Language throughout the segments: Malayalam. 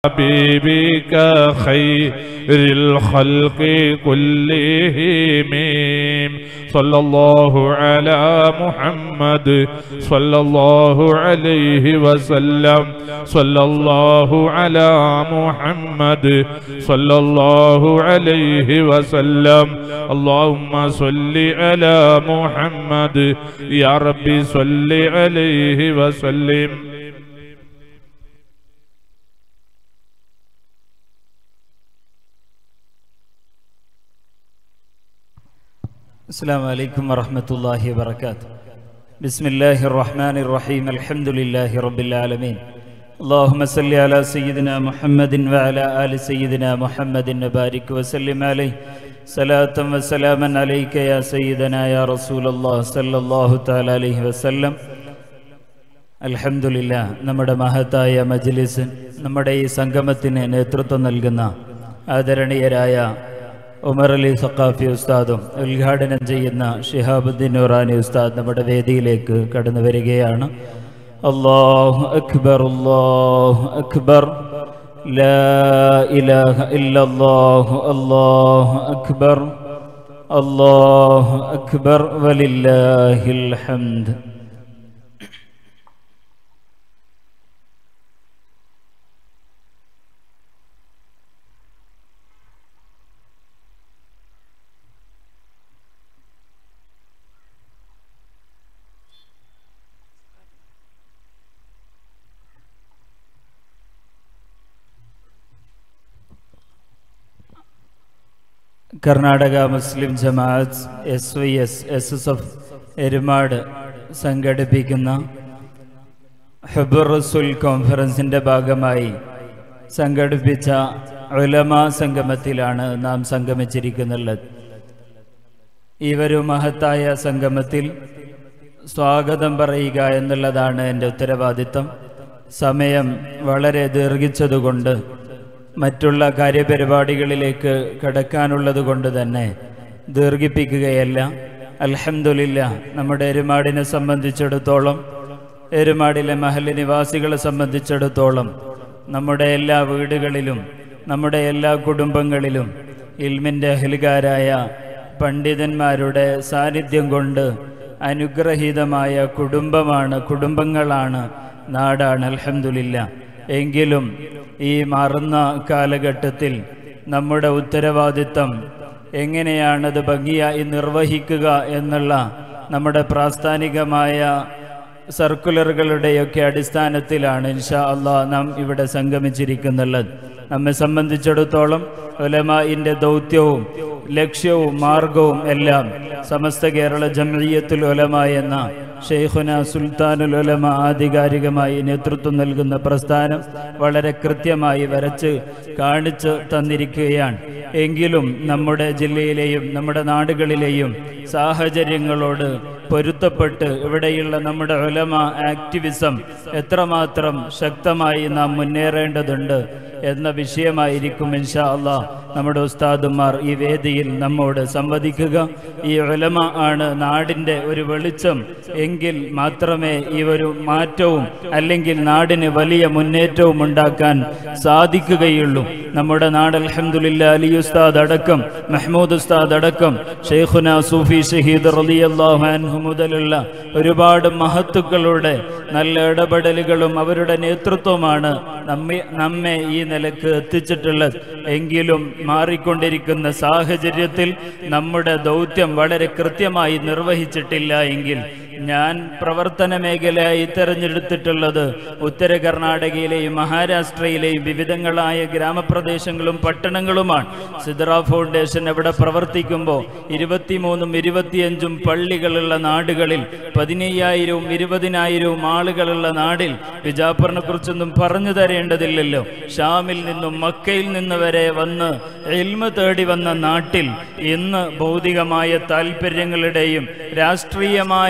حبيبك خير الخلق كلهم صلى الله على محمد صلى الله عليه وسلم صلى الله على محمد صلى الله عليه وسلم اللهم صل على محمد يا ربي صل عليه وسلم السلام عليكم ورحمة الله وبركاته بسم الله الرحمن الرحيم الحمد لله رب العالمين اللهم صل على سيدنا محمد وعلى آل سيدنا محمد وبارك وسلم عليه صلاة وسلاما عليك يا سيدنا يا رسول الله صلى الله تعالى عليه وسلم അൽഹംദുലില്ല നമ്മുടെ മഹത്തായ മജ്ലിസ് നമ്മുടെ ഈ സംഗമത്തിന് നേതൃത്വം നൽകുന്ന ആദരണീയരായ ഉമർ അലി സഖാഫി ഉസ്താദും ഉദ്ഘാടനം ചെയ്യുന്ന ഷിഹാബുദ്ദീൻ നൂറാനി ഉസ്താദ് നമ്മുടെ വേദിയിലേക്ക് കടന്നു വരികയാണ് അള്ളാഹു അക്ബർ അള്ളാഹു അക്ബർ لا إله إلا الله الله أكبر الله أكبر ولله الحمد Karnataka Muslim Jamaat S Y S S S F Erumad സംഘടിപ്പിക്കുന്ന ഹബുർ റസുൽ കോൺഫറൻസിൻ്റെ ഭാഗമായി സംഘടിപ്പിച്ച ഉലമ സംഗമത്തിലാണ് നാം സംഗമിച്ചിരിക്കുന്നുള്ളത് ഈ ഒരു മഹത്തായ സംഗമത്തിൽ സ്വാഗതം പറയുക എന്നുള്ളതാണ് എൻ്റെ ഉത്തരവാദിത്തം സമയം വളരെ ദീർഘിച്ചതുകൊണ്ട് മറ്റുള്ള കാര്യപരിപാടികളിലേക്ക് കടക്കാനുള്ളത് കൊണ്ട് തന്നെ ദീർഘിപ്പിക്കുകയല്ല അൽഹംദുലില്ല നമ്മുടെ എരുമാടിനെ സംബന്ധിച്ചിടത്തോളം എരുമാടിലെ മഹല് നിവാസികളെ സംബന്ധിച്ചിടത്തോളം നമ്മുടെ എല്ലാ വീടുകളിലും നമ്മുടെ എല്ലാ കുടുംബങ്ങളിലും ഇൽമിൻ്റെ അഹലുകാരായ പണ്ഡിതന്മാരുടെ സാന്നിധ്യം കൊണ്ട് അനുഗ്രഹീതമായ കുടുംബമാണ് കുടുംബങ്ങളാണ് നാടാണ് അൽഹംദുലില്ല എങ്കിലും ഈ മാറുന്ന കാലഘട്ടത്തിൽ നമ്മുടെ ഉത്തരവാദിത്തം എങ്ങനെയാണത് ഭംഗിയായി നിർവഹിക്കുക എന്നുള്ള നമ്മുടെ പ്രാസ്ഥാനികമായ സർക്കുലറുകളുടെയൊക്കെ അടിസ്ഥാനത്തിലാണ് ഇൻഷാ അള്ളാഹ് നാം ഇവിടെ സംഗമിച്ചിരിക്കുന്നുള്ളത് നമ്മെ സംബന്ധിച്ചിടത്തോളം ഉലമായിൻ്റെ ദൗത്യവും ലക്ഷ്യവും മാർഗവും എല്ലാം സമസ്ത കേരള ജംഇയ്യത്തുൽ ഉലമ എന്ന ഷെയ്ഖുന സുൽത്താനുൽ ഉലമ ആധികാരികമായി നേതൃത്വം നൽകുന്ന പ്രസ്ഥാനം വളരെ കൃത്യമായി വരച്ച് കാണിച്ച് തന്നിരിക്കുകയാണ് എങ്കിലും നമ്മുടെ ജില്ലയിലെയും നമ്മുടെ നാടുകളിലെയും സാഹചര്യങ്ങളോട് പൊരുത്തപ്പെട്ട് ഇവിടെയുള്ള നമ്മുടെ ഉലമ ആക്ടിവിസം എത്രമാത്രം ശക്തമായി നാം മുന്നേറേണ്ടതുണ്ട് എന്ന വിഷയമായിരിക്കും ഇൻഷാ അള്ളാഹ് നമ്മുടെ ഉസ്താദുമാർ ഈ വേദിയിൽ നമ്മോട് സംവദിക്കുക ഈ ഉലമ ആണ് നാടിൻ്റെ ഒരു വെളിച്ചം എങ്കിൽ മാത്രമേ ഈ ഒരു മാറ്റവും അല്ലെങ്കിൽ നാടിന് വലിയ മുന്നേറ്റവും ഉണ്ടാക്കാൻ സാധിക്കുകയുള്ളൂ നമ്മുടെ നാട് അൽഹംദുലില്ല അലി ഉസ്താദ് അടക്കം മെഹ്മൂദ് ഉസ്താദ് അടക്കം ഷെയ്ഖുന സൂഫി ഷഹീദ് റളിയല്ലാഹു അൻഹു മുതലുള്ള ഒരുപാട് മഹത്തുക്കളുടെ നല്ല ഇടപെടലുകളും അവരുടെ നേതൃത്വമാണ് നമ്മെ നമ്മെ ഈ നിലക്ക് എത്തിച്ചിട്ടുള്ളത് എങ്കിലും മാറിക്കൊണ്ടിരിക്കുന്ന സാഹചര്യത്തിൽ നമ്മുടെ ദൗത്യം വളരെ കൃത്യമായി നിർവഹിച്ചിട്ടില്ല എങ്കിൽ ഞാൻ പ്രവർത്തന മേഖലയായി തിരഞ്ഞെടുത്തിട്ടുള്ളത് ഉത്തര കർണാടകയിലെയും മഹാരാഷ്ട്രയിലെയും വിവിധങ്ങളായ ഗ്രാമപ്രദേശങ്ങളും പട്ടണങ്ങളുമാണ് സിദ്ര ഫൗണ്ടേഷൻ അവിടെ പ്രവർത്തിക്കുമ്പോൾ ഇരുപത്തിമൂന്നും ഇരുപത്തിയഞ്ചും പള്ളികളുള്ള നാടുകളിൽ പതിനയ്യായിരവും ഇരുപതിനായിരവും ആളുകളുള്ള നാടിൽ ബിജാപ്പറിനെ കുറിച്ചൊന്നും പറഞ്ഞു തരേണ്ടതില്ലല്ലോ ഷാമിൽ നിന്നും മക്കയിൽ നിന്ന് വരെ വന്ന് എൽമ തേടി വന്ന നാട്ടിൽ ഇന്ന് ഭൗതികമായ താല്പര്യങ്ങളുടെയും രാഷ്ട്രീയമായ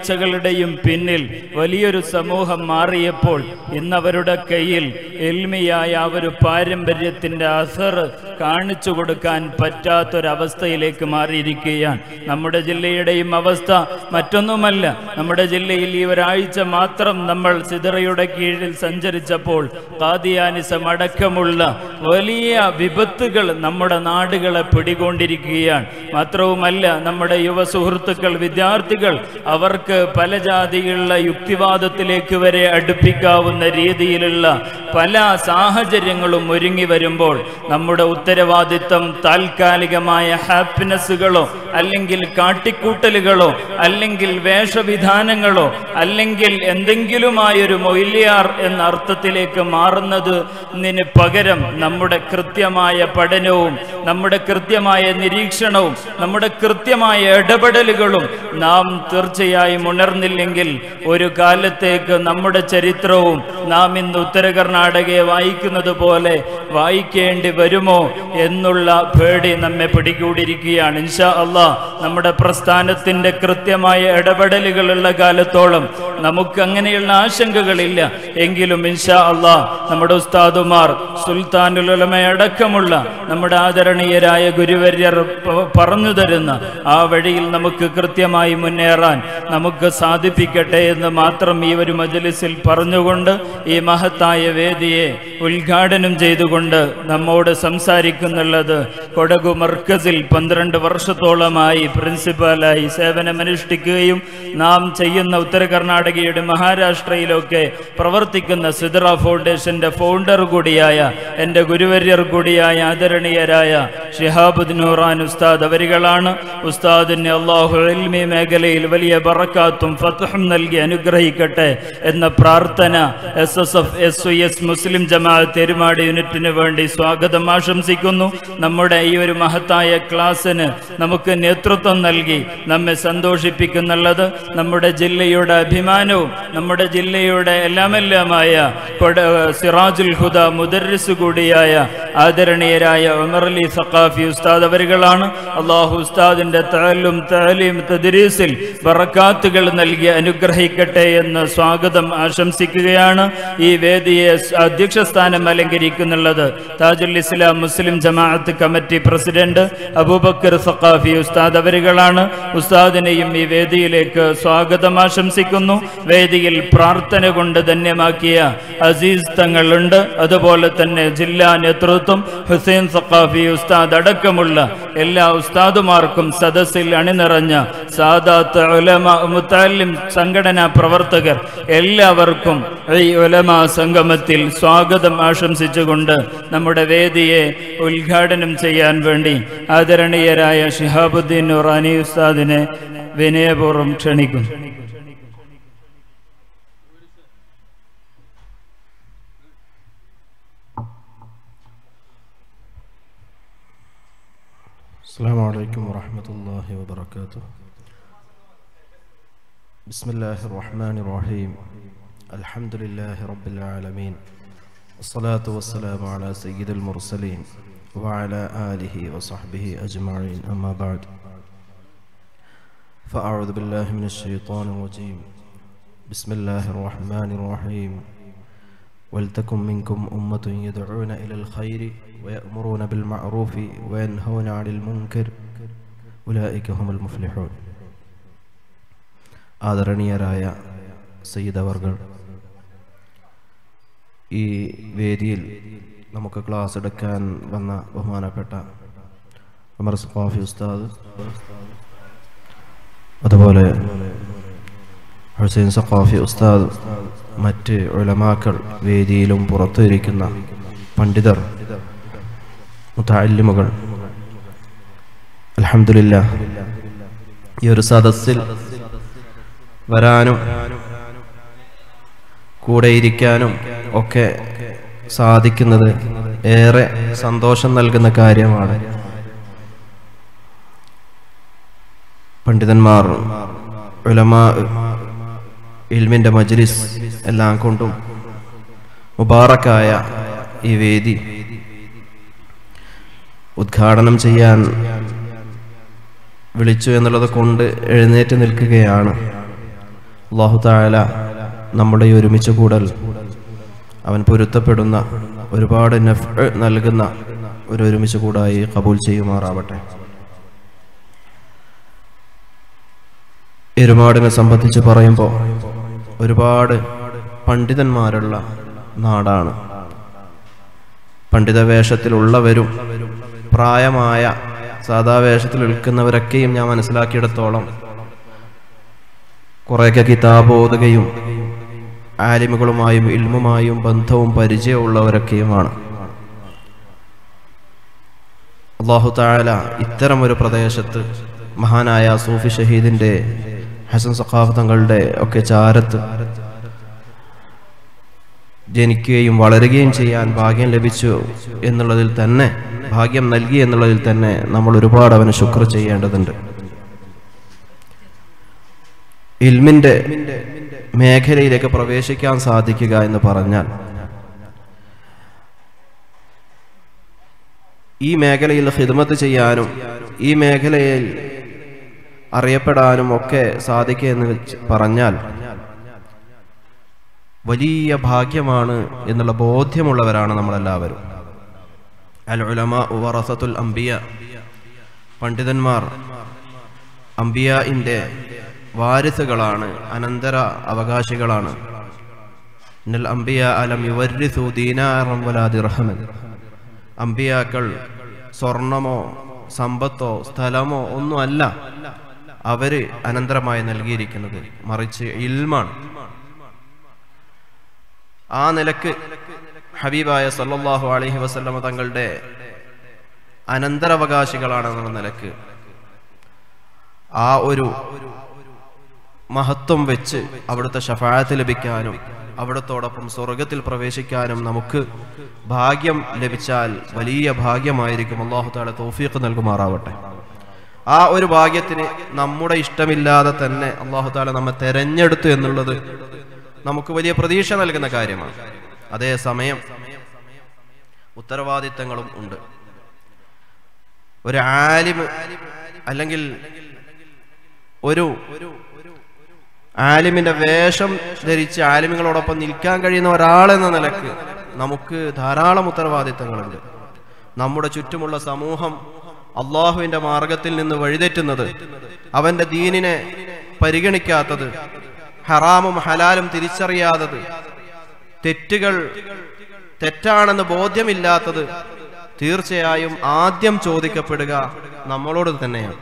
ശനിയാഴ്ചകളുടെയും പിന്നിൽ വലിയൊരു സമൂഹം മാറിയപ്പോൾ ഇന്നവരുടെ കയ്യിൽ എൽമിയായ ആ ഒരു പാരമ്പര്യത്തിന്റെ അസർ കാണിച്ചു കൊടുക്കാൻ പറ്റാത്തൊരവസ്ഥയിലേക്ക് മാറിയിരിക്കുകയാണ് നമ്മുടെ ജില്ലയുടെയും അവസ്ഥ മറ്റൊന്നുമല്ല നമ്മുടെ ജില്ലയിൽ ഈ ഒരാഴ്ച മാത്രം നമ്മൾ സിദറയുടെ കീഴിൽ സഞ്ചരിച്ചപ്പോൾ കാദിയാനിസം അടക്കമുള്ള വലിയ വിപത്തുകൾ നമ്മുടെ നാടുകളെ പിടികൊണ്ടിരിക്കുകയാണ് മാത്രവുമല്ല നമ്മുടെ യുവ സുഹൃത്തുക്കൾ വിദ്യാർത്ഥികൾ അവർക്ക് പല ജാതിയുള്ള യുക്തിവാദത്തിലേക്ക് വരെ അടുപ്പിക്കാവുന്ന രീതിയിലുള്ള പല സാഹചര്യങ്ങളും ഒരുങ്ങി വരുമ്പോൾ നമ്മുടെ ഉത്തരവാദിത്തം താൽക്കാലികമായ ഹാപ്പിനെസ്സുകളോ അല്ലെങ്കിൽ കാട്ടിക്കൂട്ടലുകളോ അല്ലെങ്കിൽ വേഷവിധാനങ്ങളോ അല്ലെങ്കിൽ എന്തെങ്കിലുമായൊരു മൊയ്ലിയാർ എന്ന അർത്ഥത്തിലേക്ക് മാറുന്നത് ഇതിന് പകരം നമ്മുടെ കൃത്യമായ പഠനവും നമ്മുടെ കൃത്യമായ നിരീക്ഷണവും നമ്മുടെ കൃത്യമായ ഇടപെടലുകളും നാം തീർച്ചയായും ഉണർന്നില്ലെങ്കിൽ ഒരു കാലത്തേക്ക് നമ്മുടെ ചരിത്രവും നാം ഇന്ന് ഉത്തര കർണാടകയെ വായിക്കുന്നത് പോലെ വായിക്കേണ്ടി വരുമോ എന്നുള്ള പേടി നമ്മെ പിടികൂടിയിരിക്കുകയാണ് ഇൻഷാ അള്ളാ നമ്മുടെ പ്രസ്ഥാനത്തിന്റെ കൃത്യമായ ഇടപെടലുകളുള്ള കാലത്തോളം നമുക്ക് അങ്ങനെയുള്ള ആശങ്കകളില്ല എങ്കിലും ഇൻഷാ അള്ളാ നമ്മുടെ ഉസ്താദുമാർ സുൽത്താനുലമയടക്കമുള്ള നമ്മുടെ ആദരണീയരായ ഗുരുവര്യർ പ- പറഞ്ഞു തരുന്ന ആ വഴിയിൽ നമുക്ക് കൃത്യമായി മുന്നേറാൻ നമുക്ക് സാധിപ്പിക്കട്ടെ എന്ന് മാത്രം ഈ ഒരു മജലിസിൽ പറഞ്ഞുകൊണ്ട് ഈ മഹത്തായ വേദിയെ ഉദ്ഘാടനം ചെയ്തുകൊണ്ട് നമ്മോട് സംസാരിക്കുന്നുള്ളത് കൊടകു മർക്കസിൽ പന്ത്രണ്ട് വർഷത്തോളമായി പ്രിൻസിപ്പാലായി സേവനമനുഷ്ഠിക്കുകയും നാം ചെയ്യുന്ന ഉത്തര കർണാടകയുടെ മഹാരാഷ്ട്രയിലൊക്കെ പ്രവർത്തിക്കുന്ന സിദ്ര ഫൗണ്ടേഷന്റെ ഫൗണ്ടർ കൂടിയായ എൻ്റെ ഗുരുവര്യർ കൂടിയായ ആദരണീയരായ ഷിഹാബുദ്ദീൻ നൂറാൻ ഉസ്താദ് അവരികളാണ് ഉസ്താദിന് അള്ളാഹു ഇൽമി മേഖലയിൽ വലിയ ബറക്കാത്തും ഫത്തുഹും നൽകി അനുഗ്രഹിക്കട്ടെ എന്ന പ്രാർത്ഥന S S F S Y S Muslim Jamaat Erumad യൂണിറ്റിന് വേണ്ടി സ്വാഗതം ആശംസിക്കുന്നു നമ്മുടെ ഈ ഒരു മഹത്തായ ക്ലാസ്സിന് നമുക്ക് നേതൃത്വം നൽകി നമ്മെ സന്തോഷിപ്പിക്കുന്നുള്ളത് നമ്മുടെ ജില്ലയുടെ അഭിമാനവും നമ്മുടെ ജില്ലയുടെ എല്ലാമെല്ലാമായ കൊട സിറാജുൽ ഹുദ മുദർരിസ് കൂടിയായ ആദരണീയരായ ഉമർ അലി സഖാഫി ഉസ്താദ് അവരുകളാണ് അള്ളാഹു ഉസ്താദിന്റെ താലും താലീം തദ്രീസിൽ ബറക്കാത്തുകൾ നൽകി അനുഗ്രഹിക്കട്ടെ എന്ന് സ്വാഗതം ആശംസിക്കുകയാണ് ഈ വേദിയെ അധ്യക്ഷ സ്ഥാനം അലങ്കരിക്കുന്നുള്ളത് താജുൽ ഇസ്ലാം മുസ്ലിം ജമാഅത്ത് കമ്മിറ്റി പ്രസിഡന്റ് അബൂബക്കർ സഖാഫി ഉസ്താദ് അവരുകളാണ് ഉസ്താദിനെയും ഈ വേദിയിലേക്ക് സ്വാഗതം ആശംസിക്കുന്നു വേദിയിൽ പ്രാർത്ഥന കൊണ്ട് ധന്യമാക്കിയ അസീസ് തങ്ങളുണ്ട് അതുപോലെ തന്നെ ജില്ലാ നേതൃത്വം ഹുസൈൻ സഖാഫി ഉസ്താദ് അടക്കമുള്ള എല്ലാ ഉസ്താദുമാർക്കും സദസ്സിൽ അണിനിറഞ്ഞ സാദാത്ത് ഉലമ മുത്താലിം സംഘടനാ പ്രവർത്തകർ എല്ലാവർക്കും ഈ ഉലമ സംഗമത്തിൽ സ്വാഗതം ആശംസിച്ചുകൊണ്ട് നമ്മുടെ വേദിയെ ഉദ്ഘാടനം ചെയ്യാൻ വേണ്ടി ആദരണീയരായ ഷിഹാബുദ്ദീൻ നുറാനി ഉസ്താദിനെ വിനയപൂർവ്വം ക്ഷണിക്കും السلام عليكم ورحمة الله وبركاته بسم الله الرحمن الرحيم الحمد لله رب العالمين الصلاة والسلام على سيد المرسلين وعلى آله وصحبه أجمعين أما بعد فأعوذ بالله من الشيطان الرجيم بسم الله الرحمن الرحيم ولتكن منكم أمة يدعون إلى الخير ويأمرون بالمعروف وينهون عن المنكر أولئك هم المفلحون ആദരണീയരായ സയ്യിദ് അവർകൾ ഈ വേദിയിൽ നമുക്ക് ക്ലാസ് എടുക്കാൻ വന്ന ബഹുമാനപ്പെട്ട ഉമർ സഖാഫി ഉസ്താദ് അതുപോലെ ഹുസൈൻ സഖാഫി ഉസ്താദ് മറ്റ് ഉലമാക്കൾ വേദിയിലും പുറത്തു ഇരിക്കുന്ന പണ്ഡിതർ മുത്താലിമുകൾ അൽഹംദുലില്ലാ ഈ ഒരു സദസ്സിൽ വരാനും കൂടെ ഇരിക്കാനും ഒക്കെ സാധിക്കുന്നത് ഏറെ സന്തോഷം നൽകുന്ന കാര്യമാണ് പണ്ഡിതന്മാർ ഉലമാ ഇൽമിന്റെ മജ്ലിസ് എല്ലാം കൊണ്ടും മുബാറക്കായ ഈ വേദി ഉദ്ഘാടനം ചെയ്യാൻ വിളിച്ചു എന്നുള്ളത് കൊണ്ട് എഴുന്നേറ്റ് നിൽക്കുകയാണ് അള്ളാഹു താല നമ്മുടെ ഈ ഒരുമിച്ച് കൂടൽ അവൻ പൊരുത്തപ്പെടുന്ന ഒരുപാട് നഫ് നൽകുന്ന ഒരു ഒരുമിച്ച് കൂടായി കബൂൽ ചെയ്യുമാറാവട്ടെ എരുമാടിനെ സംബന്ധിച്ച് പറയുമ്പോൾ ഒരുപാട് പണ്ഡിതന്മാരുള്ള നാടാണ് പണ്ഡിത വേഷത്തിലുള്ളവരും പ്രായമായ സാധാ വേഷത്തിൽ നിൽക്കുന്നവരൊക്കെയും ഞാൻ മനസ്സിലാക്കിയിടത്തോളം കുറേയൊക്കെ കിതാബ് ഓതുകയും ആലിമുകളുമായും ഇൽമുമായും ബന്ധവും പരിചയമുള്ളവരൊക്കെയുമാണ് അള്ളാഹു താല ഇത്തരം ഒരു പ്രദേശത്ത് മഹാനായ സൂഫി ഷഹീദിന്റെ ഹസൻ സഖാഫ് തങ്ങളുടെ ഒക്കെ ചാരത്ത് ജനിക്കുകയും വളരുകയും ചെയ്യാൻ ഭാഗ്യം ലഭിച്ചു എന്നുള്ളതിൽ തന്നെ ഭാഗ്യം നൽകി എന്നുള്ളതിൽ തന്നെ നമ്മൾ ഒരുപാട് അവന് ശുക്ർ ചെയ്യേണ്ടതുണ്ട് ഇൽമിന്റെ മേഖലയിലേക്ക് പ്രവേശിക്കാൻ സാധിക്കുക എന്ന് പറഞ്ഞാൽ ഈ മേഖലയിൽ ഹിദ്മത്ത് ചെയ്യാനും ഈ മേഖലയിൽ അറിയപ്പെടാനും ഒക്കെ സാധിക്കുക എന്ന് വെച്ച് പറഞ്ഞാൽ വലിയ ഭാഗ്യമാണ് എന്നുള്ള ബോധ്യമുള്ളവരാണ് നമ്മളെല്ലാവരും അൽ ഉലമ വറസത്തുൽ അംബിയ പണ്ഡിതന്മാർ അംബിയന്റെ വാരിസുകളാണ് അനന്തര അവകാശികളാണ് ഇന്നൽ അംബിയ അലം യുവരിസു ദീനാറം വലാ ദിർഹമൻ അംബിയാക്കൾ സ്വർണമോ സമ്പത്തോ സ്ഥലമോ ഒന്നുമല്ല അവര് അനന്തരമായി നൽകിയിരിക്കുന്നത് മറിച്ച് ഇൽമാണ് ആ നിലക്ക് ഹബീബായ സല്ലല്ലാഹു അലൈഹി വസല്ലമ തങ്ങളുടെ അനന്തരാവകാശികളാണെന്നുള്ള നിലക്ക് ആ ഒരു മഹത്വം വെച്ച് അവിടുത്തെ ഷഫായത്ത് ലഭിക്കാനും അവിടത്തോടൊപ്പം സ്വർഗത്തിൽ പ്രവേശിക്കാനും നമുക്ക് ഭാഗ്യം ലഭിച്ചാൽ വലിയ ഭാഗ്യമായിരിക്കും അള്ളാഹു താല തോഫീഖ് നൽകുമാറാവട്ടെ ആ ഒരു ഭാഗ്യത്തിന് നമ്മുടെ ഇഷ്ടമില്ലാതെ തന്നെ അള്ളാഹു താല നമ്മെ തെരഞ്ഞെടുത്തു എന്നുള്ളത് നമുക്ക് വലിയ പ്രതീക്ഷ നൽകുന്ന കാര്യമാണ് അതേസമയം ഉത്തരവാദിത്തങ്ങളും ഉണ്ട് ഒരു ആലിമ് അല്ലെങ്കിൽ ഒരു ആലിമിന്റെ വേഷം ധരിച്ച് ആലിമികളോടൊപ്പം നിൽക്കാൻ കഴിയുന്ന ഒരാളെന്ന നിലക്ക് നമുക്ക് ധാരാളം ഉത്തരവാദിത്തങ്ങളുണ്ട് നമ്മുടെ ചുറ്റുമുള്ള സമൂഹം അള്ളാഹുവിന്റെ മാർഗത്തിൽ നിന്ന് വഴിതെറ്റുന്നത് അവന്റെ ദീനിനെ പരിഗണിക്കാത്തത് ഹറാമും ഹലാലും തിരിച്ചറിയാത്തത് തെറ്റുകൾ തെറ്റാണെന്ന് ബോധ്യമില്ലാത്തത് തീർച്ചയായും ആദ്യം ചോദിക്കപ്പെടുക നമ്മളോട് തന്നെയാണ്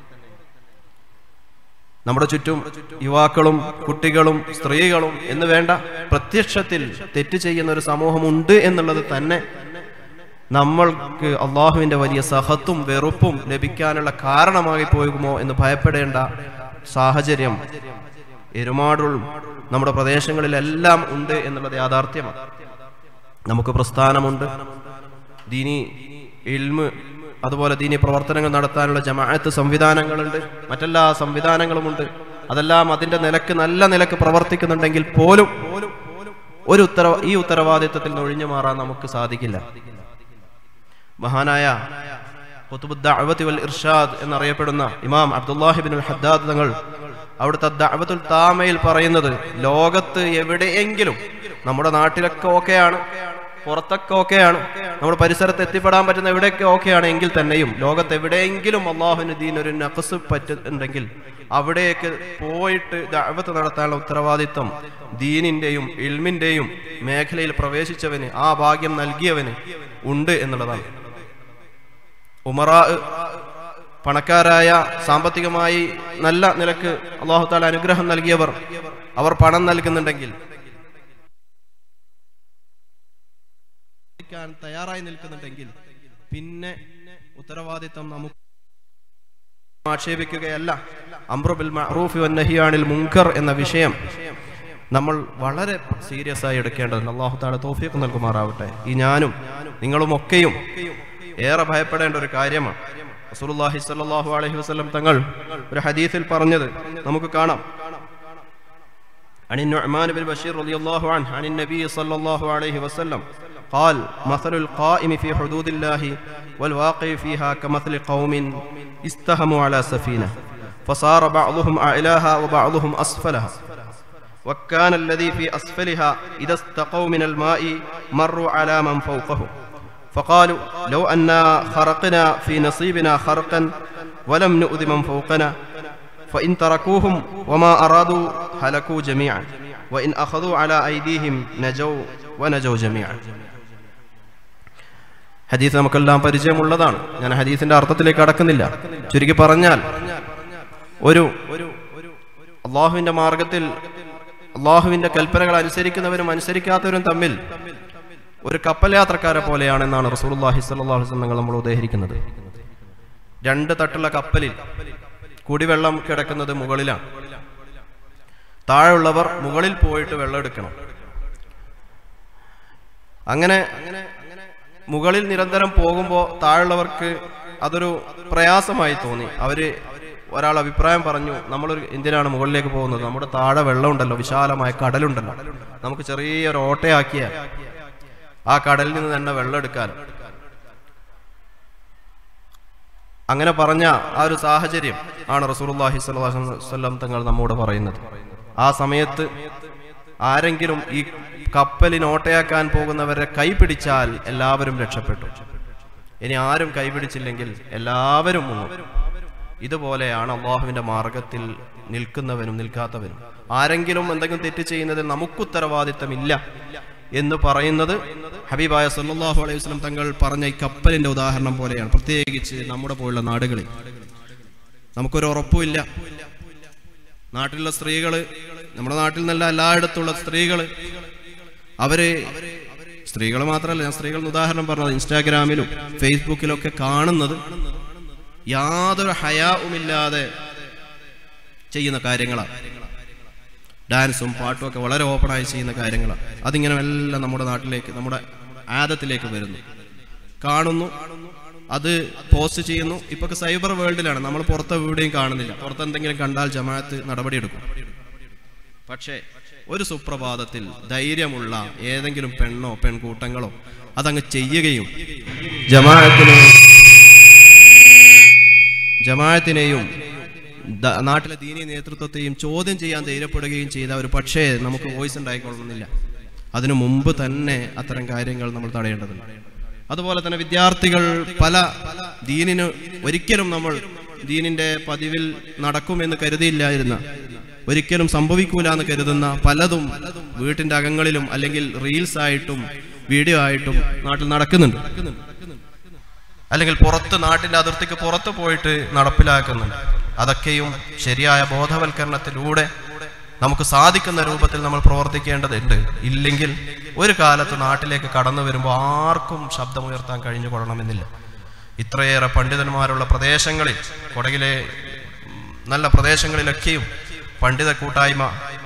നമ്മുടെ ചുറ്റും യുവാക്കളും കുട്ടികളും സ്ത്രീകളും എന്ന് വേണ്ട പ്രത്യക്ഷത്തിൽ തെറ്റ് ചെയ്യുന്ന ഒരു സമൂഹമുണ്ട് എന്നുള്ളത് തന്നെ നമ്മൾക്ക് അള്ളാഹുവിന്റെ വലിയ സഹത്തും വെറുപ്പും ലഭിക്കാനുള്ള കാരണമായി പോകുമോ എന്ന് ഭയപ്പെടേണ്ട സാഹചര്യം എരുമാടുൾ നമ്മുടെ പ്രദേശങ്ങളിലെല്ലാം ഉണ്ട് എന്നുള്ളത് യാഥാർത്ഥ്യമാണ് നമുക്ക് പ്രസ്ഥാനമുണ്ട് ദീനി ഇൽമ് അതുപോലെ ദീനി പ്രവർത്തനങ്ങൾ നടത്താനുള്ള ജമാഅത്ത് സംവിധാനങ്ങളുണ്ട് മറ്റെല്ലാ സംവിധാനങ്ങളുമുണ്ട് അതെല്ലാം അതിന്റെ നിലക്ക് നല്ല നിലക്ക് പ്രവർത്തിക്കുന്നുണ്ടെങ്കിൽ പോലും ഒരു ഉത്തര ഈ ഉത്തരവാദിത്വത്തിൽ നിന്ന് ഒഴിഞ്ഞു മാറാൻ നമുക്ക് സാധിക്കില്ല മഹാനായ ഖുതുബുദ്ദഅവതി വൽ ഇർഷാദ് എന്നറിയപ്പെടുന്ന ഇമാം അബ്ദുല്ലാഹിബിൻ ഹദ്ദാദ് തങ്ങൾ അവിടുത്തെ ദഅവത്തുൽ താമയിൽ പറയുന്നത് ലോകത്ത് എവിടെയെങ്കിലും നമ്മുടെ നാട്ടിലൊക്കെ ഓക്കെയാണ് പുറത്തൊക്കെ ഓക്കെയാണ് നമ്മുടെ പരിസരത്ത് എത്തിപ്പെടാൻ പറ്റുന്ന എവിടെയൊക്കെ ഓക്കെയാണ് എങ്കിൽ തന്നെയും ലോകത്ത് എവിടെയെങ്കിലും അള്ളാഹുവിന് ദീൻ ഒരു നഖസ് പറ്റുന്നുണ്ടെങ്കിൽ അവിടേക്ക് പോയിട്ട് ദഅവത്ത് നടത്താനുള്ള ഉത്തരവാദിത്വം ദീനിന്റെയും ഇൽമിന്റെയും മേഖലയിൽ പ്രവേശിച്ചവന് ആ ഭാഗ്യം നൽകിയവന് ഉണ്ട് എന്നുള്ളതാണ് ഉമറാ പണക്കാരായ സാമ്പത്തികമായി നല്ല നിലക്ക് അള്ളാഹു താല അനുഗ്രഹം നൽകിയവർ അവർ പണം നൽകുന്നുണ്ടെങ്കിൽ തയ്യാറായി നിൽക്കുന്നുണ്ടെങ്കിൽ പിന്നെ ഉത്തരവാദിത്തം നമുക്ക് ആക്ഷേപിക്കുകയല്ല അമ്രുബിൽ മഅറൂഫി വന്നഹിയാണിൽ മുങ്കർ എന്ന വിഷയം നമ്മൾ വളരെ സീരിയസ് ആയി എടുക്കേണ്ടതുണ്ട് അള്ളാഹു താല തോഫീക്ക് നൽകുമാറാവട്ടെ ഈ ഞാനും നിങ്ങളും ഒക്കെയും ഏറെ ഭയപ്പെടേണ്ട ഒരു കാര്യമാണ് റസൂലുള്ളാഹി സ്വല്ലല്ലാഹു അലൈഹി വസല്ലം തങ്ങൾ ഒരു ഹദീസിൽ പറഞ്ഞത് നമുക്ക് കാണാം عن النعمان بن بشير رضي الله عنه عن النبي صلى الله عليه وسلم قال مثل القائم في حدود الله والواقع فيها كمثل قوم استهموا على سفينة فصار بعضهم أعلاها وبعضهم أسفلها وكان الذي في أسفلها إذا استقوا من الماء مروا على من فوقه فقالوا لو أنا خرقنا في نصيبنا خرقا ولم نؤذ من فوقنا فإن تركوهم وما أرادوا هلكوا جميعا وإن أخذوا على أيديهم نجوا ونجوا جميعا ഹദീസ് നമുക്കെല്ലാം പരിചയമുള്ളതാണ് ഞാൻ ഹദീസിന്റെ അർത്ഥത്തിലേക്ക് കടക്കുന്നില്ല ചുരുക്കി പറഞ്ഞാൽ ഒരു അള്ളാഹുവിന്റെ മാർഗത്തിൽ അള്ളാഹുവിന്റെ കൽപ്പനകൾ അനുസരിക്കുന്നവരും അനുസരിക്കാത്തവരും തമ്മിൽ ഒരു കപ്പൽ യാത്രക്കാരെ പോലെയാണെന്നാണ് റസൂലുള്ളാഹി സ്വല്ലല്ലാഹു അലൈഹി വസല്ലം നമ്മൾ ഉദാഹരിക്കുന്നത് രണ്ട് തട്ടുള്ള കപ്പലിൽ കുടിവെള്ളം കിടക്കുന്നത് മുകളിലാണ് താഴെയുള്ളവർ മുകളിൽ പോയിട്ട് വെള്ളം എടുക്കണം അങ്ങനെ മുകളിൽ നിരന്തരം പോകുമ്പോൾ താഴെയുള്ളവർക്ക് അതൊരു പ്രയാസമായി തോന്നി അവര് ഒരാൾ അഭിപ്രായം പറഞ്ഞു നമ്മളൊരു എന്തിനാണ് മുകളിലേക്ക് പോകുന്നത് നമ്മുടെ താഴെ വെള്ളമുണ്ടല്ലോ വിശാലമായ കടലുണ്ടല്ലോ നമുക്ക് ചെറിയൊരു ഓട്ടയാക്കിയാൽ ആ കടലിൽ നിന്ന് തന്നെ വെള്ളം എടുക്കാലോ അങ്ങനെ പറഞ്ഞ ആ ഒരു സാഹചര്യം ആണ് റസൂലുള്ളാഹി സ്വല്ലല്ലാഹു അലൈഹി വസല്ലം തങ്ങൾ നമ്മോട് പറയുന്നത് ആ സമയത്ത് ആരെങ്കിലും ഈ കപ്പലിന് ഓട്ടയാക്കാൻ പോകുന്നവരെ കൈ പിടിച്ചാൽ എല്ലാവരും രക്ഷപ്പെട്ടു ഇനി ആരും കൈ പിടിച്ചില്ലെങ്കിൽ എല്ലാവരും മുങ്ങും ഇതുപോലെയാണ് അള്ളാഹുവിന്റെ മാർഗത്തിൽ നിൽക്കുന്നവനും നിൽക്കാത്തവനും ആരെങ്കിലും എന്തെങ്കിലും തെറ്റ് ചെയ്യുന്നതിൽ നമുക്ക് ഉത്തരവാദിത്തമില്ല എന്ന് പറയുന്നത് ഹബീബായ സല്ലല്ലാഹു അലൈഹി വസല്ലം തങ്ങൾ പറഞ്ഞ ഈ കപ്പലിന്റെ ഉദാഹരണം പോലെയാണ് പ്രത്യേകിച്ച് നമ്മുടെ പോലുള്ള നാടുകളിൽ നമുക്കൊരു ഉറപ്പുമില്ല നാട്ടിലുള്ള സ്ത്രീകള് നമ്മുടെ നാട്ടിൽ നിന്നല്ല എല്ലായിടത്തുള്ള സ്ത്രീകള് അവര് സ്ത്രീകൾ മാത്രമല്ല ഞാൻ സ്ത്രീകളുടെ ഉദാഹരണം പറഞ്ഞത് ഇൻസ്റ്റാഗ്രാമിലും ഫേസ്ബുക്കിലും ഒക്കെ കാണുന്നത് യാതൊരു ഹയാവുമില്ലാതെ ചെയ്യുന്ന കാര്യങ്ങളാണ് ഡാൻസും പാട്ടും ഒക്കെ വളരെ ഓപ്പണായി ചെയ്യുന്ന കാര്യങ്ങളാണ് അതിങ്ങനെ എല്ലാം നമ്മുടെ നാട്ടിലേക്ക് നമ്മുടെ ആദത്തിലേക്ക് വരുന്നു കാണുന്നു അത് പോസ്റ്റ് ചെയ്യുന്നു ഇപ്പൊ സൈബർ വേൾഡിലാണ് നമ്മൾ പുറത്ത് എവിടെയും കാണുന്നില്ല പുറത്ത് എന്തെങ്കിലും കണ്ടാൽ ജമാഅത്ത് നടപടിയെടുക്കും പക്ഷേ ഒരു സുപ്രഭാതത്തിൽ ധൈര്യമുള്ള ഏതെങ്കിലും പെണ്ണോ പെൺകൂട്ടങ്ങളോ അതങ്ങ് ചെയ്യുകയും ജമാഅത്തിനെ ജമാഅത്തിനെയും ദ- നാട്ടിലെ ദീനി നേതൃത്വത്തെയും ചോദ്യം ചെയ്യാൻ ധൈര്യപ്പെടുകയും ചെയ്ത ഒരു പക്ഷേ നമുക്ക് വോയിസ് ഉണ്ടായിക്കൊള്ളണമെന്നില്ല അതിനു മുമ്പ് തന്നെ അത്തരം കാര്യങ്ങൾ നമ്മൾ തടയേണ്ടതുണ്ട് അതുപോലെ തന്നെ വിദ്യാർത്ഥികൾ പല ദീനിന് ഒരിക്കലും നമ്മൾ ദീനിന്റെ പതിവിൽ നടക്കുമെന്ന് കരുതിയില്ലായിരുന്ന ഒരിക്കലും സംഭവിക്കൂല എന്ന് കരുതുന്ന പലതും വീട്ടിന്റെ അകങ്ങളിലും അല്ലെങ്കിൽ റീൽസ് ആയിട്ടും വീഡിയോ ആയിട്ടും നാട്ടിൽ നടക്കുന്നുണ്ട് അല്ലെങ്കിൽ പുറത്ത് നാട്ടിന്റെ അതിർത്തിക്ക് പുറത്ത് പോയിട്ട് നടപ്പിലാക്കുന്നുണ്ട് അതൊക്കെയും ശരിയായ ബോധവൽക്കരണത്തിലൂടെ നമുക്ക് സാധിക്കുന്ന രൂപത്തിൽ നമ്മൾ പ്രവർത്തിക്കേണ്ടതുണ്ട് ഇല്ലെങ്കിൽ ഒരു കാലത്ത് നാട്ടിലേക്ക് കടന്നു വരുമ്പോൾ ആർക്കും ശബ്ദമുയർത്താൻ കഴിഞ്ഞു കൊള്ളണമെന്നില്ല ഇത്രയേറെ പണ്ഡിതന്മാരുള്ള പ്രദേശങ്ങളിൽ കൊടകിലെ ഉം, നല്ല പ്രദേശങ്ങളിലൊക്കെയും പണ്ഡിത കൂട്ടായ്മ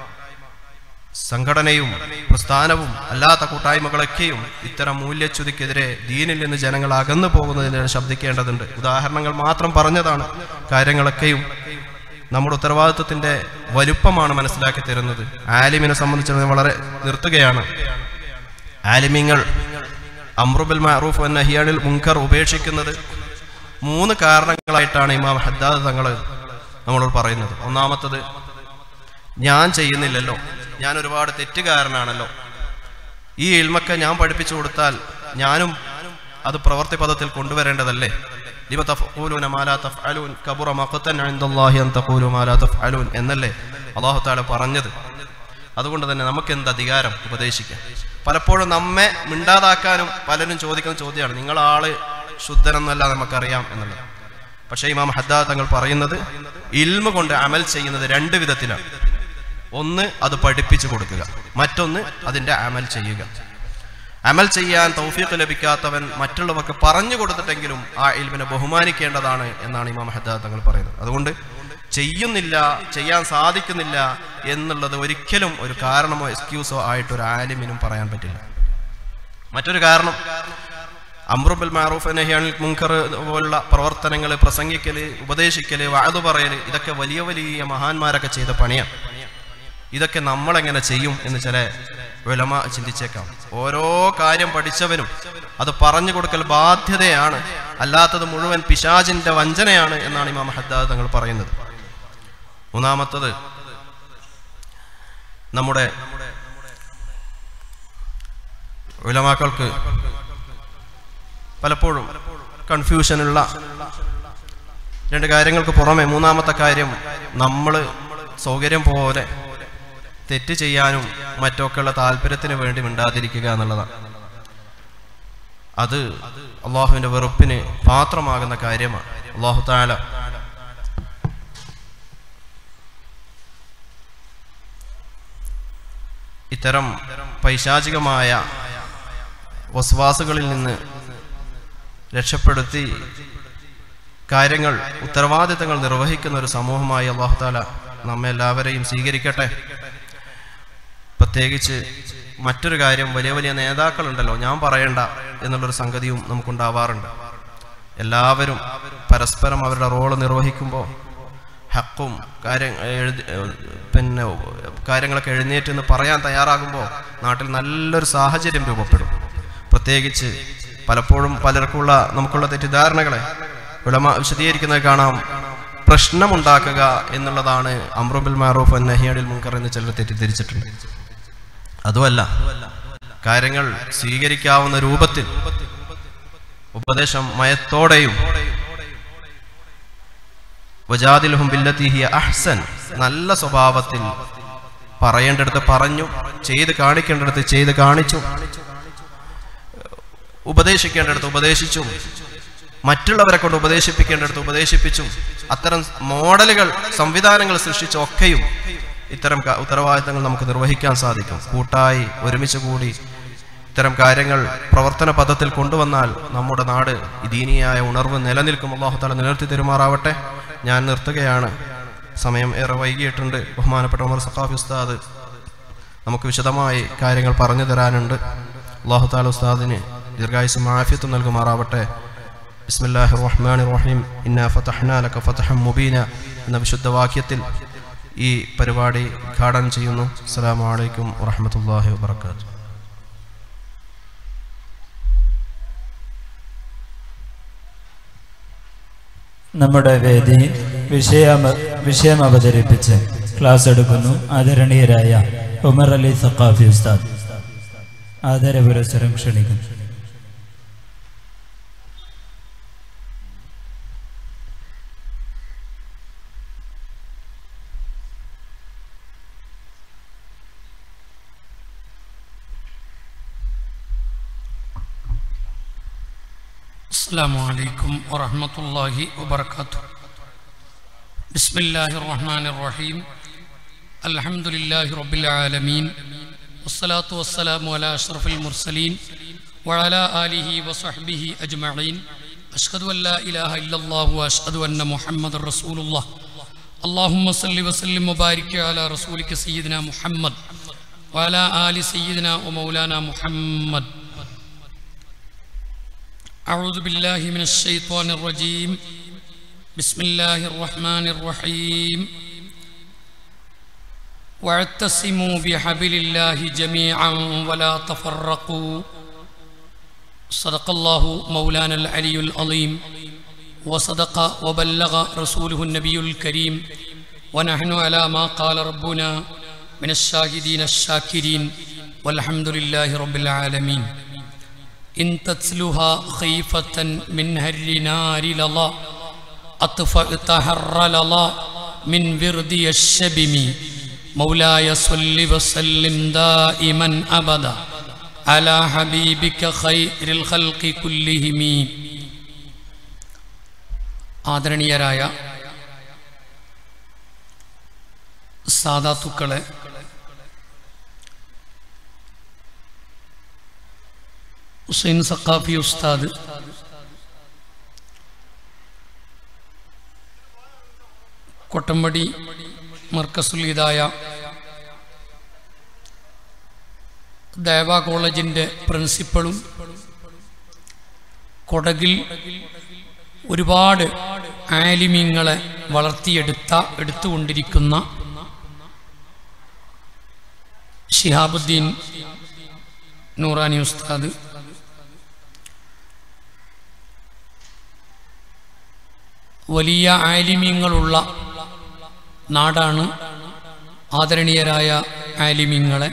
സംഘടനയും പ്രസ്ഥാനവും അല്ലാത്ത കൂട്ടായ്മകളൊക്കെയും ഇത്തരം മൂല്യച്യുതിക്കെതിരെ ദീനിൽ നിന്ന് ജനങ്ങൾ അകന്നു പോകുന്നതിന് ശബ്ദിക്കേണ്ടതുണ്ട് ഉദാഹരണങ്ങൾ മാത്രം പറഞ്ഞതാണ് കാര്യങ്ങളൊക്കെയും നമ്മുടെ ഉത്തരവാദിത്വത്തിന്റെ വലുപ്പമാണ് മനസ്സിലാക്കി തരുന്നത് ആലിമിനെ സംബന്ധിച്ചിടത്തോളം വളരെ നിർത്തുകയാണ് ആലിമിങ്ങൾ അമ്രുബിൽ മഅറൂഫ് എന്ന ഹിയാണിൽ മുൻകർ ഉപേക്ഷിക്കുന്നത് മൂന്ന് കാരണങ്ങളായിട്ടാണ് ഇമാം ഹദ്ദാദ് തങ്ങൾ നമ്മളോട് പറയുന്നത് ഒന്നാമത്തത് ഞാൻ ചെയ്യുന്നില്ലല്ലോ ഞാൻ ഒരുപാട് തെറ്റുകാരനാണല്ലോ ഈ ഇൽമക്ക ഞാൻ പഠിപ്പിച്ചു കൊടുത്താൽ ഞാനും അത് പ്രവർത്തി പദത്തിൽ കൊണ്ടുവരേണ്ടതല്ലേ ലിമ തഫ്ഊലൂന മാ ലാ തഫ്അലൂൻ കബുറ മഖ്തൻ ഇൻദല്ലാഹി അൻ തഖൂലു മാ ലാ തഫ്അലൂൻ എന്നല്ലേ അല്ലാഹു തആല പറഞ്ഞത് അതുകൊണ്ട് തന്നെ നമുക്ക് എന്ത് അധികാരം ഉപദേശിക്കാം പലപ്പോഴും നമ്മെ മിണ്ടാതാക്കാനും പലരും ചോദിക്കുന്ന ചോദ്യമാണ് നിങ്ങൾ ആള് ശുദ്ധനെന്നല്ല നമുക്കറിയാം എന്നുള്ളത് പക്ഷേ ഇമാം ഹദ്ദാദ് തങ്ങൾ പറയുന്നത് ഇൽമ കൊണ്ട് അമൽ ചെയ്യുന്നത് രണ്ട് വിധത്തിലാണ് ഒന്ന് അത് പഠിപ്പിച്ചു കൊടുക്കുക മറ്റൊന്ന് അതിന്റെ അമൽ ചെയ്യുക അമൽ ചെയ്യാൻ തൗഫീഖ് ലഭിക്കാത്തവൻ മറ്റുള്ളവർക്ക് പറഞ്ഞു കൊടുത്തിട്ടെങ്കിലും ആ ഇൽമിനെ ബഹുമാനിക്കേണ്ടതാണ് എന്നാണ് ഇമാം ഹദ്ദാദ് തങ്ങൾ പറയുന്നത് അതുകൊണ്ട് ചെയ്യുന്നില്ല ചെയ്യാൻ സാധിക്കുന്നില്ല എന്നുള്ളത് ഒരിക്കലും ഒരു കാരണമോ എക്സ്ക്യൂസോ ആയിട്ട് ഒരു ആലിമിനും പറയാൻ പറ്റില്ല മറ്റൊരു കാരണം അമ്രുബുൽ മാറൂഫ് നഹിയാനിൽ മുങ്കർ പോലുള്ള പ്രവർത്തനങ്ങൾ പ്രസംഗിക്കല് ഉപദേശിക്കല് വാതു പറയല് ഇതൊക്കെ വലിയ വലിയ മഹാന്മാരൊക്കെ ചെയ്ത പണിയാണ് ഇതൊക്കെ നമ്മൾ എങ്ങനെ ചെയ്യും എന്ന് ചില വിലമ ചിന്തിച്ചേക്കാം ഓരോ കാര്യം പഠിച്ചവനും അത് പറഞ്ഞു കൊടുക്കൽ ബാധ്യതയാണ് അല്ലാത്തത് മുഴുവൻ പിശാചിന്റെ വഞ്ചനയാണ് എന്നാണ് ഇമാം ഹദ്ദാദ് തങ്ങൾ പറയുന്നത് മൂന്നാമത്തത് നമ്മുടെ ഉലമാക്കൾക്ക് പലപ്പോഴും കൺഫ്യൂഷനുള്ള രണ്ട് കാര്യങ്ങൾക്ക് പുറമെ മൂന്നാമത്തെ കാര്യം നമ്മൾ സൗകര്യം പോലെ തെറ്റ് ചെയ്യാനും മറ്റൊക്കെയുള്ള താല്പര്യത്തിന് വേണ്ടി മിണ്ടാതിരിക്കുക എന്നുള്ളതാണ് അത് അള്ളാഹുവിന്റെ വെറുപ്പിന് പാത്രമാകുന്ന കാര്യമാണ് അള്ളാഹു താല ഇത്തരം പൈശാചികമായ വസ്വാസുകളിൽ നിന്ന് രക്ഷപ്പെടുത്തി കാര്യങ്ങൾ ഉത്തരവാദിത്തങ്ങൾ നിർവഹിക്കുന്ന ഒരു സമൂഹമായി അള്ളാഹു താല നമ്മെ എല്ലാവരെയും സ്വീകരിക്കട്ടെ പ്രത്യേകിച്ച് മറ്റൊരു കാര്യം വലിയ വലിയ നേതാക്കളുണ്ടല്ലോ ഞാൻ പറയണ്ട എന്നുള്ളൊരു സംഗതിയും നമുക്കുണ്ടാവാറുണ്ട് എല്ലാവരും പരസ്പരം അവരുടെ റോള് നിർവഹിക്കുമ്പോൾ ഹക്കും കാര്യം എഴുതി പിന്നെ കാര്യങ്ങളൊക്കെ എഴുന്നേറ്റ് എന്ന് പറയാൻ തയ്യാറാകുമ്പോൾ നാട്ടിൽ നല്ലൊരു സാഹചര്യം രൂപപ്പെടും പ്രത്യേകിച്ച് പലപ്പോഴും പലർക്കുള്ള നമുക്കുള്ള തെറ്റിദ്ധാരണകളെ വിളമ വിശദീകരിക്കുന്നത് കാണാം പ്രശ്നമുണ്ടാക്കുക എന്നുള്ളതാണ് അമ്രുബിൽ മാറൂഫ് നഹിയാടിൽ മുൻകർ എന്ന് ചിലർ തെറ്റിദ്ധരിച്ചിട്ടുണ്ട് അതുമല്ല കാര്യങ്ങൾ സ്വീകരിക്കാവുന്ന രൂപത്തിൽ ഉപദേശം മയത്തോടെയും വജാദിൽഹും ബില്ലത്തി ഹിയ അഹ്സൻ നല്ല സ്വഭാവത്തിൽ പറയേണ്ടടുത്ത് പറഞ്ഞു ചെയ്ത് കാണിക്കേണ്ടടുത്ത് ചെയ്ത് കാണിച്ചു ഉപദേശിക്കേണ്ടടുത്ത് ഉപദേശിച്ചു മറ്റുള്ളവരെ കൊണ്ട് ഉപദേശിപ്പിക്കേണ്ടടുത്ത് ഉപദേശിപ്പിച്ചു അത്തരം മോഡലുകൾ സംവിധാനങ്ങൾ സൃഷ്ടിച്ചൊക്കെയും ഇത്തരം ക- ഉത്തരവാദിത്തങ്ങൾ നമുക്ക് നിർവഹിക്കാൻ സാധിക്കും കൂട്ടായി ഒരുമിച്ച് കൂടി ഇത്തരം കാര്യങ്ങൾ പ്രവർത്തന പദത്തിൽ കൊണ്ടുവന്നാൽ നമ്മുടെ നാട് ഈ ദീനിയായ ഉണർവ് നിലനിൽക്കും അള്ളാഹുത്താല നിലനിർത്തി തെരുമാറാവട്ടെ ഞാൻ നിർത്തുകയാണ് സമയം ഏറെ വൈകിയിട്ടുണ്ട് ബഹുമാനപ്പെട്ട ഉമർ സഖാഫി ഉസ്താദ് നമുക്ക് വിശദമായി കാര്യങ്ങൾ പറഞ്ഞു തരാനുണ്ട് അള്ളാഹുത്താല ഉസ്താദിന് ദീർഘായുസും ആഫിയത്തും നൽകുമാറാവട്ടെ ബിസ്മില്ലാഹി റഹ്മാൻ റഹീം ഇന്ന ഫതഹ്നാ ലക ഫതഹം മുബീന എന്ന വിശുദ്ധ വാക്യത്തിൽ ഈ പരിപാടി ഉദ്ഘാടനം ചെയ്യുന്നു അസ്സലാമു അലൈക്കും വറഹ്മത്തുള്ളാഹി വബറകാതുഹു നമ്മുടെ വേദി വിഷയം വിഷയം അവതരിപ്പിച്ച് ക്ലാസ് എടുക്കുന്നു ആദരണീയരായ ഉമർ അലി സഖാഫി ഉസ്താദ് ആദരപുരസ്സരം ക്ഷണിക്കുന്നു السلام عليكم ورحمة الله وبركاته بسم الله الرحمن الرحيم الحمد لله رب العالمين والصلاة والسلام على أشرف المرسلين وعلى آله وصحبه أجمعين أشهد أن لا إله إلا الله وأشهد أن محمد رسول الله اللهم صل وسلم وبارك على رسولك سيدنا محمد وعلى آل سيدنا ومولانا محمد أعوذ بالله من الشيطان الرجيم بسم الله الرحمن الرحيم واعتصموا بحبل الله جميعا ولا تفرقوا صدق الله مولانا العلي العظيم وصدق وبلغ رسوله النبي الكريم ونحن على ما قال ربنا من الشاهدين الشاكرين والحمد لله رب العالمين إن تتلها خيفة من هر نار للا أطفأت هر للا من وردي الشبم مولاي صل وسلم دائما أبدا على حبيبك خير الخلق كلهم ആദരണീയരായ സാധാത്തുക്കളെ ഹുസൈൻ സക്കാഫി ഉസ്താദ് കൊട്ടമ്പടി മർക്കസുലിതായ ദേവ കോളേജിൻ്റെ പ്രിൻസിപ്പളും കൊടകിൽ ഒരുപാട് ആലിമ്യങ്ങളെ വളർത്തിയെടുത്ത എടുത്തുകൊണ്ടിരിക്കുന്ന ഷിഹാബുദ്ദീൻ നൂറാനി ഉസ്താദ് വലിയ ആലിമ്യങ്ങളുള്ള നാടാണ് ആദരണീയരായ ആലിമ്യങ്ങളെ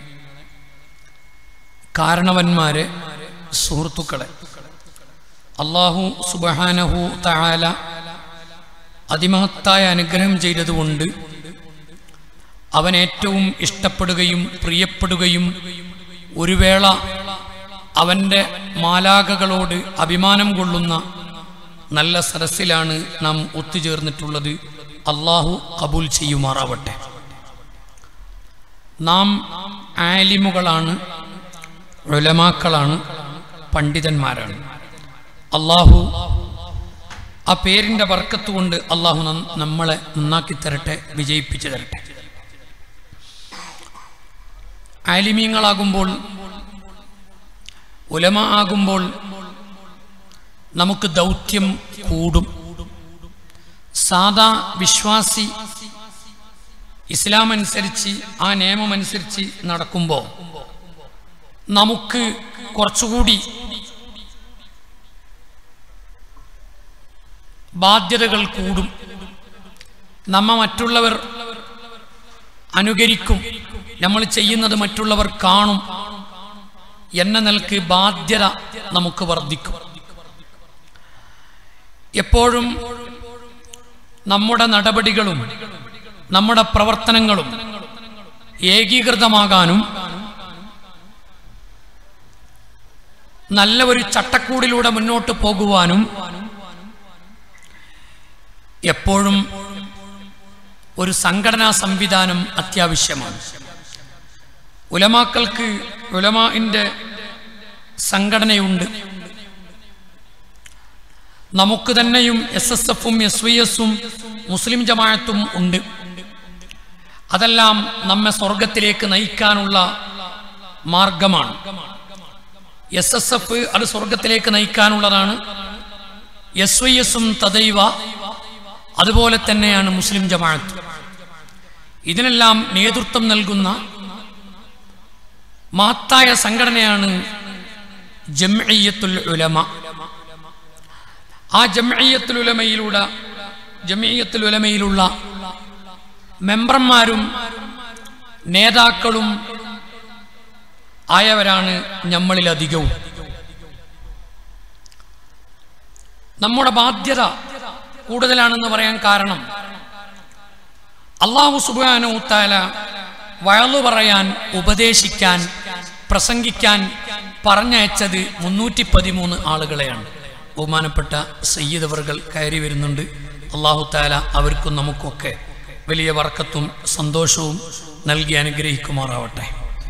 കാരണവന്മാരെ സുഹൃത്തുക്കളെ അള്ളാഹു സുബഹാനഹു തആല അതിമഹത്തായ അനുഗ്രഹം ചെയ്തതുകൊണ്ട് അവൻ ഏറ്റവും ഇഷ്ടപ്പെടുകയും പ്രിയപ്പെടുകയും ഒരു വേള അവൻ്റെ മാലാകകളോട് അഭിമാനം കൊള്ളുന്ന നല്ല സരസിലാണ് നാം ഒത്തുചേർന്നിട്ടുള്ളത് അള്ളാഹു കബൂൽ ചെയ്യുമാറാവട്ടെ നാം ആലിമുകളാണ് ഉലമാക്കളാണ് പണ്ഡിതന്മാരാണ് അള്ളാഹു ആ പേരിൻ്റെ വർക്കത്ത് കൊണ്ട് അള്ളാഹു നന്ന- നമ്മളെ നന്നാക്കി തരട്ടെ വിജയിപ്പിച്ചു തരട്ടെ ആലിമീങ്ങളാകുമ്പോൾ ഉലമ ആകുമ്പോൾ നമുക്ക് ദൗത്യം കൂടും സാധാ വിശ്വാസി ഇസ്ലാം അനുസരിച്ച് ആ നിയമം അനുസരിച്ച് നടക്കുമ്പോൾ നമുക്ക് കുറച്ചുകൂടി ബാധ്യതകൾ കൂടും നമ്മ മറ്റുള്ളവർ അനുകരിക്കും നമ്മൾ ചെയ്യുന്നത് മറ്റുള്ളവർ കാണും എന്ന നിലക്ക് ബാധ്യത നമുക്ക് വർദ്ധിക്കും എപ്പോഴും നമ്മുടെ നടപടികളും നമ്മുടെ പ്രവർത്തനങ്ങളും ഏകീകൃതമാകാനും നല്ല ഒരു ചട്ടക്കൂടിലൂടെ മുന്നോട്ട് പോകുവാനും എപ്പോഴും ഒരു സംഘടനാ സംവിധാനം അത്യാവശ്യമാണ് ഉലമാക്കൾക്ക് ഉലമാന്റെ സംഘടനയുണ്ട് നമുക്ക് തന്നെയും എസ് എസ് എഫും എസ് വൈ എസും മുസ്ലിം ജമാഅത്തും ഉണ്ട് അതെല്ലാം നമ്മെ സ്വർഗത്തിലേക്ക് നയിക്കാനുള്ള മാർഗമാണ് എസ് എസ് എഫ് അത് സ്വർഗത്തിലേക്ക് നയിക്കാനുള്ളതാണ് എസ് വൈ എസും തദൈവ അതുപോലെ തന്നെയാണ് മുസ്ലിം ജമാഅത്ത് ഇതിനെല്ലാം നേതൃത്വം നൽകുന്ന മഹത്തായ സംഘടനയാണ് ജംഇയ്യത്തുൽ ഉലമ ആ ജംഇയ്യത്തുൽ ഉലമയിലൂടെ ജംഇയ്യത്തുൽ ഉലമയിലുള്ള മെമ്പർമാരും നേതാക്കളും ആയവരാണ് നമ്മളിലധികവും നമ്മുടെ ബാധ്യത കൂടുതലാണെന്ന് പറയാൻ കാരണം അള്ളാഹു സുബാനു താല വയലു പറയാൻ ഉപദേശിക്കാൻ പ്രസംഗിക്കാൻ പറഞ്ഞയച്ചത് മുന്നൂറ്റി പതിമൂന്ന് ആളുകളെയാണ് ബഹുമാനപ്പെട്ട സയ്യിദവറുകൾ കയറി വരുന്നുണ്ട് അള്ളാഹു താല അവർക്കും നമുക്കൊക്കെ വലിയ വർക്കത്തും സന്തോഷവും നൽകി അനുഗ്രഹിക്കുമാറാവട്ടെ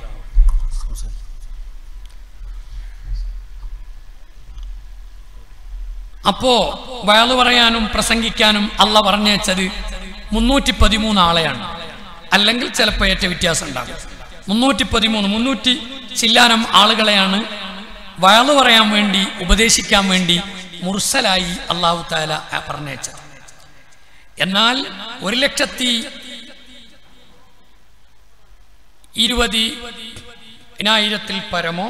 അപ്പോ വയലു പറയാനും പ്രസംഗിക്കാനും അല്ല പറഞ്ഞയച്ചത് മുന്നൂറ്റി പതിമൂന്ന് ആളെയാണ് അല്ലെങ്കിൽ ചിലപ്പോൾ ഏറ്റ വ്യത്യാസം ഉണ്ടാകും മുന്നൂറ്റി പതിമൂന്ന് മുന്നൂറ്റി ചില്ലാനം ആളുകളെയാണ് വയലു പറയാൻ വേണ്ടി ഉപദേശിക്കാൻ വേണ്ടി മുർസലായി അള്ളാഹു താല പറഞ്ഞയച്ചത് എന്നാൽ ഒരു ലക്ഷത്തി ഇരുപതിനായിരത്തിൽ പരമോ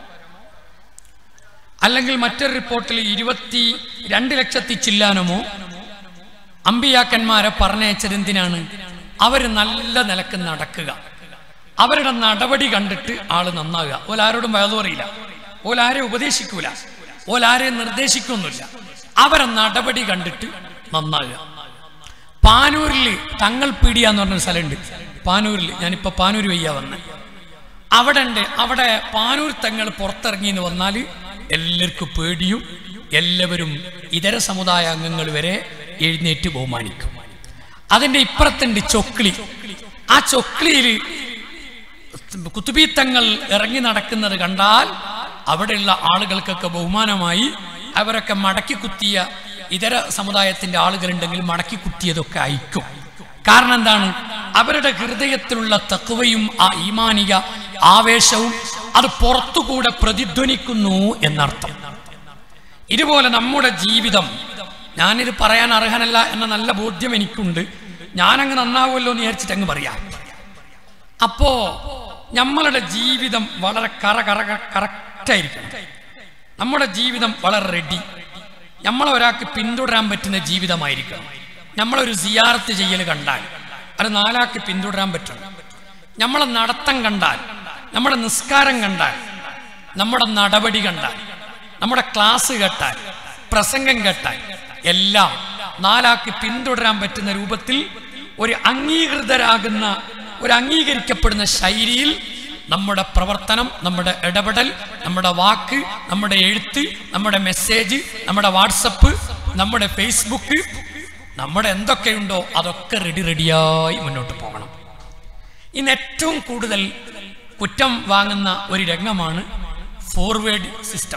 അല്ലെങ്കിൽ മറ്റൊരു റിപ്പോർട്ടിൽ ഇരുപത്തി രണ്ട് ലക്ഷത്തി ചില്ലാനമോ അമ്പിയാക്കന്മാരെ പറഞ്ഞയച്ചത് എന്തിനാണ് അവർ നല്ല നിലക്ക് നടക്കുക അവരുടെ നടപടി കണ്ടിട്ട് ആള് നന്നാകുക ഓലാരോടും വയതു പറയില്ല ഓലാരെ ഉപദേശിക്കൂല ഓലാരെ നിർദ്ദേശിക്കൊന്നുമില്ല അവരെ നടപടി കണ്ടിട്ട് നന്നാകുക പാനൂരിൽ തങ്ങൾ പീടിയ എന്ന് പറഞ്ഞ സ്ഥലമുണ്ട് പാനൂരിൽ ഞാനിപ്പോ പാനൂർ വയ്യ വന്ന് അവിടെ ഉണ്ട് അവിടെ പാനൂർ തങ്ങൾ പുറത്തിറങ്ങി എന്ന് വന്നാൽ എല്ലാവർക്കും പേടിയും എല്ലാവരും ഇതര സമുദായ അംഗങ്ങൾ വരെ എഴുന്നേറ്റ് ബഹുമാനിക്കും അതിന്റെ ഇപ്പുറത്തുണ്ട് ചൊക്ലി ആ ചൊക്ലിയിൽ കുത്തുബീത്തങ്ങൾ ഇറങ്ങി നടക്കുന്നത് കണ്ടാൽ അവിടെയുള്ള ആളുകൾക്കൊക്കെ ബഹുമാനമായി അവരൊക്കെ മടക്കി കുത്തിയ ഇതര സമുദായത്തിന്റെ ആളുകളുണ്ടെങ്കിൽ മടക്കി കുത്തിയതൊക്കെ അയക്കും കാരണം എന്താണ് അവരുടെ ഹൃദയത്തിലുള്ള തത്വയും ആ ഈമാനിക ആവേശവും അത് പുറത്തുകൂടെ പ്രതിധ്വനിക്കുന്നു എന്നർത്ഥം ഇതുപോലെ നമ്മുടെ ജീവിതം ഞാനിത് പറയാൻ അർഹനല്ല എന്ന നല്ല ബോധ്യം എനിക്കുണ്ട് ഞാനങ്ങ് നന്നാവുമല്ലോ എന്ന് വിചാരിച്ചിട്ട് അങ്ങ് പറയാം അപ്പോ നമ്മളുടെ ജീവിതം വളരെ കറ കറ കറക്റ്റായിരിക്കണം നമ്മുടെ ജീവിതം വളരെ റെഡി നമ്മളെ ഒരാൾക്ക് പിന്തുടരാൻ പറ്റുന്ന ജീവിതമായിരിക്കണം നമ്മളൊരു സിയാറത്ത് ചെയ്യൽ കണ്ടാൽ അത് നാലാൾക്ക് പിന്തുടരാൻ പറ്റണം നമ്മളെ നടത്തം കണ്ടാൽ നമ്മുടെ നിസ്കാരം കണ്ടാൽ നമ്മുടെ നടപടി കണ്ടാൽ നമ്മുടെ ക്ലാസ് കേട്ടാൽ പ്രസംഗം കേട്ടാൽ എല്ലാം നാലാക്കി പിന്തുടരാൻ പറ്റുന്ന രൂപത്തിൽ ഒരു അംഗീകൃതരാകുന്ന ഒരു അംഗീകരിക്കപ്പെടുന്ന ശൈലിയിൽ നമ്മുടെ പ്രവർത്തനം നമ്മുടെ ഇടപെടൽ നമ്മുടെ വാക്ക് നമ്മുടെ എഴുത്ത് നമ്മുടെ മെസ്സേജ് നമ്മുടെ വാട്സപ്പ് നമ്മുടെ ഫേസ്ബുക്ക് നമ്മുടെ എന്തൊക്കെയുണ്ടോ അതൊക്കെ റെഡി റെഡിയായി മുന്നോട്ട് പോകണം ഇന്ന് ഏറ്റവും കൂടുതൽ കുറ്റം വാങ്ങുന്ന ഒരു രംഗമാണ് ഫോർവേഡ് സിസ്റ്റം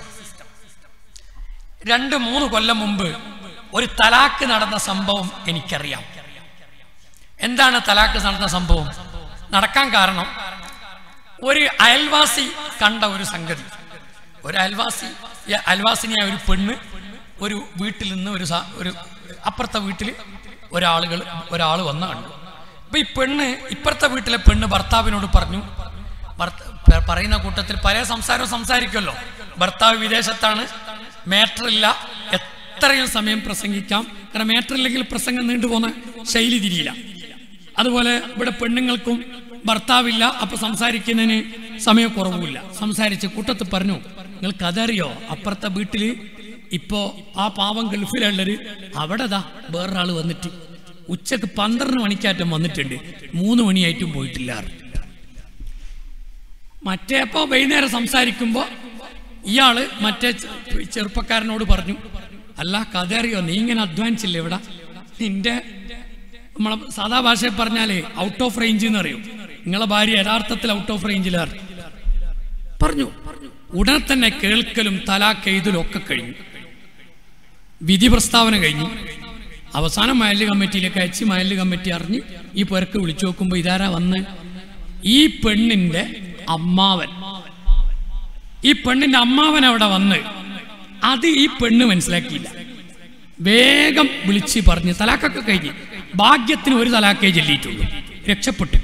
രണ്ട് മൂന്ന് കൊല്ലം മുമ്പ് ഒരു തലാക്ക് നടന്ന സംഭവം എനിക്കറിയാം എന്താണ് തലാക്ക് നടന്ന സംഭവം നടക്കാൻ കാരണം ഒരു അയൽവാസി കണ്ട ഒരു സംഗതി ഒരു അയൽവാസി ഈ അയൽവാസിനിയായ ഒരു പെണ്ണ് ഒരു വീട്ടിൽ നിന്ന് ഒരു സ- ഒരു അപ്പുറത്തെ വീട്ടിൽ ഒരാളുകൾ ഒരാൾ വന്ന് കണ്ടു അപ്പൊ ഈ പെണ്ണ് ഇപ്പുറത്തെ വീട്ടിലെ പെണ്ണ് ഭർത്താവിനോട് പറഞ്ഞു ഭർത്ത- പ- പറയുന്ന കൂട്ടത്തിൽ പല സംസാരവും സംസാരിക്കുമല്ലോ ഭർത്താവ് വിദേശത്താണ് മേറ്ററില്ല എത്രയും സമയം പ്രസംഗിക്കാം കാരണം മേറ്ററില്ലെങ്കിൽ പ്രസംഗം നീണ്ടുപോകുന്ന ശൈലി തിരിയില്ല അതുപോലെ ഇവിടെ പെണ്ണുങ്ങൾക്കും ഭർത്താവില്ല അപ്പൊ സംസാരിക്കുന്നതിന് സമയക്കുറവുമില്ല സംസാരിച്ച് കൂട്ടത്ത് പറഞ്ഞു നിങ്ങൾക്ക് അതറിയോ അപ്പുറത്തെ വീട്ടില് ഇപ്പോ ആ പാവം ഗൾഫിലുള്ളൊരു അവിടെ ദാ വേറൊരാള് വന്നിട്ട് ഉച്ചക്ക് പന്ത്രണ്ട് മണിക്കാറ്റം വന്നിട്ടുണ്ട് മൂന്ന് മണിയായിട്ടും പോയിട്ടില്ല മറ്റേ ഇപ്പോ വൈകുന്നേരം സംസാരിക്കുമ്പോ ഇയാള് മറ്റേ ചെ- ചെറുപ്പക്കാരനോട് പറഞ്ഞു അല്ല കഥ അറിയോ നീ ഇങ്ങനെ അധ്വാനിച്ചില്ലേ ഇവിടെ നിന്റെ നമ്മളെ സാധാ ഭാഷയിൽ പറഞ്ഞാലേ ഔട്ട് ഓഫ് റേഞ്ച് എന്ന് അറിയും നിങ്ങളെ ഭാര്യ യഥാർത്ഥത്തിൽ ഔട്ട് ഓഫ് റേഞ്ചിലാണ് പറഞ്ഞു ഉടനെ തന്നെ കേൾക്കലും തലാക്ക് എഴുതലും ഒക്കെ കഴിഞ്ഞു വിധി പ്രസ്താവന കഴിഞ്ഞു അവസാനം മയല് കമ്മിറ്റിയിലേക്ക് അയച്ച് മയല് കമ്മിറ്റി അറിഞ്ഞ് ഈ പേർക്ക് വിളിച്ചു നോക്കുമ്പോൾ ഇതാരാ വന്ന് ഈ പെണ്ണിന്റെ അമ്മാവൻ ഈ പെണ്ണിന്റെ അമ്മാവൻ അവിടെ വന്ന് അത് ഈ പെണ്ണ് മനസ്സിലാക്കിയില്ല വേഗം വിളിച്ച് പറഞ്ഞ് തലാക്കൊക്കെ കഴിഞ്ഞ് ഭാഗ്യത്തിന് ഒരു തലാക്കേ ചൊല്ലിയിട്ടുള്ളൂ രക്ഷപ്പെട്ടു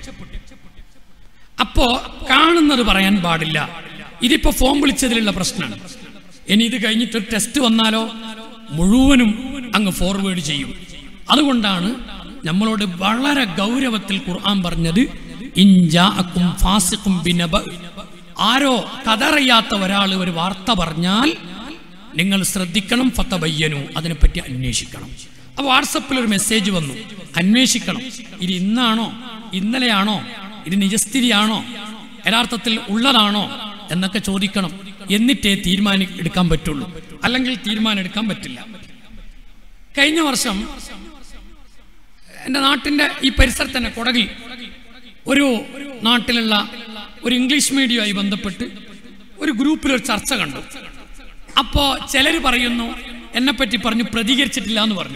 അപ്പോ കാണുന്നത് പറയാൻ പാടില്ല ഇതിപ്പോ ഫോൺ വിളിച്ചതിലുള്ള പ്രശ്നമാണ് ഇനി ഇത് കഴിഞ്ഞിട്ട് ഒരു ടെസ്റ്റ് വന്നാലോ മുഴുവനും അങ്ങ് ഫോർവേഡ് ചെയ്യും അതുകൊണ്ടാണ് നമ്മളോട് വളരെ ഗൗരവത്തിൽ ഖുർആൻ പറഞ്ഞത് ഇൻജാഅക്കും ഫാസിഖും ബിനബ ആരോ കതറിയാത്ത ഒരാൾ ഒരു വാർത്ത പറഞ്ഞാൽ നിങ്ങൾ ശ്രദ്ധിക്കണം ഫത്തബയ്യനു അതിനെപ്പറ്റി അന്വേഷിക്കണം അപ്പൊ വാട്സപ്പിൽ ഒരു മെസ്സേജ് വന്നു അന്വേഷിക്കണം ഇത് ഇന്നാണോ ഇന്നലെയാണോ ഇത് നിജസ്ഥിതിയാണോ യഥാർത്ഥത്തിൽ ഉള്ളതാണോ എന്നൊക്കെ ചോദിക്കണം എന്നിട്ടേ തീരുമാനം എടുക്കാൻ പറ്റുള്ളൂ അല്ലെങ്കിൽ തീരുമാനം എടുക്കാൻ പറ്റില്ല കഴിഞ്ഞ വർഷം എൻ്റെ നാട്ടിൻ്റെ ഈ പരിസരത്ത് തന്നെ കൊടകിൽ ഒരു നാട്ടിലുള്ള ഒരു ഇംഗ്ലീഷ് മീഡിയവുമായി ബന്ധപ്പെട്ട് ഒരു ഗ്രൂപ്പിൽ ഒരു ചർച്ച കണ്ടു അപ്പോ ചിലർ പറയുന്നു എന്നെപ്പറ്റി പറഞ്ഞു പ്രതികരിച്ചിട്ടില്ല എന്ന് പറഞ്ഞു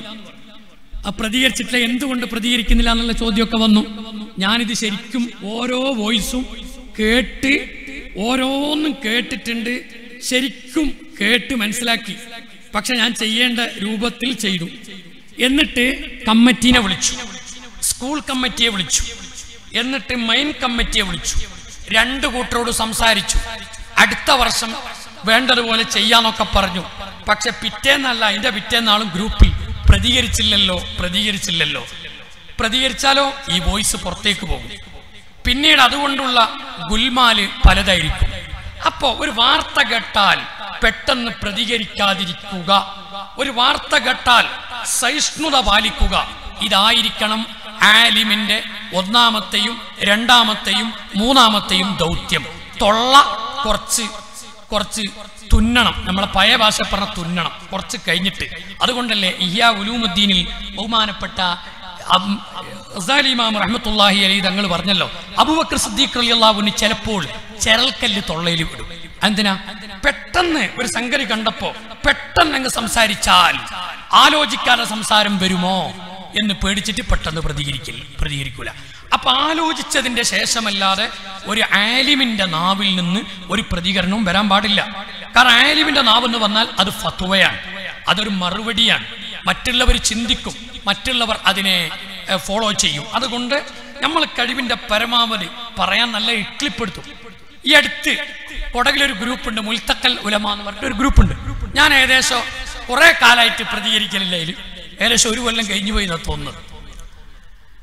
ആ പ്രതികരിച്ചിട്ടില്ല എന്തുകൊണ്ട് പ്രതികരിക്കുന്നില്ല എന്നുള്ള ചോദ്യമൊക്കെ വന്നു ഞാനിത് ശരിക്കും ഓരോ വോയിസും കേട്ട് ഓരോന്നും കേട്ടിട്ടുണ്ട് ശരിക്കും കേട്ട് മനസ്സിലാക്കി പക്ഷെ ഞാൻ ചെയ്യേണ്ട രൂപത്തിൽ ചെയ്തു എന്നിട്ട് കമ്മിറ്റീനെ വിളിച്ചു സ്കൂൾ കമ്മിറ്റിയെ വിളിച്ചു എന്നിട്ട് മൈൻ കമ്മിറ്റിയെ വിളിച്ചു രണ്ടു കൂട്ടരോട് സംസാരിച്ചു അടുത്ത വർഷം വേണ്ടതുപോലെ ചെയ്യാന്നൊക്കെ പറഞ്ഞു പക്ഷെ പിറ്റേന്നല്ല അതിന്റെ പിറ്റേന്നാളും ഗ്രൂപ്പിൽ പ്രതികരിച്ചില്ലല്ലോ പ്രതികരിച്ചില്ലല്ലോ പ്രതികരിച്ചാലോ ഈ വോയിസ് പുറത്തേക്ക് പോകും പിന്നീട് അതുകൊണ്ടുള്ള ഗുൽമാല് പലതായിരിക്കും അപ്പോ ഒരു വാർത്ത കേട്ടാൽ പെട്ടെന്ന് പ്രതികരിക്കാതിരിക്കുക ഒരു വാർത്ത കേട്ടാൽ സഹിഷ്ണുത പാലിക്കുക ഇതായിരിക്കണം ആലിമിന്റെ ഒന്നാമത്തെയും രണ്ടാമത്തെയും മൂന്നാമത്തെയും ദൗത്യം തൊള്ള കുറച്ച് കുറച്ച് തുന്നണം നമ്മളെ പഴയ ഭാഷ പറഞ്ഞ തുന്നണം കുറച്ച് കഴിഞ്ഞിട്ട് അതുകൊണ്ടല്ലേ ഇഹ്യാ ഉലൂമുദ്ദീനിൽ ബഹുമാനപ്പെട്ട അം- ഗസാലി ഇമാം റഹ്മത്തുള്ളാഹി അലൈഹി തങ്ങൾ പറഞ്ഞല്ലോ അബൂബക്കർ സിദ്ദീഖ് റളിയല്ലാഹുവിന് ചിലപ്പോൾ ചെരൽക്കല്ല് തൊള്ളയിൽ വിടും എന്തിനാ പെട്ടെന്ന് ഒരു സംഗതി കണ്ടപ്പോ പെട്ടെന്ന് അങ്ങ് സംസാരിച്ചാൽ ആലോചിക്കാതെ സംസാരം വരുമോ എന്ന് പേടിച്ചിട്ട് പെട്ടെന്ന് പ്രതികരിക്കില്ല പ്രതികരിക്കൂല അപ്പൊ ആലോചിച്ചതിന്റെ ശേഷമല്ലാതെ ഒരു ആലിമിന്റെ നാവിൽ നിന്ന് ഒരു പ്രതികരണവും വരാൻ പാടില്ല കാരണം ആലിമിന്റെ നാവെന്ന് വന്നാൽ അത് ഫത്വയാണ് അതൊരു മറുപടിയാണ് മറ്റുള്ളവർ ചിന്തിക്കും മറ്റുള്ളവർ അതിനെ ഫോളോ ചെയ്യും അതുകൊണ്ട് നമ്മൾ കഴിവിന്റെ പരമാവധി പറയാൻ നല്ല ഇക്ലിപ്പെടുത്തും ഈ അടുത്ത് കൊടകിലൊരു ഗ്രൂപ്പുണ്ട് മുൽത്തക്കൽ ഉലമ എന്ന് പറഞ്ഞിട്ട് ഒരു ഗ്രൂപ്പുണ്ട് ഞാൻ ഏകദേശം കുറെ കാലമായിട്ട് പ്രതികരിക്കലില്ല അതിൽ ഏകദേശം ഒരു കൊല്ലം കഴിഞ്ഞു പോയി എന്നാ തോന്നുന്നത്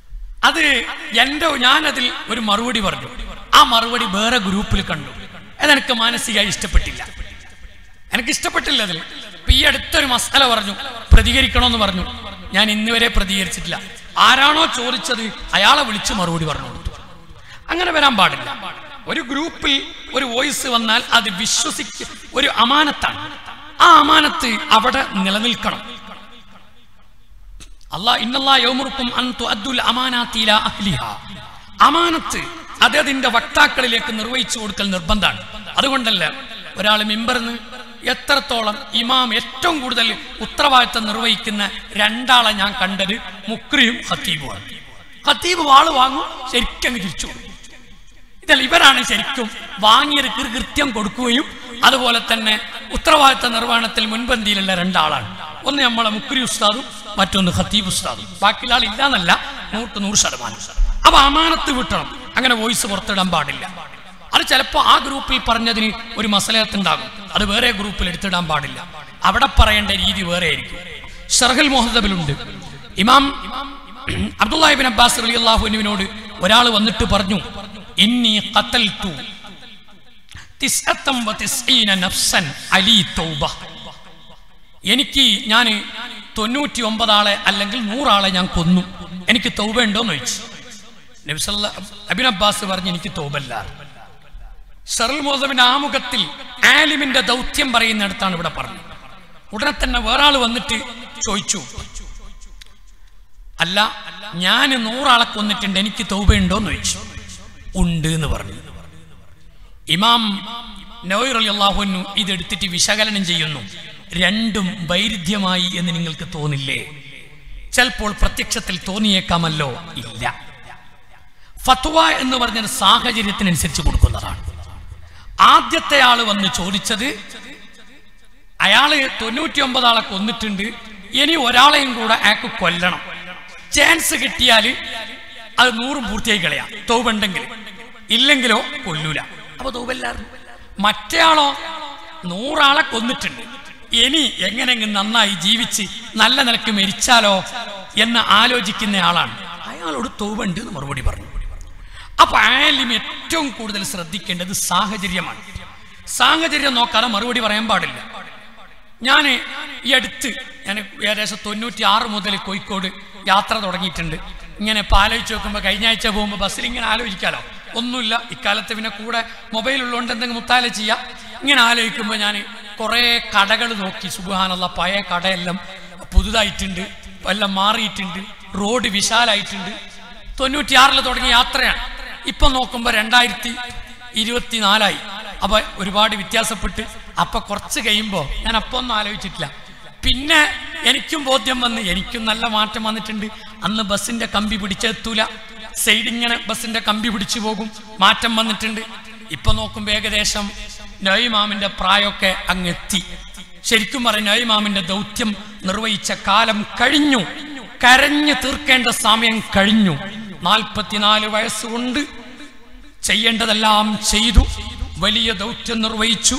അത് എൻ്റെ ഞാനതിൽ ഒരു മറുപടി പറഞ്ഞു ആ മറുപടി വേറെ ഗ്രൂപ്പിൽ കണ്ടു അതെനിക്ക് മാനസികമായി ഇഷ്ടപ്പെട്ടില്ല എനിക്ക് ഇഷ്ടപ്പെട്ടില്ല അതിൽ ഇപ്പൊ ഈ അടുത്തൊരു മസാല പറഞ്ഞു പ്രതികരിക്കണമെന്ന് പറഞ്ഞു ഞാൻ ഇന്നുവരെ പ്രതികരിച്ചിട്ടില്ല ആരാണോ ചോദിച്ചത് അയാളെ വിളിച്ച് മറുപടി പറഞ്ഞു കൊടുത്തു അങ്ങനെ വരാൻ പാടില്ല ഒരു ഗ്രൂപ്പിൽ ഒരു വോയിസ് വന്നാൽ അത് വിശ്വസിക്ക ഒരു അമാനത്താണ് ആ അമാനത്ത് അവിടെ നിലനിൽക്കണം അള്ളാഹ് ഇന്നല്ലാ യൗമുറുക്കും അൻ തുഅദ്ദുൽ അമാനാത്തി ഇലാ അഹ്ലിഹാ അമാനത്ത് അതതിന്റെ വക്താക്കളിലേക്ക് നിർവഹിച്ചു കൊടുക്കൽ നിർബന്ധമാണ് അതുകൊണ്ടല്ല ഒരാൾ മിമ്പർന്ന് എത്രത്തോളം ഇമാം ഏറ്റവും കൂടുതൽ ഉത്തരവാദിത്തം നിർവഹിക്കുന്ന രണ്ടാളെ ഞാൻ കണ്ടത് മുക്രിയും ഹത്തീബുമാണ് ഹത്തീബ് വാള് വാങ്ങും ശരിക്കും തിരിച്ചു കൊടുക്കും ഇതല്ല ഇവരാണ് ശരിക്കും വാങ്ങിയത് കൃ- കൃത്യം കൊടുക്കുകയും അതുപോലെ തന്നെ ഉത്തരവാദിത്ത നിർവഹണത്തിൽ മുൻപന്തിയിലുള്ള രണ്ടാളാണ് ഒന്ന് നമ്മളെ മുക്രി ഉസ്താദും മറ്റൊന്ന് ഖത്തീബ് ഉസ്താദും ബാക്കിയുള്ള ആൾ ഇല്ലാന്നല്ല നൂറ് നൂറ് ശതമാനം അപ്പൊ അമാനത്ത് വിട്ടണം അങ്ങനെ വോയിസ് പുറത്തിടാൻ പാടില്ല അത് ചിലപ്പോൾ ആ ഗ്രൂപ്പിൽ പറഞ്ഞതിന് ഒരു മസലത്തുണ്ടാകും അത് വേറെ ഗ്രൂപ്പിൽ എടുത്തിടാൻ പാടില്ല അവിടെ പറയേണ്ട രീതി വേറെ ആയിരിക്കും ഷർഹൽ മുഹദ്ദബിലുണ്ട് ഇമാം അബ്ദുല്ലാഹിബിൻ അബ്ബാസ് അലി അള്ളാഹുവിനോട് ഒരാൾ വന്നിട്ട് പറഞ്ഞു ഇന്നി ഖത്തൽതു തിസ്അത്തം വതിസ്ഈന നഫ്സൻ അലി തൗബ എനിക്ക് ഞാൻ തൊണ്ണൂറ്റി ഒമ്പതാളെ അല്ലെങ്കിൽ നൂറാളെ ഞാൻ കൊന്നു എനിക്ക് തൗബ ഉണ്ടോന്ന് ചോദിച്ചു നബിസല്ല അബിൻ അബ്ബാസ് പറഞ്ഞു എനിക്ക് തൗബല്ല ഷറുൽ മോസമിന്റെ ആമുഖത്തിൽ ആലിമിന്റെ ദൗത്യം പറയുന്നിടത്താണ് ഇവിടെ പറഞ്ഞത് ഉടനെ തന്നെ വേറാൾ വന്നിട്ട് ചോദിച്ചു അല്ല ഞാൻ നൂറാളെ കൊന്നിട്ടുണ്ട് എനിക്ക് തൗബയുണ്ടോന്ന് ചോദിച്ചു ഉണ്ട് എന്ന് പറഞ്ഞു ഇമാം നവീർ അലി അള്ളാഹുനു ഇതെടുത്തിട്ട് വിശകലനം ചെയ്യുന്നു രണ്ടും വൈരുദ്ധ്യമായി എന്ന് നിങ്ങൾക്ക് തോന്നില്ലേ ചിലപ്പോൾ പ്രത്യക്ഷത്തിൽ തോന്നിയേക്കാമല്ലോ ഇല്ല ഫത്വ എന്ന് പറഞ്ഞ സാഹചര്യത്തിനനുസരിച്ച് കൊടുക്കുന്നതാണ് ആദ്യത്തെ ആള് വന്ന് ചോദിച്ചത് അയാള് തൊണ്ണൂറ്റി ഒമ്പത് ആളെ കൊന്നിട്ടുണ്ട് ഇനി ഒരാളെയും കൂടെ അയാൾക്ക് കൊല്ലണം ചാൻസ് കിട്ടിയാൽ അത് നൂറും പൂർത്തിയായി കളയാം തോവുണ്ടെങ്കിൽ ഇല്ലെങ്കിലോ കൊല്ലൂല അപ്പൊ തോവല്ലായിരുന്നു മറ്റേയാളോ നൂറാളെ കൊന്നിട്ടുണ്ട് ഇനി എങ്ങനെയെങ്കിലും നന്നായി ജീവിച്ച് നല്ല നിലക്ക് മരിച്ചാലോ എന്ന് ആലോചിക്കുന്ന ആളാണ് അയാളോട് തോവുണ്ട് എന്ന് മറുപടി പറഞ്ഞു അപ്പൊ ആയാലും ഏറ്റവും കൂടുതൽ ശ്രദ്ധിക്കേണ്ടത് സാഹചര്യമാണ് സാഹചര്യം നോക്കാതെ മറുപടി പറയാൻ പാടില്ല ഞാൻ ഈ അടുത്ത് ഞാൻ ഏകദേശം തൊണ്ണൂറ്റി ആറ് മുതൽ കോഴിക്കോട് യാത്ര തുടങ്ങിയിട്ടുണ്ട് ഇങ്ങനെ ഇപ്പം ആലോചിച്ച് നോക്കുമ്പോൾ കഴിഞ്ഞ ആഴ്ച പോകുമ്പോൾ ബസ്സിൽ ഇങ്ങനെ ആലോചിക്കാലോ ഒന്നുമില്ല ഇക്കാലത്ത് പിന്നെ കൂടെ മൊബൈൽ ഉള്ളതുകൊണ്ട് എന്തെങ്കിലും മുത്താല ചെയ്യാം ഇങ്ങനെ ആലോചിക്കുമ്പോൾ ഞാൻ കുറേ കടകൾ നോക്കി സുബാനുള്ള പഴയ കടയെല്ലാം പുതുതായിട്ടുണ്ട് എല്ലാം മാറിയിട്ടുണ്ട് റോഡ് വിശാലായിട്ടുണ്ട് തൊണ്ണൂറ്റിയാറിൽ തുടങ്ങിയ യാത്രയാണ് ഇപ്പം നോക്കുമ്പോൾ രണ്ടായിരത്തി ഇരുപത്തിനാലായി അപ്പൊ ഒരുപാട് വ്യത്യാസപ്പെട്ട് അപ്പൊ കുറച്ച് കഴിയുമ്പോൾ ഞാൻ അപ്പൊ ഒന്നും ആലോചിച്ചിട്ടില്ല പിന്നെ എനിക്കും ബോധ്യം വന്ന് എനിക്കും നല്ല മാറ്റം വന്നിട്ടുണ്ട് അന്ന് ബസ്സിന്റെ കമ്പി പിടിച്ചെത്തൂല സൈഡ് ഇങ്ങനെ ബസ്സിന്റെ കമ്പി പിടിച്ചു പോകും മാറ്റം വന്നിട്ടുണ്ട് ഇപ്പൊ നോക്കുമ്പോ ഏകദേശം നയിമാമിന്റെ പ്രായമൊക്കെ അങ്ങ് എത്തി ശരിക്കും പറഞ്ഞ നയിമാമിന്റെ ദൗത്യം നിർവഹിച്ച കാലം കഴിഞ്ഞു കരഞ്ഞു തീർക്കേണ്ട സമയം കഴിഞ്ഞു നാൽപ്പത്തിനാല് വയസ്സുകൊണ്ട് ചെയ്യേണ്ടതെല്ലാം ചെയ്തു വലിയ ദൗത്യം നിർവഹിച്ചു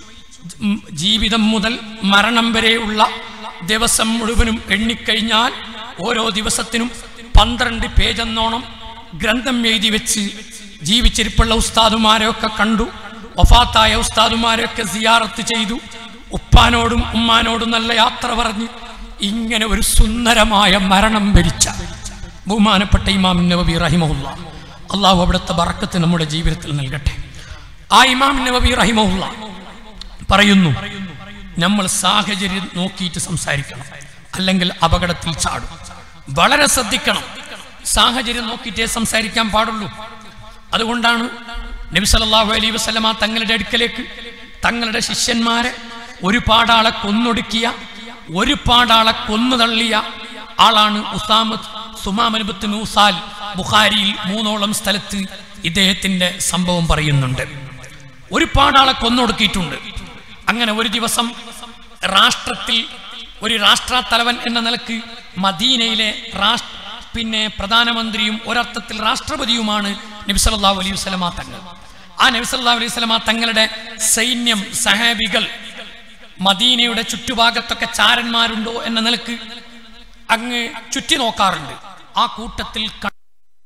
ഉം, ജീവിതം മുതൽ മരണം വരെയുള്ള ദിവസം മുഴുവനും എണ്ണിക്കഴിഞ്ഞാൽ ഓരോ ദിവസത്തിനും പന്ത്രണ്ട് പേജെന്നോണം ഗ്രന്ഥം എഴുതി വെച്ച് ജീവിച്ചിരിപ്പുള്ള ഉസ്താദുമാരെയൊക്കെ കണ്ടു വഫാത്തായ ഉസ്താദുമാരെയൊക്കെ സിയാറത്ത് ചെയ്തു ഉപ്പാനോടും ഉമ്മാനോടും നല്ല യാത്ര പറഞ്ഞ് ഇങ്ങനെ ഒരു സുന്ദരമായ മരണം വരിച്ച ബഹുമാനപ്പെട്ട ഇമാം നബി റഹിമഹുല്ല അള്ളാഹു അവിടുത്തെ ബറക്കത്ത് നമ്മുടെ ജീവിതത്തിൽ നൽകട്ടെ ആ ഇമാം നബി റഹിമഹുല്ല പറയുന്നു നമ്മൾ സാഹചര്യം നോക്കിയിട്ട് സംസാരിക്കണം അല്ലെങ്കിൽ അപകടത്തിൽ ചാടും വളരെ ശ്രദ്ധിക്കണം സാഹചര്യം നോക്കിയിട്ടേ സംസാരിക്കാൻ പാടുള്ളൂ അതുകൊണ്ടാണ് നബി സല്ലല്ലാഹു അലൈഹി വസല്ലമ തങ്ങളുടെ അടുക്കലേക്ക് തങ്ങളുടെ ശിഷ്യന്മാരെ ഒരുപാടാളെ കൊന്നൊടുക്കിയ ഒരുപാടാളെ കൊന്നു തള്ളിയ ആളാണ് ഉസാമത്ത് സുമാമനുബത്ത് മൂസാൽ ബുഖാരിയിൽ മൂന്നോളം സ്ഥലത്ത് ഇദ്ദേഹത്തിന്റെ സംഭവം പറയുന്നുണ്ട് ഒരുപാടാളെ കൊന്നൊടുക്കിയിട്ടുണ്ട് അങ്ങനെ ഒരു ദിവസം രാഷ്ട്രത്തിൽ ഒരു രാഷ്ട്രത്തലവൻ എന്ന നിലക്ക് മദീനയിലെ രാഷ്ട്ര പിന്നെ പ്രധാനമന്ത്രിയും ഒരർത്ഥത്തിൽ രാഷ്ട്രപതിയുമാണ് നബി സല്ലല്ലാഹു അലൈഹി വസല്ലമ തങ്ങൾ ആ നബി സല്ലല്ലാഹു അലൈഹി വസല്ലമ തങ്ങളുടെ സൈന്യം സഹാബികൾ മദീനയുടെ ചുറ്റുഭാഗത്തൊക്കെ ചാരന്മാരുണ്ടോ എന്ന നിലക്ക് അങ്ങ് ചുറ്റി നോക്കാറുണ്ട് ആ കൂട്ടത്തിൽ ക-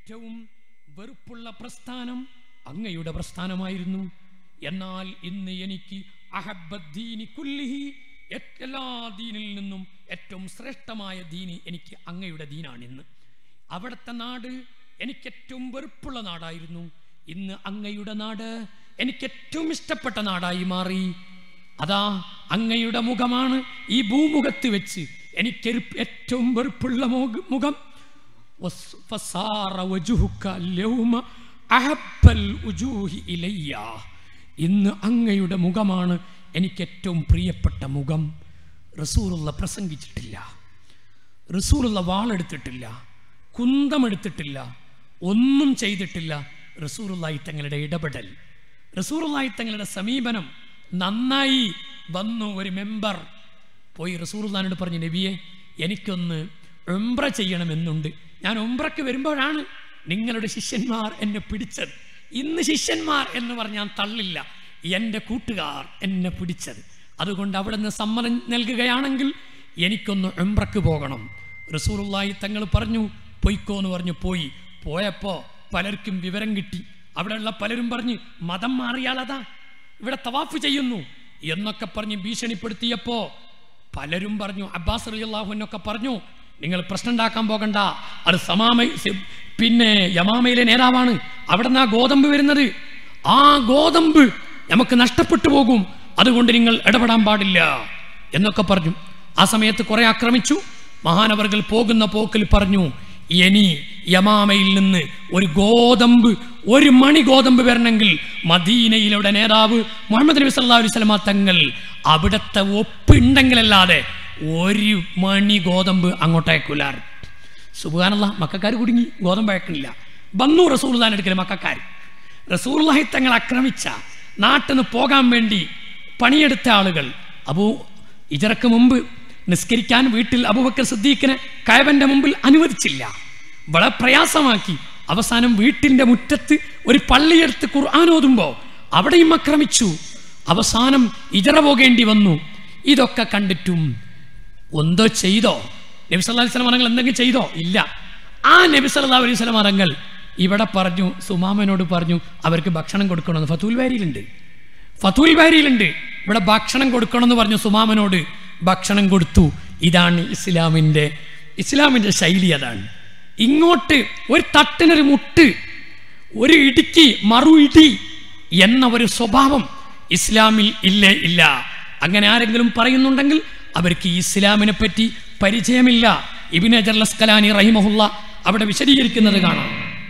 ഏറ്റവും വെറുപ്പുള്ള പ്രസ്ഥാനം അങ്ങയുടെ പ്രസ്ഥാനമായിരുന്നു എന്നാൽ ഇന്ന് എനിക്ക് അഹബദ്ദീനി കുല്ലിഹി എ- എല്ലാ ദീനിൽ നിന്നും ഏറ്റവും ശ്രേഷ്ഠമായ ദീന് എനിക്ക് അങ്ങയുടെ ദീനാണിന്ന് അവിടുത്തെ നാട് എനിക്ക് ഏറ്റവും വെറുപ്പുള്ള നാടായിരുന്നു ഇന്ന് അങ്ങയുടെ നാട് എനിക്ക് ഏറ്റവും ഇഷ്ടപ്പെട്ട നാടായി മാറി അതാ അങ്ങയുടെ മുഖമാണ് ഈ ഭൂമുഖത്ത് വെച്ച് എനിക്ക് ഏറ്റവും വെറുപ്പുള്ള മുഖ- മുഖം വസ്- ഫസാറ വജുഹുക അല്യൗമ അഹബ്ബൽ ഉജൂഹി ഇലയ്യ. ഇന്ന് അങ്ങയുടെ മുഖമാണ് എനിക്ക് ഏറ്റവും പ്രിയപ്പെട്ട മുഖം റസൂറുള്ള പ്രസംഗിച്ചിട്ടില്ല റസൂലുള്ള വാളെടുത്തിട്ടില്ല കുന്തമെടുത്തിട്ടില്ല ഒന്നും ചെയ്തിട്ടില്ല റസൂറുള്ളായി തങ്ങളുടെ ഇടപെടൽ റസൂറുള്ളായി തങ്ങളുടെ സമീപനം നന്നായി വന്നു ഒരു മെമ്പർ പോയി റസൂറുല്ലാനോട് പറഞ്ഞു നബിയെ എനിക്കൊന്ന് ഒമ്പ്ര ചെയ്യണമെന്നുണ്ട് ഞാൻ ഒമ്പ്രക്ക് വരുമ്പോഴാണ് നിങ്ങളുടെ ശിഷ്യന്മാർ എന്നെ പിടിച്ചത് ഇന്ന് ശിഷ്യന്മാർ എന്ന് പറഞ്ഞ് ഞാൻ തള്ളില്ല എൻ്റെ കൂട്ടുകാർ എന്നെ പിടിച്ചത് അതുകൊണ്ട് അവിടെ നിന്ന് സമ്മതം നൽകുകയാണെങ്കിൽ എനിക്കൊന്ന് ഒമ്പ്രക്ക് പോകണം റസൂറുള്ളായി തങ്ങൾ പറഞ്ഞു പൊയ്ക്കോ എന്ന് പറഞ്ഞു പോയി പോയപ്പോൾ പലർക്കും വിവരം കിട്ടി അവിടെയുള്ള പലരും പറഞ്ഞ് മതം മാറിയാളതാ ഇവിടെ തവാഫ് ചെയ്യുന്നു എന്നൊക്കെ പറഞ്ഞ് ഭീഷണിപ്പെടുത്തിയപ്പോ പലരും പറഞ്ഞു അബ്ബാസ് റളിയല്ലാഹു എന്നൊക്കെ പറഞ്ഞു നിങ്ങൾ പ്രശ്നം ഉണ്ടാക്കാൻ പോകണ്ട അത് സമാമ സി- പിന്നെ യമാമയിലെ നേതാവാണ് അവിടെ നിന്ന് ആ ഗോതമ്പ് വരുന്നത് ആ ഗോതമ്പ് നമുക്ക് നഷ്ടപ്പെട്ടു പോകും അതുകൊണ്ട് നിങ്ങൾ ഇടപെടാൻ പാടില്ല എന്നൊക്കെ പറഞ്ഞു ആ സമയത്ത് കുറെ ആക്രമിച്ചു മഹാനവർകൾ പോകുന്ന പോക്കിൽ പറഞ്ഞു ഇനി യമാമയിൽ നിന്ന് ഒരു ഗോതമ്പ് ഒരു മണി ഗോതമ്പ് വരണമെങ്കിൽ മദീനയിലൂടെ നേതാവ് മുഹമ്മദ് നബി സല്ലല്ലാഹു അലൈഹി വസല്ലമ തങ്ങൾ അവിടുത്തെ ഒപ്പുണ്ടെങ്കിലല്ലാതെ ഒരു മണി ഗോതമ്പ് അങ്ങോട്ടേക്കൂലാർ സുബാനല്ല മക്കാർ കുടുങ്ങി ഗോതമ്പ് അയക്കണില്ല ബന്നു റസൂൽദാൻ എടുക്കല് മക്കാർ റസൂർലാഹി തങ്ങൾ ആക്രമിച്ച നാട്ടിൽ നിന്ന് പോകാൻ വേണ്ടി പണിയെടുത്ത ആളുകൾ അബൂ ഇജറക്ക് മുമ്പ് നിസ്കരിക്കാൻ വീട്ടിൽ അബൂബക്കർ സിദ്ദീഖിനെ കയവന്റെ മുമ്പിൽ അനുവദിച്ചില്ല വളരെ പ്രയാസമാക്കി അവസാനം വീട്ടിന്റെ മുറ്റത്ത് ഒരു പള്ളിയെടുത്ത് ഖുർആൻ ഓതുമ്പോൾ അവിടെയും ആക്രമിച്ചു അവസാനം ഇജറ പോകേണ്ടി വന്നു ഇതൊക്കെ കണ്ടിട്ടും എന്തോ ചെയ്തോ നബി സല്ലല്ലാഹു അലൈഹി വസല്ലം മരങ്ങൾ എന്തെങ്കിലും ചെയ്തോ ഇല്ല ആ നബി സല്ലല്ലാഹു അലൈഹി വസല്ലം മരങ്ങൾ ഇവിടെ പറഞ്ഞു സുമാമനോട് പറഞ്ഞു അവർക്ക് ഭക്ഷണം കൊടുക്കണമെന്ന് ഫതൂൽ വാരിയിലുണ്ട് ഫതൂൽ വാരിയിലുണ്ട് ഇവിടെ ഭക്ഷണം കൊടുക്കണമെന്ന് പറഞ്ഞു സുമാമനോട് ഭക്ഷണം കൊടുത്തു ഇതാണ് ഇസ്ലാമിൻ്റെ ഇസ്ലാമിൻ്റെ ശൈലി അതാണ് ഇങ്ങോട്ട് ഒരു തട്ടിനൊരു മുട്ട് ഒരു ഇടുക്കി മറു ഇടി എന്ന ഒരു സ്വഭാവം ഇസ്ലാമിൽ ഇല്ലേ ഇല്ല അങ്ങനെ ആരെങ്കിലും പറയുന്നുണ്ടെങ്കിൽ അവർക്ക് ഈ ഇസ്ലാമിനെ പറ്റി പരിചയമില്ല ഇബിൻ അജർ ലസ്കലാനി റഹിമഹുല്ല അവിടെ വിശദീകരിക്കുന്നത് കാണാം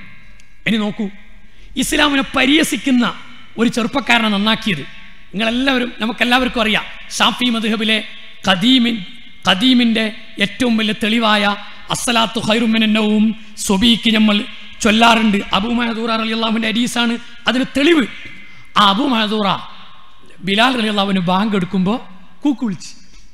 ഇനി നോക്കൂ ഇസ്ലാമിനെ പരിഹസിക്കുന്ന ഒരു ചെറുപ്പക്കാരനെ നന്നാക്കിയത് നിങ്ങളെല്ലാവരും നമുക്കെല്ലാവർക്കും അറിയാം ഷാഫി മദ്ഹബിലെ ഖദീമിൻ ഖദീമിൻ്റെ ഏറ്റവും വലിയ തെളിവായ അസ്സലാത്തു ഹൈറുമിനവും സ്വബീക്ക് നമ്മൾ ചൊല്ലാറുണ്ട് അബൂ മഹദൂറ അലി അള്ളാഹുവിൻ്റെ അരീസാണ് അതിന് തെളിവ് ആ അബൂ മഹദൂറ ബിലാൽ അലി അള്ളാഹുവിന് ബാങ്ക് എടുക്കുമ്പോൾ കൂക്ക് വിളിച്ച്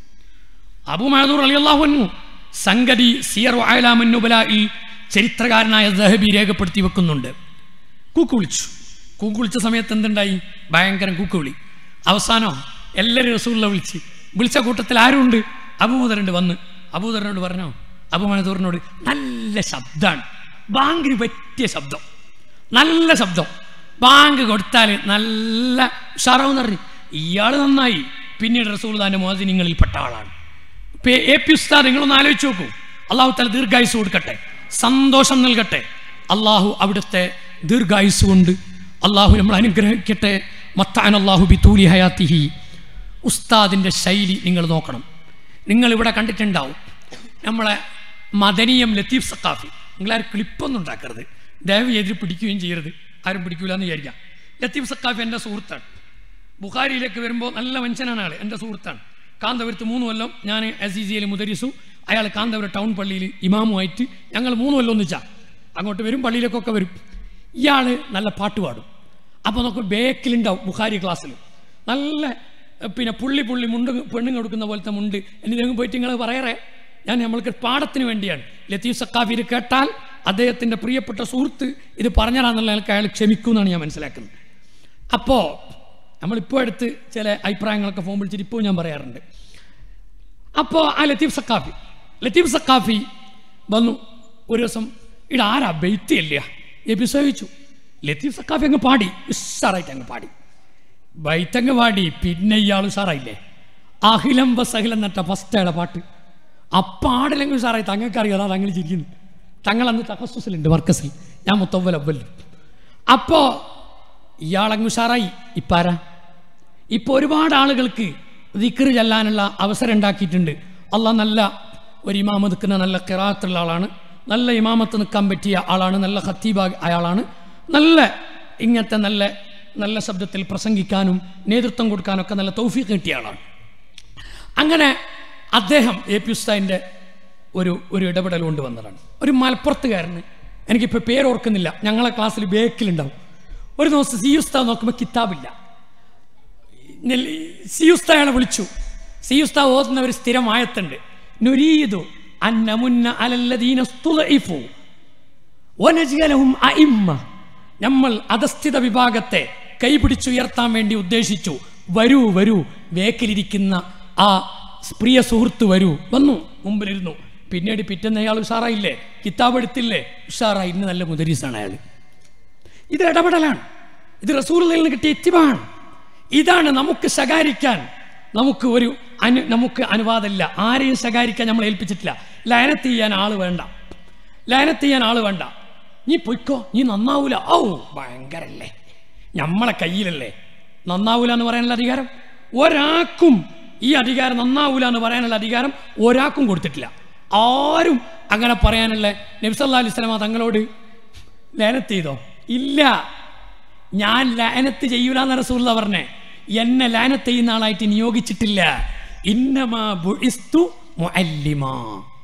അബു മഹദൂർ അലി അള്ളാഹുനു സംഗതി സിയർ ആയലാമന്നുബലായിൽ ചരിത്രകാരനായ ദഹബി രേഖപ്പെടുത്തി വെക്കുന്നുണ്ട് കൂക്ക് വിളിച്ചു കൂക്ക് വിളിച്ച സമയത്ത് എന്തുണ്ടായി ഭയങ്കരം കൂക്ക് വിളി അവസാനം എല്ലാവരും റസൂലിനെ വിളിച്ച് വിളിച്ച കൂട്ടത്തിൽ ആരുണ്ട് അബൂദറിൻ്റെ വന്ന് അബൂദറിനോട് പറഞ്ഞോ അബു മഹദൂറിനോട് നല്ല ശബ്ദമാണ് ബാങ്കിന് പറ്റിയ ശബ്ദം നല്ല ശബ്ദം ബാങ്ക് കൊടുത്താൽ നല്ല ഉഷാറാവെന്ന് പറഞ്ഞു ഇയാൾ നന്നായി പിന്നീട് റസൂൽ താൻ്റെ മോചനങ്ങളിൽപ്പെട്ട ആളാണ് ഇപ്പൊ എ പി ഉസ്താദ് നിങ്ങളൊന്ന് ആലോചിച്ച് നോക്കൂ അള്ളാഹു തല ദീർഘായുസ് കൊടുക്കട്ടെ സന്തോഷം നൽകട്ടെ അള്ളാഹു അവിടുത്തെ ദീർഘായുസ് കൊണ്ട് അള്ളാഹു നമ്മൾ അനുഗ്രഹിക്കട്ടെ മത്താൻ അള്ളാഹു ബി തൂലി ഹയാത്തിഹി ഉസ്താദിൻ്റെ ശൈലി നിങ്ങൾ നോക്കണം നിങ്ങൾ ഇവിടെ കണ്ടിട്ടുണ്ടാവും നമ്മളെ മദനീയം ലത്തീഫ് സക്കാഫി നിങ്ങളാരും ക്ലിപ്പൊന്നും ഉണ്ടാക്കരുത് ദയവ് ചെയ്തിട്ട് പിടിക്കുകയും ചെയ്യരുത് ആരും പിടിക്കൂല എന്ന് വിചാരിക്കാം ലത്തീഫ് സക്കാഫി എൻ്റെ സുഹൃത്താണ് ബുഖാരിയിലേക്ക് വരുമ്പോൾ നല്ല മനുഷ്യനാണ് ആൾ എൻ്റെ സുഹൃത്താണ് കാന്തപുരത്ത് മൂന്ന് കൊല്ലം ഞാൻ അസീസിയയിൽ മുദരിസു അയാൾ കാന്തപുരം ടൗൺ പള്ളിയിൽ ഇമാമുമായിട്ട് ഞങ്ങൾ മൂന്ന് കൊല്ലം ഒന്നിച്ചാ അങ്ങോട്ട് വരും പള്ളിയിലേക്കൊക്കെ വരും ഇയാൾ നല്ല പാട്ട് പാടും അപ്പോൾ നമുക്ക് ബേക്കിലുണ്ടാവും ബുഖാരി ക്ലാസ്സിൽ നല്ല എഹ്, പിന്നെ പുള്ളി പുള്ളി മുണ്ട് പെണ്ണുങ്ങൾ കൊടുക്കുന്ന പോലത്തെ മുണ്ട് എന്നിതെങ്കിലും പോയിട്ട് നിങ്ങൾ പറയറേ ഞാൻ നമ്മൾക്ക് പാഠത്തിന് വേണ്ടിയാണ് ലത്തീഫ് സക്കാഫി ഇത് കേട്ടാൽ അദ്ദേഹത്തിൻ്റെ പ്രിയപ്പെട്ട സുഹൃത്ത് ഇത് പറഞ്ഞതാണെന്നുള്ള അയാൾക്ക് അയാൾ ക്ഷമിക്കുമെന്നാണ് ഞാൻ മനസ്സിലാക്കുന്നത് അപ്പോൾ നമ്മളിപ്പോൾ അടുത്ത് ചില അഭിപ്രായങ്ങളൊക്കെ ഫോൺ വിളിച്ചിട്ട് ഇപ്പോൾ ഞാൻ പറയാറുണ്ട് അപ്പോൾ ആ ലത്തീഫ് സക്കാഫി ലത്തീഫ് സക്കാഫി വന്നു ഒരു ദിവസം ഇവിടെ ആരാ ബെയ്ത്ത് ഇല്ല എപ്പിസോദിച്ചു ലത്തീഫ് സക്കാഫി അങ്ങ് പാടി ഉഷാറായിട്ട് അങ്ങ് പാടി ബൈത്തങ്ങ് പാടി പിന്നെ ഇയാൾ ഉഷാറായില്ലേ അഖിലം ബസഹിലം നട്ട ഫസ്റ്റേടെ പാട്ട് ആ പാടലെങ്കിൽ ഉഷാറായി തങ്ങൾക്ക് അറിയാതെ തങ്ങൾ ചിരിക്കുന്നു തങ്ങൾ അന്ന് തഹസുസിലുണ്ട് വർക്കസിൽ ഞാൻ മുത്തവൽ അവലും അപ്പോൾ ഇയാളങ്ങ് ഉഷാറായി ഇപ്പാരാ ഇപ്പോൾ ഒരുപാട് ആളുകൾക്ക് ദിക്റ് ചെല്ലാനുള്ള അവസരം ഉണ്ടാക്കിയിട്ടുണ്ട് അള്ളാഹ് നല്ല ഒരു ഇമാമ നിൽക്കുന്ന നല്ല കിറാത്തുള്ള ആളാണ് നല്ല ഇമാമത്ത് നിൽക്കാൻ പറ്റിയ ആളാണ് നല്ല ഖത്തീബ ആളാണ് നല്ല ഇങ്ങനത്തെ നല്ല നല്ല ശബ്ദത്തിൽ പ്രസംഗിക്കാനും നേതൃത്വം കൊടുക്കാനും ഒക്കെ നല്ല തൗഫീഖ് കിട്ടിയ ആളാണ് അങ്ങനെ അദ്ദേഹം എ പി ഉസ്താദിൻ്റെ ഒരു ഒരു ഇടപെടൽ കൊണ്ടുവന്നതാണ് ഒരു മലപ്പുറത്തുകാരന് എനിക്കിപ്പോൾ പേരോർക്കുന്നില്ല ഞങ്ങളെ ക്ലാസ്സിൽ ബേക്കിലുണ്ടാവും ഒരു ദിവസം സി ഉസ്താദ് നോക്കുമ്പോൾ കിതാബില്ല നെൽ- സി ഉസ്താദ് വിളിച്ചു സി ഉസ്താദ് ഓതുന്ന ഒരു സ്ഥിരം ആയത്തുണ്ട് നുരീദു അന്നമുന്ന അലല്ലദീന സ്തുലഇഫു വനജ്അലഹും അഇമ്മ നമ്മൾ അധസ്ഥിത വിഭാഗത്തെ കൈപിടിച്ചുയർത്താൻ വേണ്ടി ഉദ്ദേശിച്ചു വരൂ വരൂ വേക്കിലിരിക്കുന്ന ആ പ്രിയ സുഹൃത്ത് വരൂ വന്നു മുമ്പിലിരുന്നു പിന്നീട് പിറ്റേന്ന് അയാൾ ഉഷാറായില്ലേ കിതാബ് എടുത്തില്ലേ ഉഷാറായി ഇന്ന് നല്ല മുദരീസാണ് അയാൾ ഇത് ഇടപെടലാണ് ഇത് റസൂലിൽ നിന്ന് കിട്ടിയ എത്തിവാണ് ഇതാണ് നമുക്ക് ശകാരിക്കാൻ നമുക്ക് ഒരു അനു നമുക്ക് അനുവാദമില്ല ആരെയും ശകാരിക്കാൻ നമ്മൾ ഏൽപ്പിച്ചിട്ടില്ല ലയനത്ത് ചെയ്യാൻ ആള് വേണ്ട ലയനത്ത് ചെയ്യാൻ ആള് വേണ്ട നീ പൊയ്ക്കോ നീ നന്നാവൂല ഔ ഭയങ്കരല്ലേ നമ്മളെ കയ്യിലല്ലേ നന്നാവൂല എന്ന് പറയാനുള്ള അധികാരം ഒരാൾക്കും ഈ അധികാരം നന്നാവൂല എന്ന് പറയാനുള്ള അധികാരം ഒരാൾക്കും കൊടുത്തിട്ടില്ല ആരും അങ്ങനെ പറയാനുള്ള നബ്സല്ലാ അലൈഹി സ്വലാമ തങ്ങളോട് ലയനത്ത് ചെയ്തോ ഇല്ല ഞാൻ ലാനത്ത് ചെയ്യൂല എന്ന റസൂള്ള പറഞ്ഞേ എന്നെ ലാനത്ത് ചെയ്യുന്ന ആളായിട്ട് നിയോഗിച്ചിട്ടില്ല ഇന്നമാ ബുഇസ്തു മുഅല്ലിമാ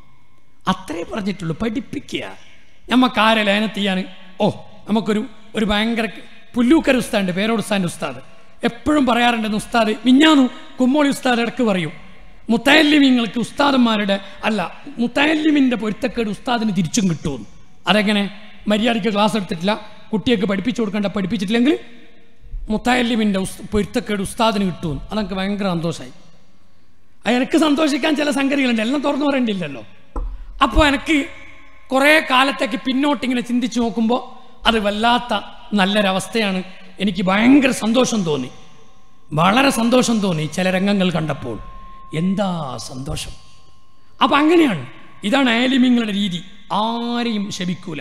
അത്രേ പറഞ്ഞിട്ടുള്ളൂ പഠിപ്പിക്കുക നമുക്ക് ആരെ ലാനത്ത് ചെയ്യാൻ ഓ നമുക്കൊരു ഒരു ഭയങ്കര പുല്ലൂക്കര ഉസ്താദുണ്ട് പേരോട് ഉസ്താദിൻ്റെ ഉസ്താദ് എപ്പോഴും പറയാറുണ്ടെന്ന് ഉസ്താദ് മിഞ്ഞാന്നു കുമ്മോളി ഉസ്താദ് ഇടക്ക് പറയും മുത്തയല്ലിമിങ്ങൾക്ക് ഉസ്താദന്മാരുടെ അല്ല മുത്തയല്ലിമിൻ്റെ പൊരുത്തക്കേട് ഉസ്താദിന് തിരിച്ചും കിട്ടുമെന്ന് അതെങ്ങനെ മര്യാദയ്ക്ക് ക്ലാസ് എടുത്തിട്ടില്ല കുട്ടിയൊക്കെ പഠിപ്പിച്ചു കൊടുക്കേണ്ട പഠിപ്പിച്ചിട്ടില്ലെങ്കിൽ മുത്തയല്ലിമിൻ്റെ ഉസ് പൊരുത്തക്കേട് ഉസ്താദിന് കിട്ടുമെന്ന് അതൊക്കെ ഭയങ്കര സന്തോഷമായി എനിക്ക് സന്തോഷിക്കാൻ ചില സംഗതികളുണ്ട് എല്ലാം തുറന്നു പറയേണ്ടില്ലല്ലോ അപ്പോൾ എനിക്ക് കുറേ കാലത്തേക്ക് പിന്നോട്ടിങ്ങനെ ചിന്തിച്ചു നോക്കുമ്പോൾ അത് വല്ലാത്ത നല്ലൊരവസ്ഥയാണ് എനിക്ക് ഭയങ്കര സന്തോഷം തോന്നി വളരെ സന്തോഷം തോന്നി ചില രംഗങ്ങൾ കണ്ടപ്പോൾ എന്താ സന്തോഷം അപ്പം അങ്ങനെയാണ് ഇതാണ് ആലിമ്യങ്ങളുടെ രീതി ആരെയും ശപിക്കൂല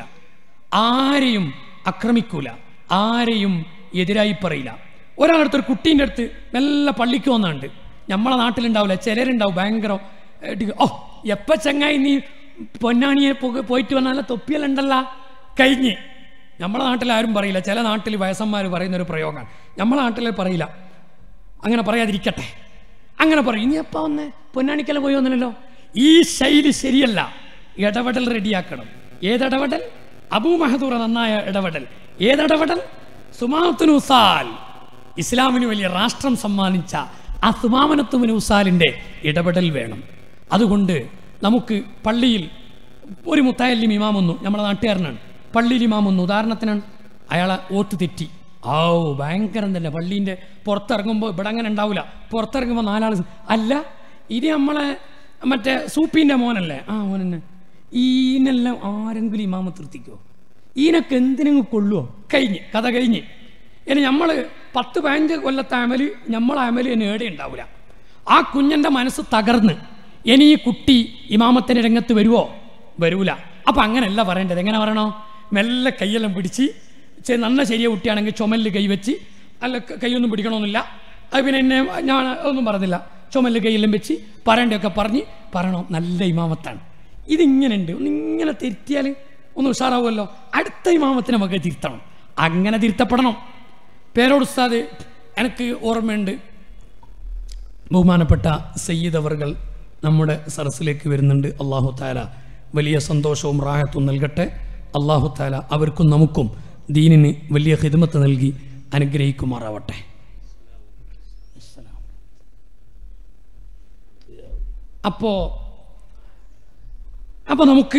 ആരെയും ആക്രമിക്കൂല ആരെയും എതിരായി പറയില്ല ഒരാളടുത്ത് ഒരു കുട്ടീൻ്റെ അടുത്ത് നല്ല പള്ളിക്ക് വന്നുണ്ട് നമ്മളെ നാട്ടിലുണ്ടാവില്ല ചിലരുണ്ടാവും ഭയങ്കര ഏട്ട് ഓ എപ്പ ചങ്ങായി നീ പൊന്നാണിയെ പോ- പോയിട്ട് വന്നാൽ തൊപ്പിയലുണ്ടല്ല കഴിഞ്ഞ് നമ്മളെ നാട്ടിൽ ആരും പറയില്ല ചില നാട്ടിൽ വയസ്സന്മാർ പറയുന്ന ഒരു പ്രയോഗമാണ് നമ്മളെ നാട്ടിൽ പറയില്ല അങ്ങനെ പറയാതിരിക്കട്ടെ അങ്ങനെ പറയും ഇനി എപ്പ വന്നേ പൊന്നാണിക്കല പോയി വന്നല്ലോ ഈ ശൈലി ശരിയല്ല ഇടപെടൽ റെഡിയാക്കണം ഏതിടപെടൽ അബൂ മഹദൂറ നന്നായ ഇടപെടൽ ഏതിടപെടൽ സുമാത്തുൻ ഉസാൽ ഇസ്ലാമിന് വലിയ രാഷ്ട്രം സമ്മാനിച്ച ആ സുമാമനത്തുമിന് ഉസാലിൻ്റെ ഇടപെടൽ വേണം അതുകൊണ്ട് നമുക്ക് പള്ളിയിൽ ഒരു മുത്തായല്ലിം ഇമാം വന്നു നമ്മുടെ നാട്ടുകാരനാണ് പള്ളിയിൽ ഇമാം വന്നു ഉദാഹരണത്തിനാണ് അയാളെ ഓത്ത് തെറ്റി ഓ ഭയങ്കരം തന്നെ പള്ളീൻ്റെ പുറത്തിറങ്ങുമ്പോൾ ഇവിടെ അങ്ങനെ ഉണ്ടാവില്ല പുറത്തിറങ്ങുമ്പോൾ നാലാൾ അല്ല ഇത് നമ്മളെ മറ്റേ സൂപ്പീൻ്റെ മോനല്ലേ ആ മോനെന്നെ ഈനെല്ലാം ആരെങ്കിലും ഇമാമത്ത് നിർത്തിക്കോ ഈനൊക്കെ എന്തിനെങ്കിലും കൊള്ളുവോ കഴിഞ്ഞ് കഥ കഴിഞ്ഞ് ഇനി നമ്മൾ പത്ത് പതിനഞ്ച് കൊല്ലത്തെ അമല് നമ്മളെ അമല് ഇനി ഏടെ ഉണ്ടാവില്ല ആ കുഞ്ഞൻ്റെ മനസ്സ് തകർന്ന് ഇനി ഈ കുട്ടി ഇമാമത്തിൻ്റെ രംഗത്ത് വരുവോ വരൂല അപ്പം അങ്ങനെയല്ല പറയേണ്ടത് എങ്ങനെ പറയണോ മെല്ലെ കൈയെല്ലാം പിടിച്ച് ചെ- നന്ന ശരിയ കുട്ടിയാണെങ്കിൽ ചുമലിൽ കൈവച്ച് അല്ല ക- കൈയൊന്നും പിടിക്കണമെന്നില്ല അത് പിന്നെ എന്നെ ഞാൻ ഒന്നും പറഞ്ഞില്ല ചുമലിൽ കൈയെല്ലാം വെച്ച് പറയേണ്ടതൊക്കെ പറഞ്ഞ് പറയണോ നല്ല ഇമാമത്താണ് ഇതിങ്ങനെയുണ്ട് ഒന്നിങ്ങനെ തിരുത്തിയാൽ ഒന്ന് ഉഷാറാവുമല്ലോ അടുത്ത ഇമാമത്തിനെ നമുക്ക് തിരുത്തണം അങ്ങനെ തിരുത്തപ്പെടണം പേരോട് ഉസ്താദ് എനിക്ക് ഓർമ്മയുണ്ട് ബഹുമാനപ്പെട്ട സയ്യിദ് അവർകൾ നമ്മുടെ സരസിലേക്ക് വരുന്നുണ്ട് അള്ളാഹു താല വലിയ സന്തോഷവും റാഹത്തും നൽകട്ടെ അള്ളാഹു താല അവർക്കും നമുക്കും ദീനിന് വലിയ ഹിദ്മത്ത് നൽകി അനുഗ്രഹിക്കുമാറാവട്ടെ അപ്പോ അപ്പൊ നമുക്ക്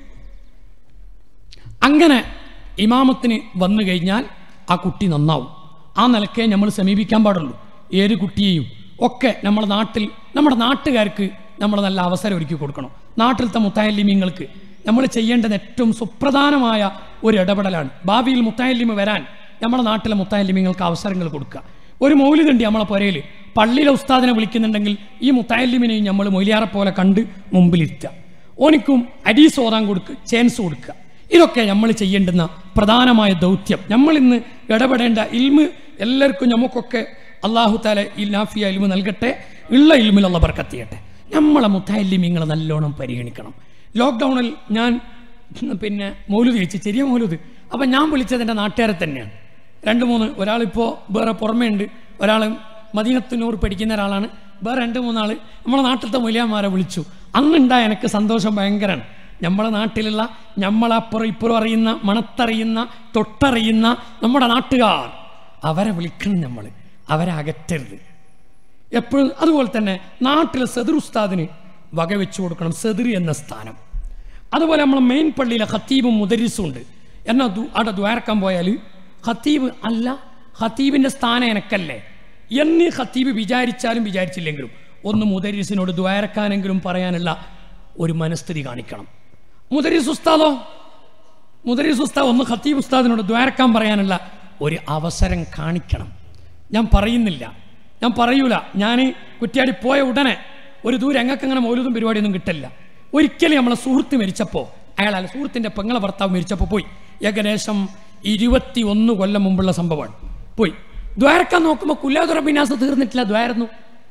അങ്ങനെ ഇമാമത്തിന് വന്നു കഴിഞ്ഞാൽ ആ കുട്ടി നന്നാവും ആ നിലക്കേ നമ്മൾ സമീപിക്കാൻ പാടുള്ളൂ ഏത് കുട്ടിയെയും ഒക്കെ നമ്മുടെ നാട്ടിൽ നമ്മുടെ നാട്ടുകാർക്ക് നമ്മൾ നല്ല അവസരം ഒരുക്കി കൊടുക്കണം നാട്ടിലത്തെ മുത്തായല്ലിമീങ്ങൾക്ക് നമ്മൾ ചെയ്യേണ്ടത് ഏറ്റവും സുപ്രധാനമായ ഒരു ഇടപെടലാണ് ഭാവിയിൽ മുത്തായല്ലിമ വരാൻ നമ്മുടെ നാട്ടിലെ മുത്തായല്ലിമങ്ങൾക്ക് അവസരങ്ങൾ കൊടുക്കുക ഒരു മൗലിതുണ്ട് നമ്മളെ പുരയിൽ പള്ളിയിലെ ഉസ്താദിനെ വിളിക്കുന്നുണ്ടെങ്കിൽ ഈ മുത്തായല്ലിമിനെയും നമ്മൾ മൊയിലിയാറെ പോലെ കണ്ട് മുമ്പിലിരുത്തുക ഓനിക്കും അഡീസ് ഓതാൻ കൊടുക്കുക ചാൻസ് കൊടുക്കുക ഇതൊക്കെ നമ്മൾ ചെയ്യേണ്ടുന്ന പ്രധാനമായ ദൗത്യം നമ്മൾ ഇന്ന് ഇടപെടേണ്ട ഇൽമ് എല്ലാവർക്കും നമുക്കൊക്കെ അള്ളാഹു താല ഈ നാഫിയ ഇൽമ് നൽകട്ടെ ഉള്ള ഇൽമിലുള്ള ബർക്കത്ത് ചെയ്യട്ടെ നമ്മളെ മുത്തായല്ലിമിങ്ങളെ നല്ലോണം പരിഗണിക്കണം ലോക്ക്ഡൗണിൽ ഞാൻ പിന്നെ മൗലുദ് ചോദിച്ചു ചെറിയ മൗലുദ് അപ്പം ഞാൻ വിളിച്ചത് എൻ്റെ നാട്ടുകാരെ തന്നെയാണ് രണ്ട് മൂന്ന് ഒരാളിപ്പോൾ വേറെ പുറമേ ഉണ്ട് ഒരാൾ മദീനത്തുനൂർ പഠിക്കുന്ന ഒരാളാണ് വേറെ രണ്ട് മൂന്നാൾ നമ്മളെ നാട്ടിലത്തെ മൂല്യന്മാരെ വിളിച്ചു അന്നുണ്ടായ എനിക്ക് സന്തോഷം ഭയങ്കരമാണ് നമ്മളെ നാട്ടിലുള്ള നമ്മളപ്പുറം ഇപ്പുറം അറിയുന്ന മണത്തറിയുന്ന തൊട്ടറിയുന്ന നമ്മുടെ നാട്ടുകാർ അവരെ വിളിക്കണം നമ്മൾ അവരെ അകറ്റരുത് എപ്പോഴും അതുപോലെ തന്നെ നാട്ടിലെ സദർ ഉസ്താദിന് വകവെച്ചു കൊടുക്കണം സദർ എന്ന സ്ഥാനം അതുപോലെ നമ്മളെ മെയിൻ പള്ളിയിലെ ഖത്തീബും മുദരിസും ഉണ്ട് എന്നാൽ ദു- അവിടെ ദ്വാരക്കാൻ പോയാൽ ഖത്തീബ് അല്ല ഖത്തീബിൻ്റെ സ്ഥാനം എനക്കല്ലേ എന്ന് ഖത്തീബ് വിചാരിച്ചാലും വിചാരിച്ചില്ലെങ്കിലും ഒന്ന് മുദരിസിനോട് ദ്വാരക്കാനെങ്കിലും പറയാനുള്ള ഒരു മനസ്ഥിതി കാണിക്കണം മുദരിസ് ഉസ്താദോ മുദരിസ് ഉസ്താദ് ഒന്ന് ഖത്തീബ് ഉസ്താദിനോട് ദ്വാരക്കാൻ പറയാനുള്ള ഒരു അവസരം കാണിക്കണം ഞാൻ പറയുന്നില്ല ഞാൻ പറയൂല ഞാൻ കുറ്റിയാടി പോയ ഉടനെ ഒരു ദൂരം ഞങ്ങൾക്ക് അങ്ങനെ മൗലൂദും പരിപാടിയൊന്നും കിട്ടില്ല ഒരിക്കലും നമ്മളെ സുഹൃത്ത് മരിച്ചപ്പോൾ അയാളല്ല സുഹൃത്തിൻ്റെ പെങ്ങളെ ഭർത്താവ് മരിച്ചപ്പോൾ പോയി ഏകദേശം ഇരുപത്തി ഒന്ന് കൊല്ലം മുമ്പുള്ള സംഭവമാണ് പോയി ദ്വാരക്കാൻ നോക്കുമ്പോൾ കുല്ലാതുറബിനാസ് തീർന്നിട്ടില്ല ദ്വാരന്നു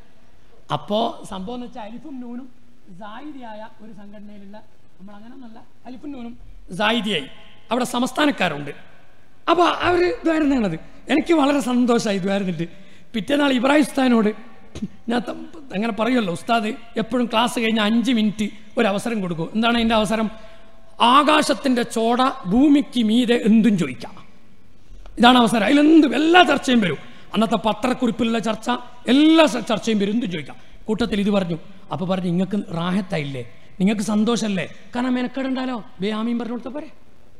അപ്പോൾ സംഭവം എന്ന് വെച്ചാൽ അലിഫും നൂനും സായിദിയായ ഒരു സംഘടനയിലുള്ള നമ്മൾ അങ്ങനെ ഒന്നല്ല അലിഫും നൂനും സായിദിയായി അവിടെ സംസ്ഥാനക്കാരുണ്ട് അപ്പോൾ അവർ ഇതായിരുന്നാണത് എനിക്ക് വളരെ സന്തോഷമായി ഇതായിരുന്നിട്ട് പിറ്റേനാൾ ഇബ്രാഹിം ഉസ്താദിനോട് ഞാൻ ത- അങ്ങനെ പറയുമല്ലോ ഉസ്താദ് എപ്പോഴും ക്ലാസ് കഴിഞ്ഞ് അഞ്ച് മിനിറ്റ് ഒരു അവസരം കൊടുക്കും എന്താണ് അതിൻ്റെ അവസരം ആകാശത്തിൻ്റെ ചോട ഭൂമിക്ക് മീതെ എന്തും ചോദിക്കാം ഇതാണ് അവസരം അതിലെന്തും എല്ലാ ചർച്ചയും വരും അന്നത്തെ പത്രക്കുറിപ്പിലുള്ള ചർച്ച എല്ലാ ച- ചർച്ചയും വരും എന്തും ചോദിക്കാം കൂട്ടത്തിൽ ഇത് പറഞ്ഞു അപ്പോൾ പറഞ്ഞു നിങ്ങൾക്ക് റാഹത്തായില്ലേ നിങ്ങൾക്ക് സന്തോഷമല്ലേ കാരണം മെനക്കെടുണ്ടാലോ ബേ ആമീൻ പറഞ്ഞു കൊടുത്ത പോരെ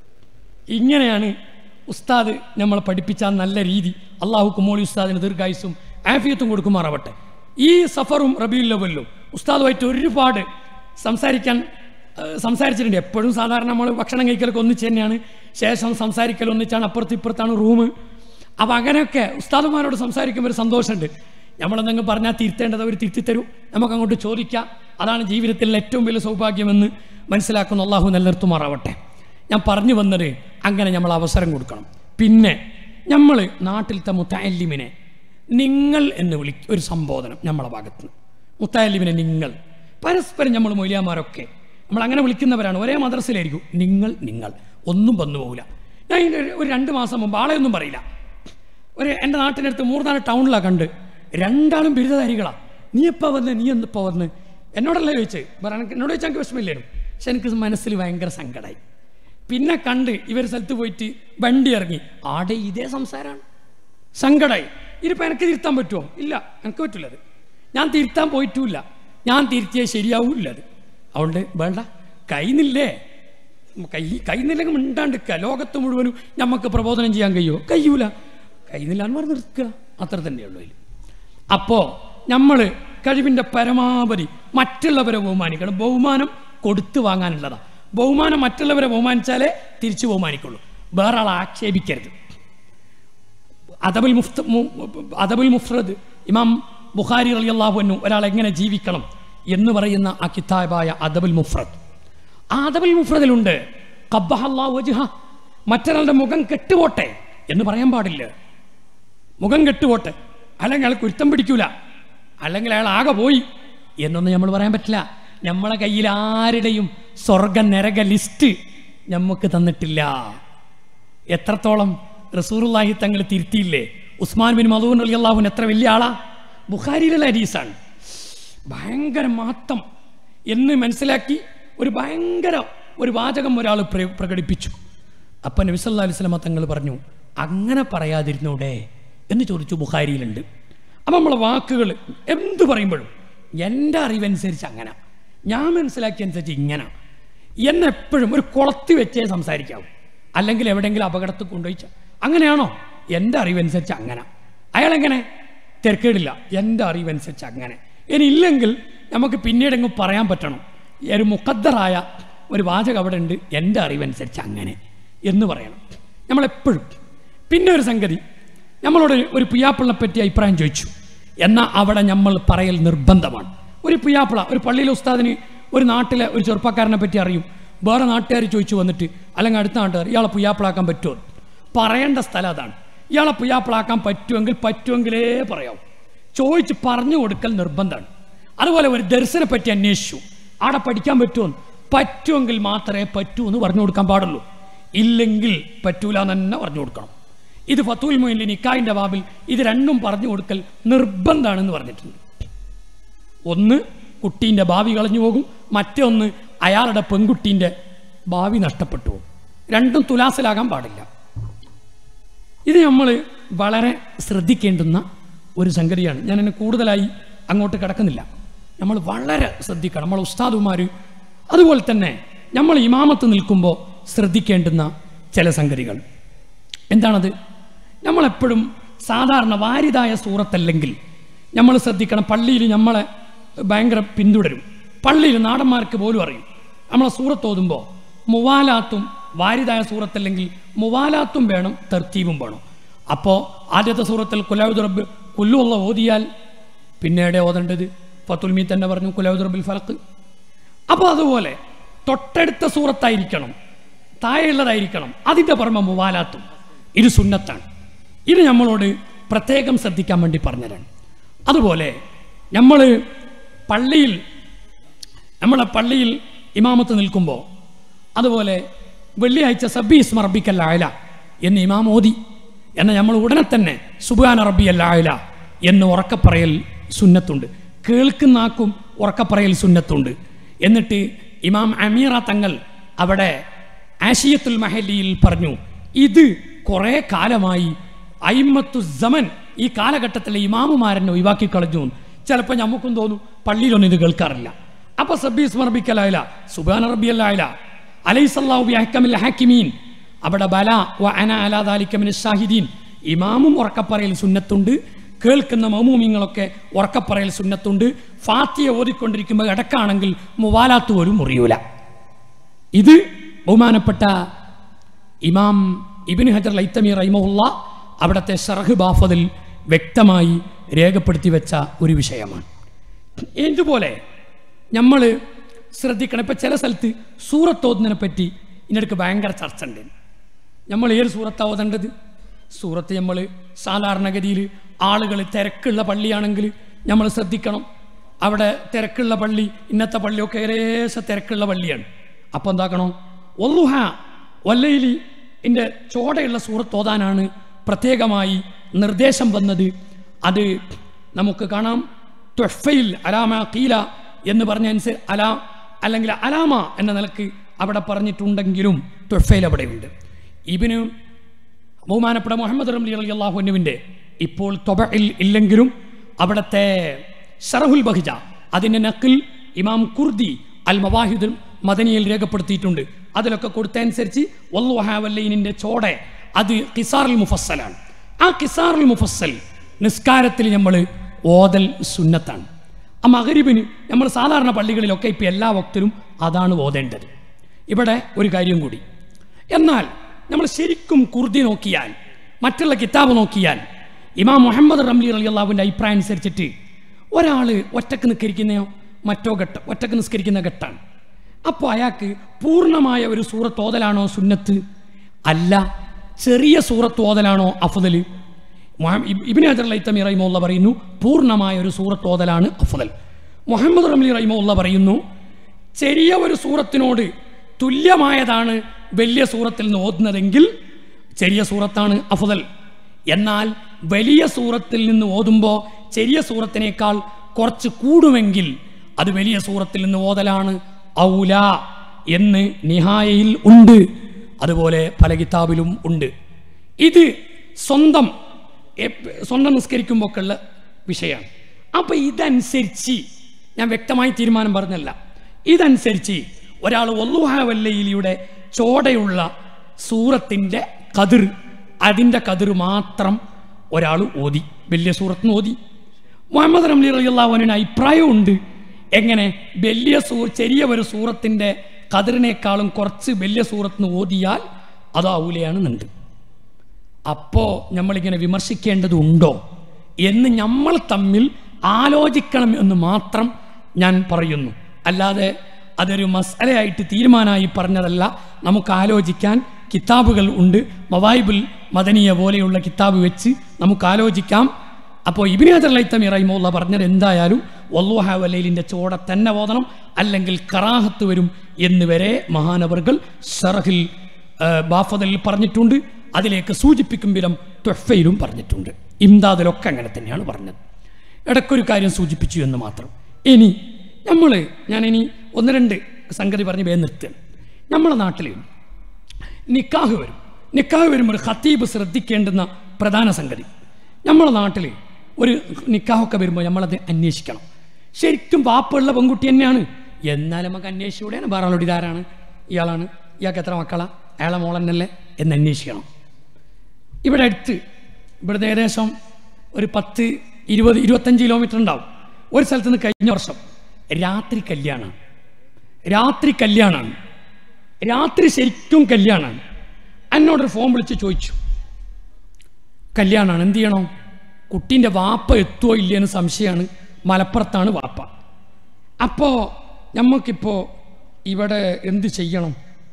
ഇങ്ങനെയാണ് ഉസ്താദ് നമ്മളെ പഠിപ്പിച്ച ആ നല്ല രീതി അള്ളാഹു കുമോളി ഉസ്താദിന് ദീർഘായുസും ആഫിയത്തും കൊടുക്കുമാറാവട്ടെ ഈ സഫറും റബിയുൽ ലവലും ഉസ്താദുമായിട്ട് ഒരുപാട് സംസാരിക്കാൻ ഏഹ്, സംസാരിച്ചിട്ടുണ്ട് എപ്പോഴും സാധാരണ നമ്മൾ ഭക്ഷണം കഴിക്കലൊക്കെ ഒന്നിച്ച് തന്നെയാണ് ശേഷം സംസാരിക്കൽ ഒന്നിച്ചാണ് അപ്പുറത്ത് ഇപ്പുറത്താണ് റൂം അപ്പോൾ അങ്ങനെയൊക്കെ ഉസ്താദുമാരോട് സംസാരിക്കുമ്പോൾ ഒരു സന്തോഷമുണ്ട് നമ്മളെന്തെങ്കിലും പറഞ്ഞാൽ തിരുത്തേണ്ടത് അവർ തിരുത്തി തരും നമുക്ക് അങ്ങോട്ട് ചോദിക്കാം അതാണ് ജീവിതത്തിലെ ഏറ്റവും വലിയ സൗഭാഗ്യമെന്ന് മനസ്സിലാക്കുന്ന അള്ളാഹു നിലനിർത്തുമാറാവട്ടെ ഞാൻ പറഞ്ഞു വന്നത് അങ്ങനെ നമ്മൾ അവസരം കൊടുക്കണം പിന്നെ നമ്മൾ നാട്ടിലത്തെ മുത്തായല്ലിമിനെ നിങ്ങൾ എന്ന് വിളി ഒരു സംബോധനം നമ്മളെ ഭാഗത്ത് നിന്ന് മുത്തായല്ലിമിനെ നിങ്ങൾ പരസ്പരം നമ്മൾ മൊയ്ലിയാമാരൊക്കെ നമ്മൾ അങ്ങനെ വിളിക്കുന്നവരാണ് ഒരേ മദ്രസയിലായിരിക്കും നിങ്ങൾ നിങ്ങൾ ഒന്നും വന്നു പോകില്ല ഞാൻ ഇതിന്റെ ഒരു- ഒരു രണ്ട് മാസം മുമ്പ് ആളെയൊന്നും പറയില്ല ഒരു എൻ്റെ നാട്ടിനടുത്ത് മൂർനാട് ടൗണിലാണ് കണ്ട് രണ്ടാളും ബിരുദധാരികളാണ് നീ എപ്പോൾ വന്ന് നീ എന്നിപ്പോൾ വന്ന് എന്നോടല്ല ചോദിച്ച് പറ എന്നോട് ചോദിച്ചാൽ എനിക്ക് വിഷമില്ലായിരുന്നു പക്ഷെ എനിക്ക് മനസ്സിൽ ഭയങ്കര സങ്കടമായി പിന്നെ കണ്ട് ഇവർ സ്ഥലത്ത് പോയിട്ട് വണ്ടി ഇറങ്ങി ആടെ ഇതേ സംസാരമാണ് സങ്കടമായി ഇതിപ്പോൾ എനിക്ക് തിരുത്താൻ പറ്റുമോ ഇല്ല എനിക്ക് പറ്റില്ല അത് ഞാൻ തിരുത്താൻ പോയിട്ടുമില്ല ഞാൻ തിരുത്തിയാൽ ശരിയാവില്ല അത് അതുകൊണ്ട് വേണ്ട കൈന്നില്ലേ കൈ കൈന്നില്ലെങ്കിൽ മിണ്ടാണ്ടിരിക്കുക ലോകത്ത് മുഴുവനും നമുക്ക് പ്രബോധനം ചെയ്യാൻ കഴിയുമോ കഴിയൂല കൈന്നില്ലാന്ന് പറഞ്ഞ് നിൽക്കുക അത്ര തന്നെയുള്ളൂ അതിൽ അപ്പോൾ നമ്മൾ കഴിവിൻ്റെ പരമാവധി മറ്റുള്ളവരെ ബഹുമാനിക്കണം ബഹുമാനം കൊടുത്തു വാങ്ങാനുള്ളതാണ് ബഹുമാനം മറ്റുള്ളവരെ ബഹുമാനിച്ചാലേ തിരിച്ചു ബഹുമാനിക്കുള്ളൂ വേറെ ആളെ ആക്ഷേപിക്കരുത് അദബുൽ മുഫ്ത മു- അദബുൽ മുഫ്രദ് ഇമാം ബുഖാരി റളിയല്ലാഹു അൻഹു ഒരാൾ എങ്ങനെ ജീവിക്കണം എന്ന് പറയുന്ന ആ കിതാബായ അദബുൽ മുഫ്രദ് ആ അദബുൽ മുഫ്രദിലുണ്ട് ഖബ്ബഹല്ലാഹു വജ്ഹ മറ്റൊരാളുടെ മുഖം കെട്ടുപോട്ടെ എന്ന് പറയാൻ പാടില്ല മുഖം കെട്ടുപോട്ടെ അല്ലെങ്കിൽ അയാൾ കുരുത്തം പിടിക്കൂല അല്ലെങ്കിൽ അയാൾ ആകെ പോയി എന്നൊന്നും നമ്മൾ പറയാൻ പറ്റില്ല നമ്മളെ കയ്യിൽ ആരുടെയും സ്വർഗ നരക ലിസ്റ്റ് നമുക്ക് തന്നിട്ടില്ല എത്രത്തോളം റസൂറുല്ലാഹി തങ്ങൾ തിരുത്തിയില്ലേ ഉസ്മാൻ ബിൻ മധൂൻ അലി അള്ളാഹുൻ എത്ര വലിയ ആളാ ബുഖാരിയിലുള്ള ഹരീസാണ് ഭയങ്കര മാത്തം എന്ന് മനസ്സിലാക്കി ഒരു ഭയങ്കര ഒരു വാചകം ഒരാൾ പ്ര- പ്രകടിപ്പിച്ചു അപ്പം നബി സല്ലല്ലാഹു അലൈഹി വസല്ലമ തങ്ങൾ പറഞ്ഞു അങ്ങനെ പറയാതിരുന്നൂടെ എന്ന് ചോദിച്ചു ബുഖാരിയിലുണ്ട് അപ്പം നമ്മളെ വാക്കുകൾ എന്ത് പറയുമ്പോഴും എൻ്റെ അറിവനുസരിച്ച് അങ്ങനെ ഞാൻ മനസ്സിലാക്കിയ അനുസരിച്ച് ഇങ്ങനെ എന്നെപ്പോഴും ഒരു കുളത്തി വെച്ചേ സംസാരിക്കാവൂ അല്ലെങ്കിൽ എവിടെയെങ്കിലും അപകടത്തിൽ കൊണ്ടുപോയി ച- അങ്ങനെയാണോ എൻ്റെ അറിവനുസരിച്ച് അങ്ങനെ അയാളെങ്ങനെ തിരക്കേടില്ല എൻ്റെ അറിവനുസരിച്ച് അങ്ങനെ ഇനി ഇല്ലെങ്കിൽ നമുക്ക് പിന്നീട് എങ്ങും പറയാൻ പറ്റണം ഈ ഒരു മുഖദ്ദറായ ഒരു വാചകം അവിടെ ഉണ്ട് എൻ്റെ അറിവനുസരിച്ച് അങ്ങനെ എന്ന് പറയണം നമ്മളെപ്പോഴും പിന്നെ ഒരു സംഗതി നമ്മളോട് ഒരു പുയ്യാപ്പിളിനെ പറ്റി അഭിപ്രായം ചോദിച്ചു എന്നാൽ അവിടെ നമ്മൾ പറയൽ നിർബന്ധമാണ് ഒരു പുയ്യാപ്പിള ഒരു പള്ളിയിലെ ഉസ്താദിന് ഒരു നാട്ടിലെ ഒരു ചെറുപ്പക്കാരനെ പറ്റി അറിയും വേറെ നാട്ടുകാർ ചോദിച്ചു വന്നിട്ട് അല്ലെങ്കിൽ അടുത്ത നാട്ടുകാർ ഇയാളെ പുയ്യാപ്പിളാക്കാൻ പറ്റുമോ പറയേണ്ട സ്ഥലം അതാണ് ഇയാളെ പുയ്യാപ്പിളാക്കാൻ പറ്റുമെങ്കിൽ പറ്റുമെങ്കിലേ പറയാവൂ ചോദിച്ച് പറഞ്ഞു കൊടുക്കൽ നിർബന്ധമാണ് അതുപോലെ ഒരു ദർശനെ പറ്റി അന്വേഷിച്ചു അവിടെ പഠിക്കാൻ പറ്റുമോ പറ്റുമെങ്കിൽ മാത്രമേ പറ്റൂ എന്ന് പറഞ്ഞു കൊടുക്കാൻ പാടുള്ളൂ ഇല്ലെങ്കിൽ പറ്റൂല എന്ന് തന്നെ പറഞ്ഞു കൊടുക്കണം ഇത് ഫത്തുൽ മൊയിൻ്റെ നിക്കായിൻ്റെ ബാബിൽ ഇത് രണ്ടും പറഞ്ഞു കൊടുക്കൽ നിർബന്ധമാണെന്ന് പറഞ്ഞിട്ടുണ്ട് ഒന്ന് കുട്ടീൻ്റെ ഭാവി കളഞ്ഞു പോകും മറ്റൊന്ന് അയാളുടെ പെൺകുട്ടീൻ്റെ ഭാവി നഷ്ടപ്പെട്ടു പോകും രണ്ടും തുലാസിലാകാൻ പാടില്ല ഇത് നമ്മൾ വളരെ ശ്രദ്ധിക്കേണ്ടുന്ന ഒരു സംഗതിയാണ് ഞാൻ എന്നെ കൂടുതലായി അങ്ങോട്ട് കിടക്കുന്നില്ല നമ്മൾ വളരെ ശ്രദ്ധിക്കണം നമ്മൾ ഉസ്താദുമാർ അതുപോലെ തന്നെ നമ്മൾ ഇമാമത്ത് നിൽക്കുമ്പോൾ ശ്രദ്ധിക്കേണ്ടുന്ന ചില സംഗതികൾ എന്താണത് നമ്മളെപ്പോഴും സാധാരണ വാരിതായ സൂറത്തല്ലെങ്കിൽ നമ്മൾ ശ്രദ്ധിക്കണം പള്ളിയിൽ നമ്മളെ ഭയങ്കര പിന്തുടരും പള്ളിയിൽ നാടന്മാർക്ക് പോലും അറിയും നമ്മളെ സൂറത്ത് ഓതുമ്പോൾ മുവാലാത്തും വാരിതായ സൂറത്തല്ലെങ്കിൽ മുവാലാത്തും വേണം തർത്തീബും വേണം അപ്പോൾ ആദ്യത്തെ സൂറത്തിൽ കുലാവുദ് റബ്ബ് കുല്ലുള്ള ഓതിയാൽ പിന്നീട് ഓതേണ്ടത് ഫത്തുൽമി തന്നെ പറഞ്ഞു കുലാവുദ് റബ്ബിൽ ഫലക്ക് അപ്പോൾ അതുപോലെ തൊട്ടടുത്ത സൂറത്തായിരിക്കണം താഴെയുള്ളതായിരിക്കണം അതിൻ്റെ പുറമെ മുവാലാത്തും ഇത് സുന്നത്താണ് ഇത് നമ്മളോട് പ്രത്യേകം ശ്രദ്ധിക്കാൻ വേണ്ടി പറഞ്ഞതാണ് അതുപോലെ നമ്മൾ പള്ളിയിൽ നമ്മളെ പള്ളിയിൽ ഇമാമത്ത് നിൽക്കുമ്പോൾ അതുപോലെ വെള്ളിയാഴ്ച സബി ഇസ്മ റബ്ബിക്കല്ല ആയല എന്ന് ഇമാം ഓതി എന്നാൽ നമ്മൾ ഉടനെ തന്നെ സുബാൻ റബ്ബി അല്ല ആയല എന്ന് ഉറക്കപ്പറയൽ സുന്നത്തുണ്ട് കേൾക്കുന്നാക്കും ഉറക്കപ്പറയൽ സുന്നത്തുണ്ട് എന്നിട്ട് ഇമാം അമീറ തങ്ങൾ അവിടെ ആഷിയത്തുൽ മഹലിയിൽ പറഞ്ഞു ഇത് കുറേ കാലമായി അയിമത്തു സമൻ ഈ കാലഘട്ടത്തിലെ ഇമാമുമാരെന്നെ ഒഴിവാക്കി കളഞ്ഞു ചിലപ്പോൾ നമുക്കും തോന്നും പള്ളിയിലൊന്നും ഇത് കേൾക്കാറില്ല അപ്പൊ സബീസ് സ്മർബിക്കലായില്ല സുബാൻ റബ്ബിയല്ലായില്ല അലൈസല്ലാഹു ബിഹക്കമിൽ ഹാക്കിമീൻ അവിടെ ബല വ അന അലാ ദാലിക്കമിന് ഷാഹിദീൻ ഇമാമും ഉറക്കപ്പറയൽ സുന്നത്തുണ്ട് കേൾക്കുന്ന മമൂമിങ്ങളൊക്കെ ഉറക്കപ്പറയൽ സുന്നത്തുണ്ട് ഫാത്തിയ ഓതിക്കൊണ്ടിരിക്കുമ്പോൾ ഇടക്കാണെങ്കിൽ മുവാലാത്ത് പോലും മുറിയൂല ഇത് ബഹുമാനപ്പെട്ട ഇമാം ഇബിൻ ഹജർ ലൈത്തമി റൈമുള്ള അവിടുത്തെ ഷർഹ് ബാഫതിൽ വ്യക്തമായി രേഖപ്പെടുത്തി വെച്ച ഒരു വിഷയമാണ് ഇതുപോലെ നമ്മൾ ശ്രദ്ധിക്കണം ഇപ്പം ചില സ്ഥലത്ത് സൂറത്ത് ഓതുന്നതിനെ പറ്റി ഇതിനിടയ്ക്ക് ഭയങ്കര ചർച്ച ഉണ്ട് നമ്മൾ ഏത് സൂറത്താണ് ഓതേണ്ടത് സൂറത്ത് നമ്മൾ സാധാരണഗതിയിൽ ആളുകൾ തിരക്കുള്ള പള്ളിയാണെങ്കിൽ നമ്മൾ ശ്രദ്ധിക്കണം അവിടെ തിരക്കുള്ള പള്ളി ഇന്നത്തെ പള്ളിയൊക്കെ ഏകദേശം തിരക്കുള്ള പള്ളിയാണ് അപ്പോൾ എന്താക്കണം ഒല്ലുഹ വല്ലയിലി എൻ്റെ ചോടയുള്ള സൂറത്ത് ഓതാനാണ് പ്രത്യേകമായി നിർദ്ദേശം വന്നത് അത് നമുക്ക് കാണാം ത്വഫയിൽ അലാമ കീല എന്ന് പറഞ്ഞ അനുസരിച്ച് അലാ അല്ലെങ്കിൽ അലാമ എന്ന നിലക്ക് അവിടെ പറഞ്ഞിട്ടുണ്ടെങ്കിലും ത്വഫയിൽ അവിടെയുണ്ട് ഇബിന് ബഹുമാനപ്പെട്ട മുഹമ്മദ് റംലി അലി അള്ളാഹുനുവിൻ്റെ ഇപ്പോൾ തൊബയിൽ ഇല്ലെങ്കിലും അവിടുത്തെ ഷറഹുൽ ബഹിജ അതിൻ്റെ നക്കിൽ ഇമാം കുർദി അൽ മവാഹിദുൽ മദനിയിൽ രേഖപ്പെടുത്തിയിട്ടുണ്ട് അതിലൊക്കെ കൊടുത്തനുസരിച്ച് വല്ലുഹാവല്ലീനിൻ്റെ ചോടെ അത് കിസാറുൽ മുഫസ്സലാണ് ആ കിസാറുൽ മുഫസ്സൽ നിസ്കാരത്തിൽ നമ്മൾ ഓതൽ സുന്നത്താണ് ആ മകരിബിന് നമ്മൾ സാധാരണ പള്ളികളിലൊക്കെ ഇപ്പം എല്ലാ വക്തിലും അതാണ് ഓതേണ്ടത് ഇവിടെ ഒരു കാര്യം കൂടി എന്നാൽ നമ്മൾ ശരിക്കും കുർദി നോക്കിയാൽ മറ്റുള്ള കിതാബ് നോക്കിയാൽ ഇമാം മുഹമ്മദ് റംലി അലി അള്ളാഹുവിൻ്റെ അഭിപ്രായം അനുസരിച്ചിട്ട് ഒരാൾ ഒറ്റക്ക് നിസ്കരിക്കുന്നയോ മറ്റോ ഘട്ടം ഒറ്റക്ക് നിസ്കരിക്കുന്ന ഘട്ടമാണ് അപ്പോൾ അയാൾക്ക് പൂർണ്ണമായ ഒരു സൂറത്ത് ഓതലാണോ സുന്നത്ത് അല്ല ചെറിയ സൂറത്ത് ഓതലാണോ അഫദൽ ഇബിന് ഹജർ ലൈത്തമി റൈമുള്ള പറയുന്നു പൂർണ്ണമായ ഒരു സൂറത്ത് ഓതലാണ് അഫദൽ മുഹമ്മദ് റംലി റൈമുള്ള പറയുന്നു ചെറിയ ഒരു സൂറത്തിനോട് തുല്യമായതാണ് വലിയ സൂറത്തിൽ നിന്ന് ഓതുന്നതെങ്കിൽ ചെറിയ സൂറത്താണ് അഫദൽ എന്നാൽ വലിയ സൂറത്തിൽ നിന്ന് ഓതുമ്പോൾ ചെറിയ സൂറത്തിനേക്കാൾ കുറച്ച് കൂടുമെങ്കിൽ അത് വലിയ സൂറത്തിൽ നിന്ന് ഓതലാണ് ഔല എന്ന് നിഹായയിൽ ഉണ്ട് അതുപോലെ പല കിതാബിലും ഉണ്ട് ഇത് സ്വന്തം എപ്പ- സ്വന്തം നിസ്കരിക്കുമ്പോൾ ഒക്കെ ഉള്ള വിഷയമാണ് അപ്പം ഇതനുസരിച്ച് ഞാൻ വ്യക്തമായി തീരുമാനം പറഞ്ഞല്ല ഇതനുസരിച്ച് ഒരാൾ ഒല്ലുഹാവല്ലയിലിയുടെ ചോടയുള്ള സൂറത്തിൻ്റെ കതിർ അതിൻ്റെ കതിർ മാത്രം ഒരാൾ ഓതി വലിയ സൂറത്തിന് ഓതി മുഹമ്മദ് റംലി റളിയല്ലാഹുവിന് അഭിപ്രായമുണ്ട് എങ്ങനെ വലിയ സൂ ചെറിയ ഒരു സൂറത്തിൻ്റെ ഖദറിനേക്കാളും കുറച്ച് വലിയ സൂറത്തിന് ഓതിയാൽ അതാവൂലയാണെന്നുണ്ട് അപ്പോൾ നമ്മളിങ്ങനെ വിമർശിക്കേണ്ടതുണ്ടോ എന്ന് നമ്മൾ തമ്മിൽ ആലോചിക്കണം എന്ന് മാത്രം ഞാൻ പറയുന്നു അല്ലാതെ അതൊരു മസലയായിട്ട് തീരുമാനമായി പറഞ്ഞതല്ല നമുക്ക് ആലോചിക്കാൻ കിതാബുകൾ ഉണ്ട് മവായിബുൽ മദനിയ പോലെയുള്ള കിതാബ് വെച്ച് നമുക്ക് ആലോചിക്കാം അപ്പോൾ ഇബിനി ഹജർ ലൈത്തമി റഹിമുള്ള പറഞ്ഞത് എന്തായാലും വല്ലുഹ വലയിലിൻ്റെ ചോടെ തന്നെ ഓതണം അല്ലെങ്കിൽ കറാഹത്ത് വരും എന്ന് വരെ മഹാനവറുകൾ ഷറഹിൽ ആ, ബാഫദലിൽ പറഞ്ഞിട്ടുണ്ട് അതിലേക്ക് സൂചിപ്പിക്കും വിധം ത്വഫയിലും പറഞ്ഞിട്ടുണ്ട് ഇംദാദിലൊക്കെ അങ്ങനെ തന്നെയാണ് പറഞ്ഞത് ഇടയ്ക്കൊരു കാര്യം സൂചിപ്പിച്ചു എന്ന് മാത്രം ഇനി നമ്മൾ ഞാനിനി ഒന്ന് രണ്ട് സംഗതി പറഞ്ഞ് വേ നിർത്തുകയാണ് നമ്മളെ നാട്ടിൽ നിക്കാഹ് വരും നിക്കാഹ് വരുമ്പോൾ ഖത്തീബ് ശ്രദ്ധിക്കേണ്ടുന്ന പ്രധാന സംഗതി നമ്മളെ നാട്ടിൽ ഒരു നിക്കാഹൊക്കെ വരുമ്പോൾ നമ്മളത് അന്വേഷിക്കണം ശരിക്കും വാപ്പുള്ള പെൺകുട്ടി തന്നെയാണ് എന്നാൽ നമുക്ക് അന്വേഷിച്ചുകൂടെയാണ് വേറെ ആളോട് ഇതാരാണ് ഇയാളാണ് ഇയാൾക്ക് എത്ര മക്കളാ അയാളെ മോളെന്നല്ലേ എന്ന് അന്വേഷിക്കണം ഇവിടെ അടുത്ത് ഇവിടുന്ന് ഏകദേശം ഒരു പത്ത് ഇരുപത് ഇരുപത്തഞ്ച് കിലോമീറ്റർ ഉണ്ടാവും ഒരു സ്ഥലത്ത് നിന്ന് കഴിഞ്ഞ വർഷം രാത്രി കല്യാണമാണ് രാത്രി കല്യാണമാണ് രാത്രി ശരിക്കും കല്യാണമാണ് എന്നോടൊരു ഫോൺ വിളിച്ച് ചോദിച്ചു കല്യാണമാണ് എന്ത് ചെയ്യണം കുട്ടീൻ്റെ വാപ്പ എത്തുമോ ഇല്ലയെന്ന് സംശയമാണ് മലപ്പുറത്താണ് വാപ്പ അപ്പോൾ നമുക്കിപ്പോൾ ഇവിടെ എന്ത് ചെയ്യണം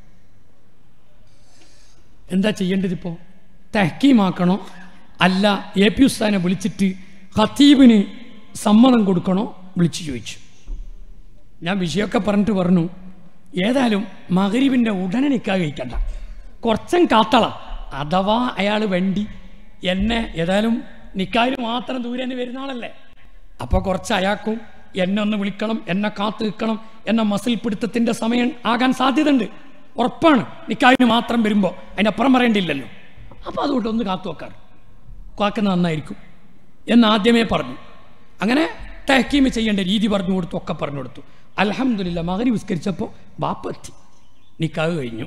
എന്താ ചെയ്യേണ്ടത് ഇപ്പോൾ തെഹക്കീമാക്കണോ അല്ല എ പി ഉസ്താനെ വിളിച്ചിട്ട് ഖത്തീബിന് സമ്മതം കൊടുക്കണോ വിളിച്ചു ചോദിച്ചു ഞാൻ വിഷയമൊക്കെ പറഞ്ഞിട്ട് പറഞ്ഞു ഏതായാലും മകരീബിൻ്റെ ഉടനെ നിൽക്കാൻ കഴിക്കണ്ട കുറച്ചും കാത്തള അഥവാ അയാൾ വേണ്ടി എന്നെ ഏതായാലും നിക്കാതിന് മാത്രം ദൂരെ നിന്ന് വരുന്ന ആളല്ലേ അപ്പോൾ കുറച്ച് അയാൾക്കും എന്നെ ഒന്ന് വിളിക്കണം എന്നെ കാത്തു നിൽക്കണം എന്നെ മസിൽ പിടുത്തത്തിൻ്റെ സമയം ആകാൻ സാധ്യതയുണ്ട് ഉറപ്പാണ് നിക്കാതിന് മാത്രം വരുമ്പോൾ അതിനപ്പുറം പറയേണ്ടിയില്ലല്ലോ അപ്പോൾ അതുകൊണ്ട് ഒന്ന് കാത്തു വെക്കാറ് കാക്കുന്നത് നന്നായിരിക്കും എന്ന് ആദ്യമേ പറഞ്ഞു അങ്ങനെ തഹക്കീമ് ചെയ്യേണ്ട രീതി പറഞ്ഞു കൊടുത്തു ഒക്കെ പറഞ്ഞു കൊടുത്തു അലഹമില്ല മകരി വിസ്കരിച്ചപ്പോൾ ബാപ്പ എത്തി നിക്കാവ് കഴിഞ്ഞു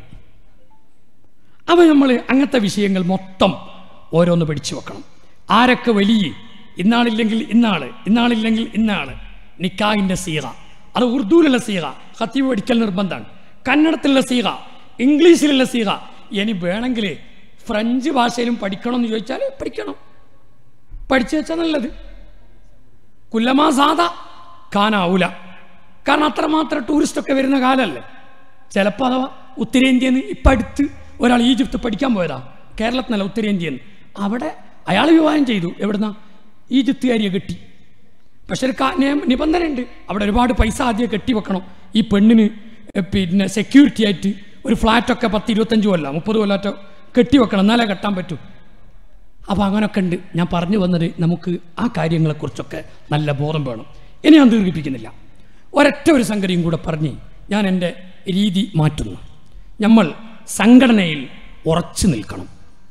അപ്പോൾ നമ്മൾ അങ്ങനത്തെ വിഷയങ്ങൾ മൊത്തം ഓരോന്ന് പഠിച്ചു വെക്കണം ആരൊക്കെ വലിയ ഇന്നാളില്ലെങ്കിൽ ഇന്നാള് ഇന്നാളില്ലെങ്കിൽ ഇന്നാള് നിക്കാഹിൻ്റെ സീറ അത് ഉറുദുവിലുള്ള സീറ ഖത്തീബ് പഠിക്കൽ നിർബന്ധമാണ് കന്നഡത്തിലുള്ള സീറ ഇംഗ്ലീഷിലുള്ള സീറ ഇനി വേണമെങ്കിൽ ഫ്രഞ്ച് ഭാഷയിലും പഠിക്കണം എന്ന് ചോദിച്ചാൽ പഠിക്കണം പഠിച്ചു വെച്ചാൽ നല്ലത് കുല്ലമാ സാദ കാനാവൂല കാരണം അത്രമാത്രം ടൂറിസ്റ്റൊക്കെ വരുന്ന കാലമല്ലേ ചിലപ്പോൾ അഥവാ ഉത്തരേന്ത്യയിൽ നിന്ന് ഇപ്പം അടുത്ത് ഒരാൾ ഈജിപ്ത് പഠിക്കാൻ പോയതാ കേരളത്തിനല്ല ഉത്തരേന്ത്യയിൽ നിന്ന് അവിടെ അയാൾ വിവാഹം ചെയ്തു എവിടുന്ന ഈജിപ്തുകാരിയെ കെട്ടി പക്ഷെ ഒരു കാ- നിയ- നിബന്ധനയുണ്ട് അവിടെ ഒരുപാട് പൈസ ആദ്യം കെട്ടി വെക്കണം ഈ പെണ്ണിന് എ, പിന്നെ സെക്യൂരിറ്റി ആയിട്ട് ഒരു ഫ്ലാറ്റൊക്കെ പത്ത് ഇരുപത്തഞ്ച് കൊല്ലം മുപ്പത് കൊല്ലാറ്റോ കെട്ടി വെക്കണം എന്നാലേ കെട്ടാൻ പറ്റൂ അപ്പോൾ അങ്ങനെയൊക്കെ ഉണ്ട് ഞാൻ പറഞ്ഞു വന്നത് നമുക്ക് ആ കാര്യങ്ങളെക്കുറിച്ചൊക്കെ നല്ല ബോധം വേണം ഇനി ഞാൻ ദീർഘിപ്പിക്കുന്നില്ല ഒരൊറ്റ ഒരു സംഗതിയും കൂടെ പറഞ്ഞ് ഞാൻ എൻ്റെ രീതി മാറ്റുന്നു നമ്മൾ സംഘടനയിൽ ഉറച്ചു നിൽക്കണം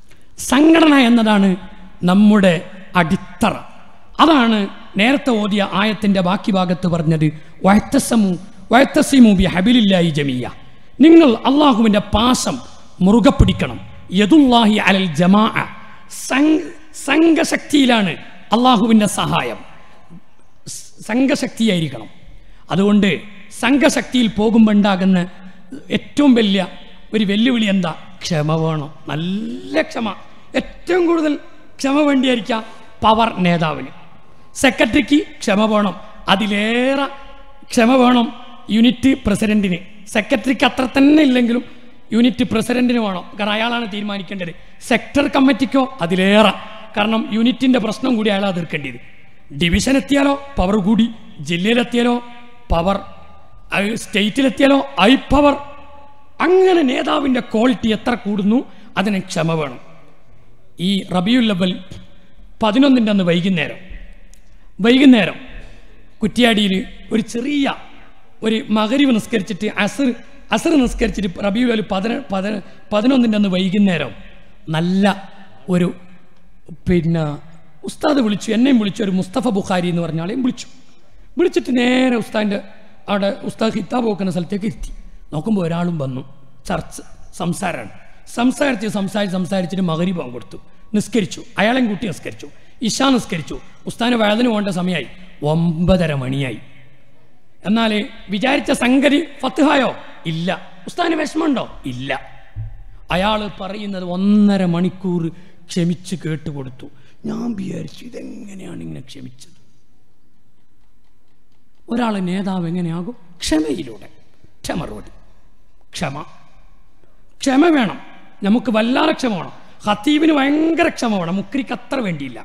സംഘടന എന്നതാണ് നമ്മുടെ അടിത്തറ അതാണ് നേരത്തെ ഓതിയ ആയത്തിൻ്റെ ബാക്കി ഭാഗത്ത് പറഞ്ഞത് വയത്തസമു വയത്തസിമു ബി ഹബിലില്ലായി ജമിയ നിങ്ങൾ അള്ളാഹുവിൻ്റെ പാശം മുറുകെ പിടിക്കണം യദുല്ലാഹി അലൽ ജമാ സംഘ സംഘശക്തിയിലാണ് അള്ളാഹുവിൻ്റെ സഹായം സ് സംഘശക്തിയായിരിക്കണം അതുകൊണ്ട് സംഘശക്തിയിൽ പോകുമ്പോൾ ഉണ്ടാകുന്ന ഏറ്റവും വലിയ ഒരു വെല്ലുവിളി എന്താ ക്ഷമ വേണം നല്ല ക്ഷമ ഏറ്റവും കൂടുതൽ ക്ഷമ വേണ്ടിയായിരിക്കാം പവർ നേതാവിന് സെക്രട്ടറിക്ക് ക്ഷമ വേണം അതിലേറെ ക്ഷമ വേണം യൂണിറ്റ് പ്രസിഡന്റിന് സെക്രട്ടറിക്ക് അത്ര തന്നെ ഇല്ലെങ്കിലും യൂണിറ്റ് പ്രസിഡന്റിന് വേണം കാരണം അയാളാണ് തീരുമാനിക്കേണ്ടത് സെക്ടർ കമ്മിറ്റിക്കോ അതിലേറെ കാരണം യൂണിറ്റിന്റെ പ്രശ്നം കൂടി അയാൾ തീർക്കേണ്ടത് ഡിവിഷൻ എത്തിയാലോ പവർ കൂടി ജില്ലയിലെത്തിയാലോ പവർ സ്റ്റേറ്റിലെത്തിയാലോ ഐ പവർ അങ്ങനെ നേതാവിൻ്റെ ക്വാളിറ്റി എത്ര കൂടുന്നു അതിന് ക്ഷമ വേണം ഈ റബിയുൽ ലബൽ പതിനൊന്നിൻ്റെ അന്ന് വൈകുന്നേരം വൈകുന്നേരം കുറ്റിയാടിയിൽ ഒരു ചെറിയ ഒരു മകരിവ് നിസ്കരിച്ചിട്ട് അസർ അസർ നിസ്കരിച്ചിട്ട് റബിയുൽ ലബൽ പതിന പതിന പതിനൊന്നിൻ്റെ അന്ന് വൈകുന്നേരം നല്ല ഒരു പിന്നെ ഉസ്താദ് വിളിച്ചു എന്നെയും വിളിച്ചു ഒരു മുസ്തഫ ബുഖാരി എന്ന് പറഞ്ഞ ആളെയും വിളിച്ചു വിളിച്ചിട്ട് നേരെ ഉസ്താദിൻ്റെ അവിടെ ഉസ്താദ് ഹിത്താബ് വെക്കുന്ന സ്ഥലത്തേക്ക് ഇരുത്തി നോക്കുമ്പോൾ ഒരാളും വന്നു ചർച്ച സംസാരമാണ് സംസാരിച്ച് സംസാരിച്ച് സംസാരിച്ചിട്ട് മകരി പോകാൻ കൊടുത്തു നിസ്കരിച്ചു അയാളെയും കൂട്ടി നിസ്കരിച്ചു ഇഷ നിസ്കരിച്ചു ഉസ്താദിന് വഴുതിന് പോകേണ്ട സമയമായി ഒമ്പതര മണിയായി എന്നാൽ വിചാരിച്ച സംഗതി ഫത്തുഹായോ ഇല്ല ഉസ്താദിന് വിഷമമുണ്ടോ ഇല്ല അയാൾ പറയുന്നത് ഒന്നര മണിക്കൂർ ക്ഷമിച്ച് കേട്ടുകൊടുത്തു ഞാൻ വിചാരിച്ചു ഇതെങ്ങനെയാണ് ഇങ്ങനെ ക്ഷമിച്ചത് ഒരാൾ നേതാവ് എങ്ങനെയാകും ക്ഷമയിലൂടെ ക്ഷമ റോഡ് ക്ഷമ ക്ഷമ വേണം നമുക്ക് വല്ലാതെ ക്ഷമ വേണം ഹത്തീബിന് ഭയങ്കര ക്ഷമ വേണം മുക്രിക്ക് അത്ര വേണ്ടിയില്ല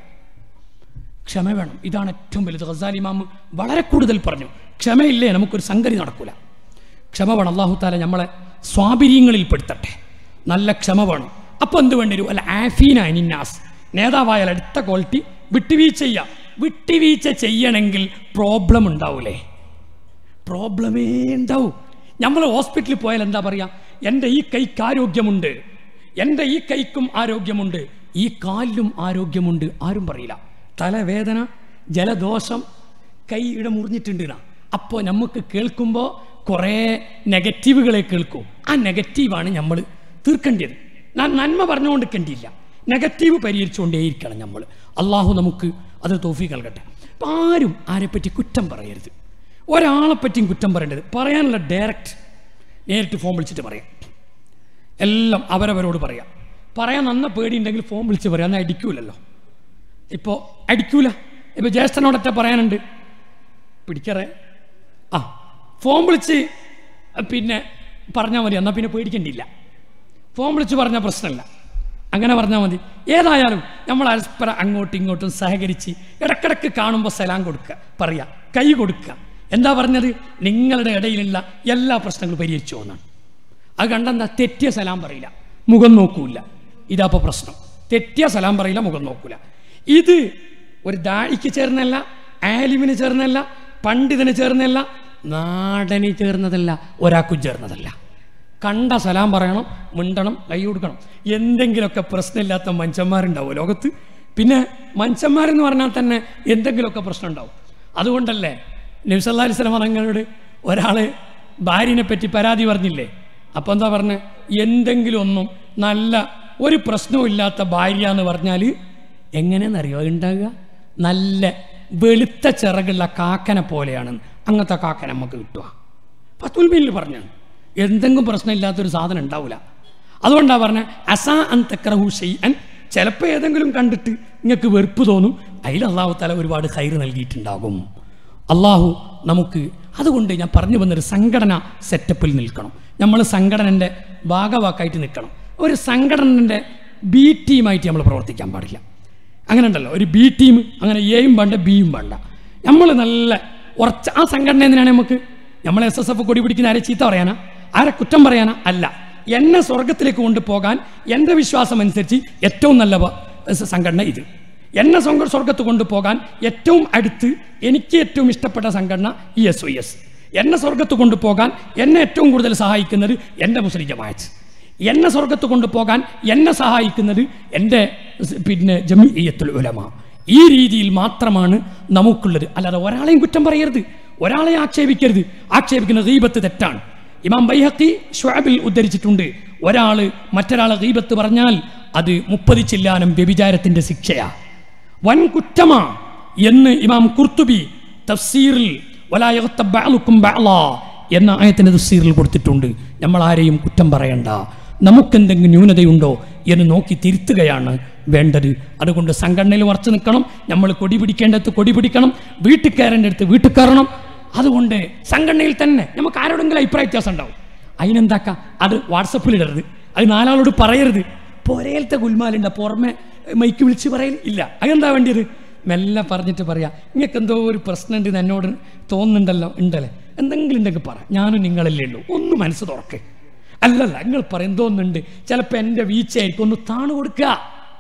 ക്ഷമ വേണം ഇതാണ് ഏറ്റവും വലുത് ഖസാലി ഇമാം വളരെ കൂടുതൽ പറഞ്ഞു ക്ഷമയില്ലേ നമുക്കൊരു സംഗതി നടക്കൂല ക്ഷമ വേണം അള്ളാഹു താല നമ്മളെ സ്വാബിര്യങ്ങളിൽ പെടുത്തട്ടെ നല്ല ക്ഷമ വേണം അപ്പോൾ എന്ത് വേണ്ടി വരും അല്ല ആഫീന അനിന്നാസ് നേതാവായാൽ അടുത്ത ക്വാളിറ്റി വിട്ടുവീഴ്ച ചെയ്യുക വിട്ടുവീഴ്ച ചെയ്യണമെങ്കിൽ പ്രോബ്ലം ഉണ്ടാവൂലേ പ്രോബ്ലമേ ഉണ്ടാവും നമ്മൾ ഹോസ്പിറ്റലിൽ പോയാൽ എന്താ പറയുക എൻ്റെ ഈ കൈക്ക് ആരോഗ്യമുണ്ട് എൻ്റെ ഈ കൈക്കും ആരോഗ്യമുണ്ട് ഈ കാലിലും ആരോഗ്യമുണ്ട് ആരും പറയില്ല തലവേദന ജലദോഷം കൈയുടെ മുറിഞ്ഞിട്ടുണ്ട് എന്നാ അപ്പോൾ നമുക്ക് കേൾക്കുമ്പോൾ കുറേ നെഗറ്റീവുകളെ കേൾക്കും ആ നെഗറ്റീവാണ് നമ്മൾ തീർക്കേണ്ടത് ഞാൻ നന്മ പറഞ്ഞുകൊണ്ടിരിക്കേണ്ടിയില്ല നെഗറ്റീവ് പരിഹരിച്ചുകൊണ്ടേയിരിക്കണം നമ്മൾ അള്ളാഹു നമുക്ക് അത് തോഫി നൽകട്ടെ അപ്പം ആരും ആരെപ്പറ്റി കുറ്റം പറയരുത് ഒരാളെ പറ്റിയും കുറ്റം പറയേണ്ടത് പറയാനുള്ള ഡയറക്റ്റ് നേരിട്ട് ഫോൺ വിളിച്ചിട്ട് പറയാം എല്ലാം അവരവരോട് പറയാം പറയാൻ നന്ന പേടിയുണ്ടെങ്കിൽ ഫോൺ വിളിച്ച് പറയാം എന്നാൽ അടിക്കൂലല്ലോ ഇപ്പോൾ അടിക്കൂല ഇപ്പോൾ ജ്യേഷ്ഠനോടൊറ്റ പറയാനുണ്ട് പിടിക്കറേ ആ ഫോൺ വിളിച്ച് പിന്നെ പറഞ്ഞാൽ മതി എന്നാൽ പിന്നെ പേടിക്കേണ്ടിയില്ല ഫോൺ വിളിച്ച് പറഞ്ഞാൽ പ്രശ്നമില്ല അങ്ങനെ പറഞ്ഞാൽ മതി ഏതായാലും നമ്മൾ പരസ്പരം അങ്ങോട്ടും ഇങ്ങോട്ടും സഹകരിച്ച് ഇടക്കിടക്ക് കാണുമ്പോൾ സലാം കൊടുക്കുക പറയുക കൈ കൊടുക്കുക എന്താ പറഞ്ഞത് നിങ്ങളുടെ ഇടയിലുള്ള എല്ലാ പ്രശ്നങ്ങളും പരിഹരിച്ചു എന്നാണ് അത് കണ്ടെന്താ തെറ്റിയ സലാം പറയില്ല മുഖം നോക്കൂല ഇതാപ്പോൾ പ്രശ്നം തെറ്റിയ സലാം പറയില്ല മുഖം നോക്കൂല ഇത് ഒരു ദാഴിക്ക് ചേർന്നല്ല ആലിമിന് ചേർന്നല്ല പണ്ഡിതന് ചേർന്നല്ല നാടന് ചേർന്നതല്ല ഒരാൾക്കും ചേർന്നതല്ല കണ്ട സലാം പറയണം മിണ്ടണം കൈ കൊടുക്കണം എന്തെങ്കിലുമൊക്കെ പ്രശ്നമില്ലാത്ത മനുഷ്യന്മാരുണ്ടാവും ലോകത്ത് പിന്നെ മനുഷ്യന്മാരെന്ന് പറഞ്ഞാൽ തന്നെ എന്തെങ്കിലുമൊക്കെ പ്രശ്നം ഉണ്ടാവും അതുകൊണ്ടല്ലേ നബ്സല്ലാ അലിസ്ലാം പറഞ്ഞോട് ഒരാൾ ഭാര്യനെ പറ്റി പരാതി പറഞ്ഞില്ലേ അപ്പോൾ എന്താ പറഞ്ഞത് എന്തെങ്കിലും ഒന്നും നല്ല ഒരു പ്രശ്നവും ഇല്ലാത്ത ഭാര്യ എന്ന് പറഞ്ഞാൽ എങ്ങനെയെന്നറിയോ ഉണ്ടാകുക നല്ല വെളുത്ത ചിറകുള്ള കാക്കനെ പോലെയാണ് അങ്ങനത്തെ കാക്കന നമുക്ക് കിട്ടുക പത്തുൽമീനിൽ പറഞ്ഞാണ് എന്തെങ്കിലും പ്രശ്നമില്ലാത്തൊരു സാധനം ഉണ്ടാവില്ല അതുകൊണ്ടാണ് പറഞ്ഞത് അസാ അൻ തക്രഹു ഷെയ്അൻ ചിലപ്പോൾ ഏതെങ്കിലും കണ്ടിട്ട് നിങ്ങൾക്ക് വെറുപ്പ് തോന്നും അതിൽ അള്ളാഹു തല ഒരുപാട് കയറ് നൽകിയിട്ടുണ്ടാകും അള്ളാഹു നമുക്ക് അതുകൊണ്ട് ഞാൻ പറഞ്ഞു വന്നൊരു സംഘടന സെറ്റപ്പിൽ നിൽക്കണം നമ്മൾ സംഘടനൻ്റെ ഭാഗവാക്കായിട്ട് നിൽക്കണം ഒരു സംഘടനൻ്റെ ബി ടീമായിട്ട് നമ്മൾ പ്രവർത്തിക്കാൻ പാടില്ല അങ്ങനെ ഉണ്ടല്ലോ ഒരു ബി ടീം അങ്ങനെ എയും വേണ്ട ബിയും വേണ്ട നമ്മൾ നല്ല ഉറച്ച ആ സംഘടന എന്തിനാണ് നമുക്ക് നമ്മൾ എസ് എസ് എഫ് കൊടി പിടിക്കുന്ന ആരെ ചീത്ത പറയാനാ ആരെ കുറ്റം പറയാനാ അല്ല എന്നെ സ്വർഗത്തിലേക്ക് കൊണ്ടുപോകാൻ എൻ്റെ വിശ്വാസം അനുസരിച്ച് ഏറ്റവും നല്ല വ- സ- സംഘടന ഇത് എന്നെ സ്വങ്ക- സ്വർഗത്ത് കൊണ്ടുപോകാൻ ഏറ്റവും അടുത്ത് എനിക്ക് ഏറ്റവും ഇഷ്ടപ്പെട്ട സംഘടന ഇ എസ് ഒ എസ് എന്നെ സ്വർഗത്ത് കൊണ്ടുപോകാൻ എന്നെ ഏറ്റവും കൂടുതൽ സഹായിക്കുന്നത് എൻ്റെ മുസ്ലിം ജമാഅത്ത് എന്നെ സ്വർഗത്ത് കൊണ്ടുപോകാൻ എന്നെ സഹായിക്കുന്നത് എൻ്റെ സ് പിന്നെ ജമീയത്തുൽ ഉലമ ഈ രീതിയിൽ മാത്രമാണ് നമുക്കുള്ളത് അല്ലാതെ ഒരാളെയും കുറ്റം പറയരുത് ഒരാളെ ആക്ഷേപിക്കരുത് ആക്ഷേപിക്കുന്ന ഗീബത്ത് തെറ്റാണ് ഇമാം ബൈഹക്കി ഷുഅബിൽ ഉദ്ധരിച്ചിട്ടുണ്ട് ഒരാൾ മറ്റൊരാളെ ഗീബത്ത് പറഞ്ഞാൽ അത് മുപ്പത് ചില്ലാനം വ്യഭിചാരത്തിന്റെ ശിക്ഷയാ വൻ കുറ്റമാ എന്ന് ഇമാം കുർത്തുബി തഫ്സീറിൽ വലാ യഗ്തബ് ബഅ്ലുക്കും ബഅ്ലാ എന്ന ആയത്തിന്റെ തഫ്സീറിൽ കൊടുത്തിട്ടുണ്ട് നമ്മൾ ആരെയും കുറ്റം പറയണ്ട നമുക്കെന്തെങ്കിലും ന്യൂനതയുണ്ടോ എന്ന് നോക്കി തിരുത്തുകയാണ് വേണ്ടത് അതുകൊണ്ട് സംഘടനയിൽ ഉറച്ചു നിൽക്കണം നമ്മൾ കൊടി പിടിക്കേണ്ടടുത്ത് കൊടി പിടിക്കണം വീട്ടിൽ കയറേണ്ട അടുത്ത് വീട്ടിൽ കയറണം അതുകൊണ്ട് സംഘടനയിൽ തന്നെ നമുക്ക് ആരോടെങ്കിലും അഭിപ്രായ വ്യത്യാസം ഉണ്ടാവും അതിനെന്താക്കാം അത് വാട്സപ്പിൽ ഇടരുത് അത് നാലാളോട് പറയരുത് പൊരയിലത്തെ ഗുൽമാലുണ്ട പുറമെ മൈക്ക് വിളിച്ച് പറയൽ ഇല്ല അതെന്താ വേണ്ടിയത് മെല്ലെ പറഞ്ഞിട്ട് പറയാം നിങ്ങൾക്ക് എന്തോ ഒരു പ്രശ്നമുണ്ട് എന്ന് എന്നോട് തോന്നുന്നുണ്ടല്ലോ ഉണ്ടല്ലേ എന്തെങ്കിലും ഉണ്ടെങ്കിൽ പറ ഞാനും നിങ്ങളല്ലേ ഉള്ളൂ ഒന്ന് മനസ്സ് തുറക്കേ അല്ലല്ല നിങ്ങൾ പറയും തോന്നുന്നുണ്ട് ചിലപ്പോൾ എൻ്റെ വീഴ്ചയായിരിക്കും ഒന്ന് താണു കൊടുക്കുക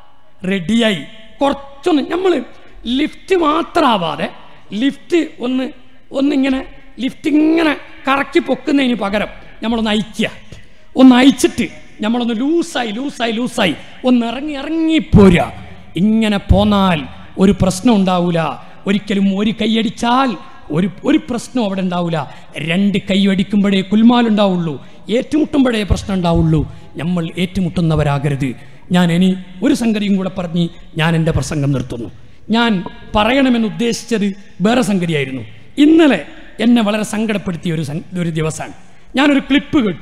റെഡിയായി കുറച്ചൊന്ന് നമ്മൾ ലിഫ്റ്റ് മാത്രമാവാതെ ലിഫ്റ്റ് ഒന്ന് ഒന്നിങ്ങനെ ലിഫ്റ്റ് ഇങ്ങനെ കറക്കി പൊക്കുന്നതിന് പകരം നമ്മളൊന്ന് അയക്കുക ഒന്ന് അയച്ചിട്ട് നമ്മളൊന്ന് ലൂസായി ലൂസായി ലൂസായി ഒന്ന് ഇറങ്ങി ഇറങ്ങിപ്പോരുക ഇങ്ങനെ പോന്നാൽ ഒരു പ്രശ്നം ഉണ്ടാവൂല ഒരിക്കലും ഒരു കൈയടിച്ചാൽ ഒരു ഒരു പ്രശ്നം അവിടെ ഉണ്ടാവില്ല രണ്ട് കൈയടിക്കുമ്പോഴേ കുൽമാലുണ്ടാവുള്ളൂ ഏറ്റുമുട്ടുമ്പോഴേ പ്രശ്നം ഉണ്ടാവുള്ളൂ നമ്മൾ ഏറ്റുമുട്ടുന്നവരാകരുത് ഞാൻ ഇനി ഒരു സംഗതിയും കൂടെ പറഞ്ഞ് ഞാൻ എൻ്റെ പ്രസംഗം നിർത്തുന്നു ഞാൻ പറയണമെന്ന് ഉദ്ദേശിച്ചത് വേറെ സംഗതിയായിരുന്നു ഇന്നലെ എന്നെ വളരെ സങ്കടപ്പെടുത്തിയ ഒരു സം- ഒരു ദിവസമാണ് ഞാനൊരു ക്ലിപ്പ് കേട്ടു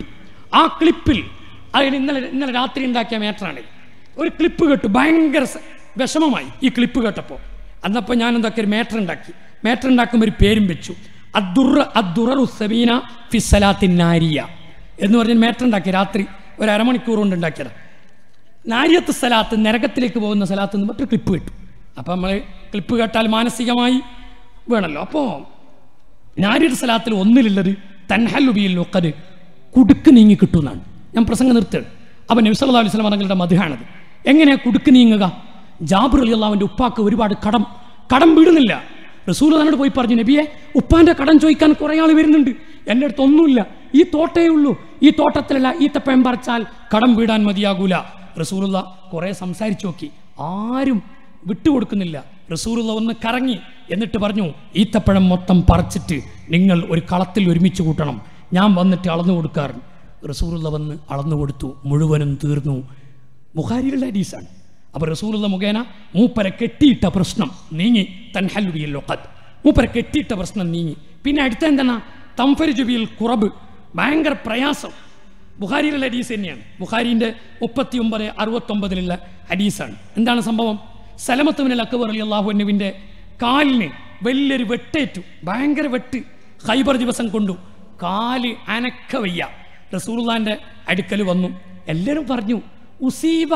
ആ ക്ലിപ്പിൽ അതിൽ ഇന്നലെ ഇന്നലെ രാത്രി ഉണ്ടാക്കിയ മേറ്ററാണ് ഒരു ക്ലിപ്പ് കേട്ടു ഭയങ്കര സ- വിഷമമായി ഈ ക്ലിപ്പ് കേട്ടപ്പോൾ അന്നപ്പോൾ ഞാൻ എന്തൊക്കെ ഒരു മേറ്റർ ഉണ്ടാക്കി മേറ്റർ ഉണ്ടാക്കുമ്പോൾ ഒരു പേരും വെച്ചു അദ്ദുറ അദ്ദുറു സബീന ഫിസലാത്തിൻ നാരിയ എന്ന് പറഞ്ഞ് മേറ്റർ ഉണ്ടാക്കി രാത്രി ഒരു അരമണിക്കൂർ കൊണ്ട് ഉണ്ടാക്കിയത് നാരിയത്ത് സ്ഥലത്ത് നരകത്തിലേക്ക് പോകുന്ന സ്ഥലത്ത് നിന്ന് മറ്റൊരു ക്ലിപ്പ് കിട്ടും അപ്പം നമ്മൾ ക്ലിപ്പ് കേട്ടാൽ മാനസികമായി വേണമല്ലോ അപ്പോൾ നാരിയത്ത് സ്ഥലത്തിൽ ഒന്നിലുള്ളത് തൻഹല്ലുബിയിൽ ഒക്കത് കുടുക്ക് നീങ്ങി കിട്ടുമെന്നാണ് ഞാൻ പ്രസംഗം നിർത്തുകയാണ് അപ്പം നബിസല്ലാ അലൈഹി സ്വലം തങ്ങളുടെ മധുഹാണത് എങ്ങനെയാ കുടുക്ക് നീങ്ങുക ജാബിർ അലി അള്ളാവിൻ്റെ ഉപ്പാക്ക് ഒരുപാട് കടം കടം വീടുന്നില്ല റസൂൽ തന്നോട് പോയി പറഞ്ഞു നബിയെ ഉപ്പാന്റെ കടം ചോദിക്കാൻ കുറേ ആൾ വരുന്നുണ്ട് എൻ്റെ അടുത്ത് ഒന്നുമില്ല ഈ തോട്ടേ ഉള്ളൂ ഈ തോട്ടത്തിലല്ല ഈത്തപ്പഴം പറിച്ചാൽ കടം വീടാൻ മതിയാകൂല റസൂലുള്ള കുറേ സംസാരിച്ചു നോക്കി ആരും വിട്ടുകൊടുക്കുന്നില്ല റസൂലുള്ള ഒന്ന് കറങ്ങി എന്നിട്ട് പറഞ്ഞു ഈത്തപ്പഴം മൊത്തം പറിച്ചിട്ട് നിങ്ങൾ ഒരു കളത്തിൽ ഒരുമിച്ച് കൂട്ടണം ഞാൻ വന്നിട്ട് അളന്നു കൊടുക്കാറുണ്ട് റസൂലുള്ള വന്ന് അളന്നു കൊടുത്തു മുഴുവനും തീർന്നു ബുഖാരിയിലുള്ള ഹദീസാണ് അപ്പോൾ റസൂലുള്ള മുഖേന മൂപ്പരെ കെട്ടിയിട്ട പ്രശ്നം നീങ്ങി തൻഹല്ലുബിയിൽ ലൊക്കത്ത് മൂപ്പരെ കെട്ടിയിട്ട പ്രശ്നം നീങ്ങി പിന്നെ അടുത്ത എന്താണ് തംഫരിജുബിയിൽ കുറബ് ഭയങ്കര പ്രയാസം ബുഖാരിയിലുള്ള ഹദീസ് തന്നെയാണ് ബുഖാരിൻ്റെ മുപ്പത്തി ഒമ്പത് അറുപത്തൊമ്പതിലുള്ള ഹദീസാണ് എന്താണ് സംഭവം സലമത്തുവിനെ അക്ബർ അലി അള്ളാഹുവിൻ്റെ കാലിന് വലിയൊരു വെട്ടേറ്റു ഭയങ്കര വെട്ട് ഹൈബർ ദിവസം കൊണ്ടു കാല് അനക്ക വയ്യ റസൂർലാൻ്റെ അടുക്കൽ വന്നു എല്ലാവരും പറഞ്ഞു ഉസീബ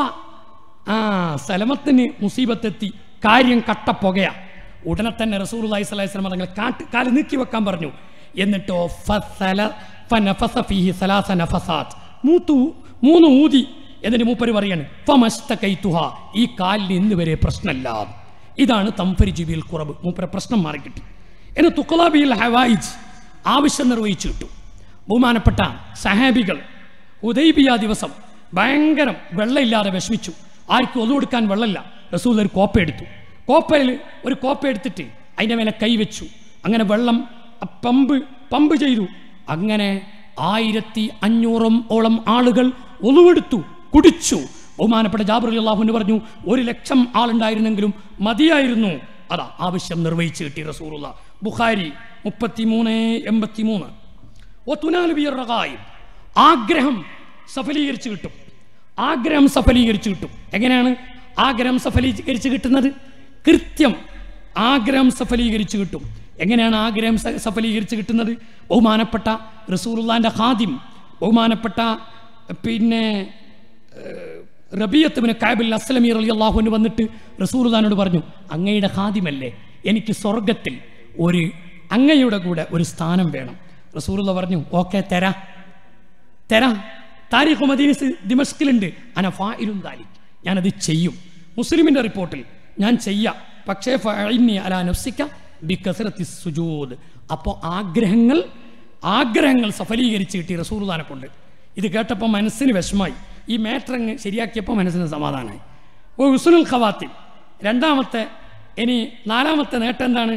ആ സലമത്തിന് മുസീബത്തെത്തി കാര്യം കട്ട പുകയാ ഉടനെ തന്നെ റസൂൽ അലൈഹി സ്വലാഹി സ്വലം തങ്ങൾ കാട്ട് കാല് നീക്കി വെക്കാൻ പറഞ്ഞു എന്നിട്ടോ ഫസല ഫനഫസ ഫീഹി സലാസ നഫസാത്ത് മൂത്തു മൂന്ന് ഊതി എന്നിട്ട് മൂപ്പര് പറയാണ് ഫമസ്തകൈതുഹ ഈ കാലിന് ഇന്ന് വരെ പ്രശ്നമല്ല ഇതാണ് തംഫരി ജീവിയിൽ കുറവ് മൂപ്പരെ പ്രശ്നം മാറിക്കിട്ടി എന്നെ തുക്കലാബിയിൽ ഹവായിജ് ആവശ്യം നിർവഹിച്ചു കിട്ടും ബഹുമാനപ്പെട്ട സഹാബികൾ ഉദൈബിയ ദിവസം ഭയങ്കരം വെള്ളമില്ലാതെ വിഷമിച്ചു ആർക്കും ഒതു കൊടുക്കാൻ വെള്ളമില്ല റസൂൽ ഒരു കോപ്പ എടുത്തു കോപ്പയിൽ ഒരു കോപ്പ എടുത്തിട്ട് അതിൻ്റെ മേലെ കൈവച്ചു അങ്ങനെ വെള്ളം പമ്പ് പമ്പ് ചെയ്തു അങ്ങനെ ആയിരത്തി അഞ്ഞൂറും ഓളം ആളുകൾ ഒളിവെടുത്തു കുടിച്ചു ബഹുമാനപ്പെട്ട ജാബർ അലി അള്ളാഹുവിന് പറഞ്ഞു ഒരു ലക്ഷം ആളുണ്ടായിരുന്നെങ്കിലും മതിയായിരുന്നു അതാ ആവശ്യം നിർവഹിച്ചു കിട്ടി റസൂറുള്ള ബുഖാരി മുപ്പത്തി മൂന്ന് എൺപത്തി മൂന്ന് ആഗ്രഹം സഫലീകരിച്ച് കിട്ടും ആഗ്രഹം സഫലീകരിച്ച് കിട്ടും എങ്ങനെയാണ് ആഗ്രഹം സഫലീകരിച്ച് കിട്ടുന്നത് കൃത്യം ആഗ്രഹം സഫലീകരിച്ച് കിട്ടും എങ്ങനെയാണ് ആഗ്രഹം സ- സഫലീകരിച്ച് കിട്ടുന്നത് ബഹുമാനപ്പെട്ട റസൂറുല്ലാൻ്റെ ഹാദിം ബഹുമാനപ്പെട്ട പിന്നെ റബിയത്തുവിന് കാബിൽ അസ്ലമീർ അലി അള്ളാഹുവിന് വന്നിട്ട് റസൂർദാനോട് പറഞ്ഞു അങ്ങയുടെ ഹാദിമല്ലേ എനിക്ക് സ്വർഗത്തിൽ ഒരു അങ്ങയുടെ കൂടെ ഒരു സ്ഥാനം വേണം റസൂറുള്ള പറഞ്ഞു ഓക്കെ തരാ തരാം താരിഖ് മദീനസ് ദിമസ്കിലുണ്ട് അന ഫായിലും താലിക് ഞാനത് ചെയ്യും മുസ്ലിമിൻ്റെ റിപ്പോർട്ടിൽ ഞാൻ ചെയ്യാം പക്ഷേ ഫഇന്നി അലാ നഫ്സിക ബികസറത്തി സുജൂദ് അപ്പോൾ ആഗ്രഹങ്ങൾ ആഗ്രഹങ്ങൾ സഫലീകരിച്ച് കിട്ടി റസൂർദാനെ കൊണ്ട് ഇത് കേട്ടപ്പോൾ മനസ്സിന് വിഷമായി ഈ മാറ്റർ അങ്ങ് ശരിയാക്കിയപ്പോൾ മനസ്സിന് സമാധാനമായി ഓ ഹുസുനുൽ ഖവാത്തിം രണ്ടാമത്തെ ഇനി നാലാമത്തെ നേട്ടം എന്താണ്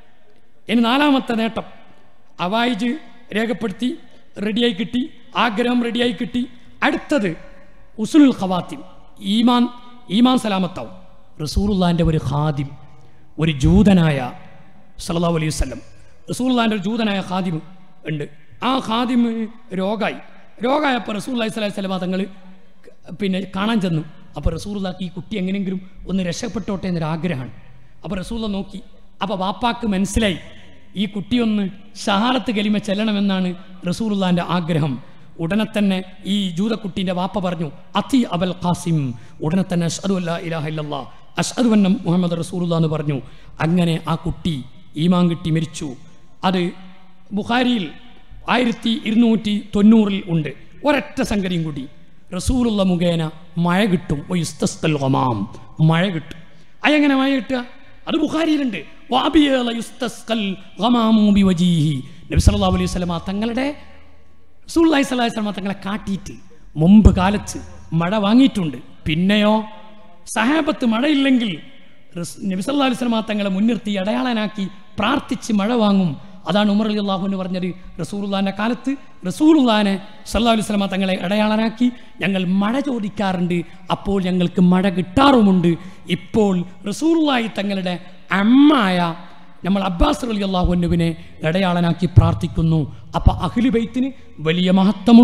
ഇനി നാലാമത്തെ നേട്ടം അവായിജ് രേഖപ്പെടുത്തി റെഡിയായി കിട്ടി ആഗ്രഹം റെഡിയായി കിട്ടി അടുത്തത് ഉസുലുൽ ഖവാത്തിം ഈമാൻ ഈമാൻ സലാമത്താവും റസൂറുല്ലാൻ്റെ ഒരു ഖാദിം ഒരു ജൂതനായ സല്ലല്ലാഹു അലൈഹി വസല്ലം റസൂറുല്ലാൻ്റെ ഒരു ജൂതനായ ഖാദിം ഉണ്ട് ആ ഖാദിം രോഗമായി രോഗമായപ്പോൾ റസൂൽ അലൈഹി സ്വലാഹി സ്വലമ തങ്ങൾ പിന്നെ കാണാൻ ചെന്നു അപ്പോൾ റസൂറുല്ലാക്ക് ഈ കുട്ടി എങ്ങനെയെങ്കിലും ഒന്ന് രക്ഷപ്പെട്ടോട്ടെ എന്നൊരു ആഗ്രഹമാണ് അപ്പോൾ റസൂള്ള നോക്കി അപ്പോൾ വാപ്പാക്ക് മനസ്സിലായി ഈ കുട്ടിയൊന്ന് ഷഹാലത്ത് കലിമ ചെല്ലണമെന്നാണ് റസൂലുള്ളാൻ്റെ ആഗ്രഹം ഉടനെ തന്നെ ഈ ജൂതക്കുട്ടീൻ്റെ വാപ്പ പറഞ്ഞു അതി അബൽ ഖാസിം ഉടനെ തന്നെ അഷ്അദു അല്ലാ ഇലാഹ ഇല്ലല്ലാ അഷ്അദു അന്ന മുഹമ്മദ് റസൂലുള്ള എന്ന് പറഞ്ഞു അങ്ങനെ ആ കുട്ടി ഈമാൻ കിട്ടി മരിച്ചു അത് ബുഖാരിയിൽ ആയിരത്തി ഇരുന്നൂറ്റി തൊണ്ണൂറിൽ ഉണ്ട് ഒരൊറ്റ സംഗതിയും കൂടി റസൂലുള്ള മുഖേന മഴ കിട്ടും ഒയുസ്തസ്തൽ ഗമാം മഴ കിട്ടും അതെങ്ങനെ മഴ കിട്ടുക അത് ബുഖാരിയിലുണ്ട് വാബിയേള യുസ്തസ്കൽ ഗമാമു ബിവജീഹി നബി സല്ലല്ലാഹു അലൈഹി വസല്ലമ തങ്ങളുടെ റസൂലുള്ളാഹി സ്വല്ലല്ലാഹി അലൈഹി വസല്ലമ തങ്ങളെ കാട്ടിയിട്ട് മുമ്പ് കാലത്ത് മഴ വാങ്ങിയിട്ടുണ്ട് പിന്നെയോ സഹാബത്ത് മഴയില്ലെങ്കിൽ റസ്- നബി സല്ലല്ലാഹു അലൈഹി വസല്ലമ തങ്ങളെ മുൻനിർത്തി അടയാളനാക്കി പ്രാർത്ഥിച്ച് മഴ വാങ്ങും അതാണ് ഉമർ അലി അള്ളാഹുവിന് പറഞ്ഞത് റസൂലുള്ളാന്റെ കാലത്ത് റസൂലുള്ളാനെ സല്ലല്ലാഹു അലൈഹി വസല്ലമ തങ്ങളെ അടയാളനാക്കി ഞങ്ങൾ മഴ ചോദിക്കാറുണ്ട് അപ്പോൾ ഞങ്ങൾക്ക് മഴ കിട്ടാറുമുണ്ട് ഇപ്പോൾ റസൂലുള്ളാഹി തങ്ങളുടെ അമ്മായ നമ്മൾ അബ്ബാസ് അലി അള്ളാഹുവിനെ ഇടയാളനാക്കി പ്രാർത്ഥിക്കുന്നു അപ്പം അഖിലു ബൈത്തിന് വലിയ മഹത്വമുണ്ട്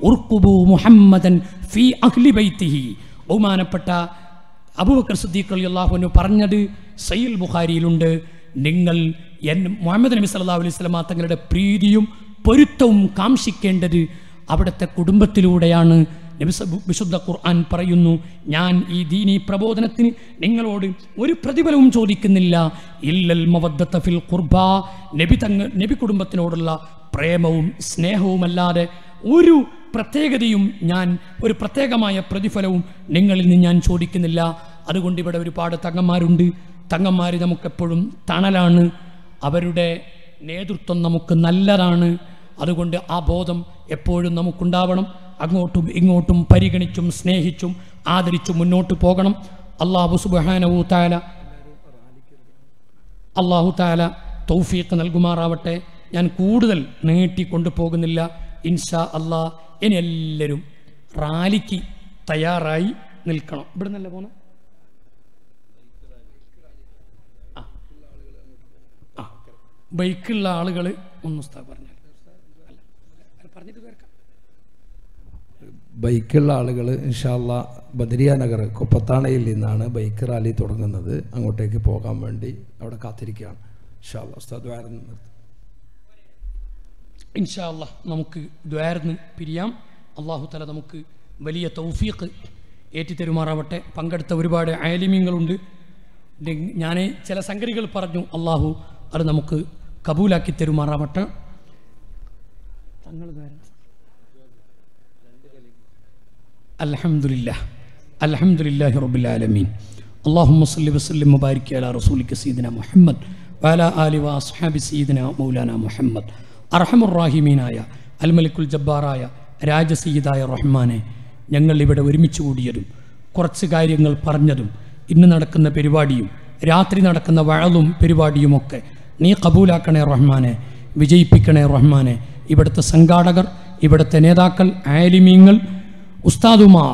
ഉർക്കുബു മുഹമ്മദൻ ഫി അഹ്ലി ബൈത്തിഹി ബഹുമാനപ്പെട്ട അബൂബക്കർ സിദ്ദീഖ് അലി അള്ളാഹുവിന് പറഞ്ഞത് സയ്യിൽ ബുഖാരിയിലുണ്ട് നിങ്ങൾ എൻ മുഹമ്മദ് നബി സല്ലല്ലാഹു അലൈഹി വസല്ലമ തങ്ങളുടെ പ്രീതിയും പൊരുത്തവും കാംക്ഷിക്കേണ്ടത് അവിടുത്തെ കുടുംബത്തിലൂടെയാണ് നബി സ- വിശുദ്ധ ഖുർആൻ പറയുന്നു ഞാൻ ഈ ദീനി പ്രബോധനത്തിന് നിങ്ങളോട് ഒരു പ്രതിഫലവും ചോദിക്കുന്നില്ല ഇല്ലൽ മവദ്ദത്ത ഫിൽ ഖുർബ നബി തങ്ങ നബി കുടുംബത്തിനോടുള്ള പ്രേമവും സ്നേഹവുമല്ലാതെ ഒരു പ്രത്യേകതയും ഞാൻ ഒരു പ്രത്യേകമായ പ്രതിഫലവും നിങ്ങളിൽ നിന്ന് ഞാൻ ചോദിക്കുന്നില്ല അതുകൊണ്ട് ഇവിടെ ഒരുപാട് തങ്ങന്മാരുണ്ട് തങ്ങന്മാർ നമുക്കെപ്പോഴും തണലാണ് അവരുടെ നേതൃത്വം നമുക്ക് നല്ലതാണ് അതുകൊണ്ട് ആ ബോധം എപ്പോഴും നമുക്കുണ്ടാവണം അങ്ങോട്ടും ഇങ്ങോട്ടും പരിഗണിച്ചും സ്നേഹിച്ചും ആദരിച്ചും മുന്നോട്ട് പോകണം അള്ളാഹു സുബാനവു താല അള്ളാഹു താല തൗഫീഖ് നൽകുമാറാവട്ടെ ഞാൻ കൂടുതൽ നീട്ടിക്കൊണ്ടു പോകുന്നില്ല ഇൻഷാ അള്ളാ ഇനി എല്ലാവരും റാലിക്ക് തയ്യാറായി നിൽക്കണം ഇവിടെ നിന്നല്ല പോന്നെ ആ. ആ ബൈക്കുള്ള ആളുകൾ ഒന്ന് ഉസ്താദ് പറഞ്ഞാൽ അല്ല, അല്ല, പറഞ്ഞിട്ട് കേൾക്കാം ബൈക്കുള്ള ആളുകൾ ഇൻഷാല്ല ബദരിയ നഗർ കൊപ്പത്താണയിൽ നിന്നാണ് ബൈക്ക് റാലി തുടങ്ങുന്നത് അങ്ങോട്ടേക്ക് പോകാൻ വേണ്ടി അവിടെ കാത്തിരിക്കുകയാണ് ഇൻഷാല്ല ഉസ്താദ് വാരം നിർത്തും ഇൻഷാ അല്ലാ നമുക്ക് ദ്വാരന്ന് പിരിയാം അള്ളാഹു തല നമുക്ക് വലിയ തൗഫീഖ് ഏറ്റിത്തരുമാറാവട്ടെ പങ്കെടുത്ത ഒരുപാട് ആലിമ്യങ്ങളുണ്ട് ഞാൻ ചില സംഗതികൾ പറഞ്ഞു അള്ളാഹു അത് നമുക്ക് കബൂലാക്കി തരുമാറാവട്ടെ തങ്ങൾ ദ്വാരം അൽഹംദുലില്ല അൽഹംദുലില്ലാഹി റബ്ബിൽ ആലമീൻ اللهم صل وسلم وبارك على رسولك سيدنا محمد وعلى آله وأصحاب سيدنا مولانا محمد അർഹമുർ റാഹിമീനായ അൽമലിക്കുൽ ജബ്ബാറായ രാജസീതായ റഹ്മാനെ ഞങ്ങൾ ഇവിടെ ഒരുമിച്ച് കൂടിയതും കുറച്ച് കാര്യങ്ങൾ പറഞ്ഞതും ഇന്ന് നടക്കുന്ന പരിപാടിയും രാത്രി നടക്കുന്ന വഴലും പരിപാടിയുമൊക്കെ നീ കബൂലാക്കണേ റഹ്മാനെ വിജയിപ്പിക്കണേ റഹ്മാനെ ഇവിടുത്തെ സംഘാടകർ ഇവിടുത്തെ നേതാക്കൾ ആലിമീങ്ങൾ ഉസ്താദുമാർ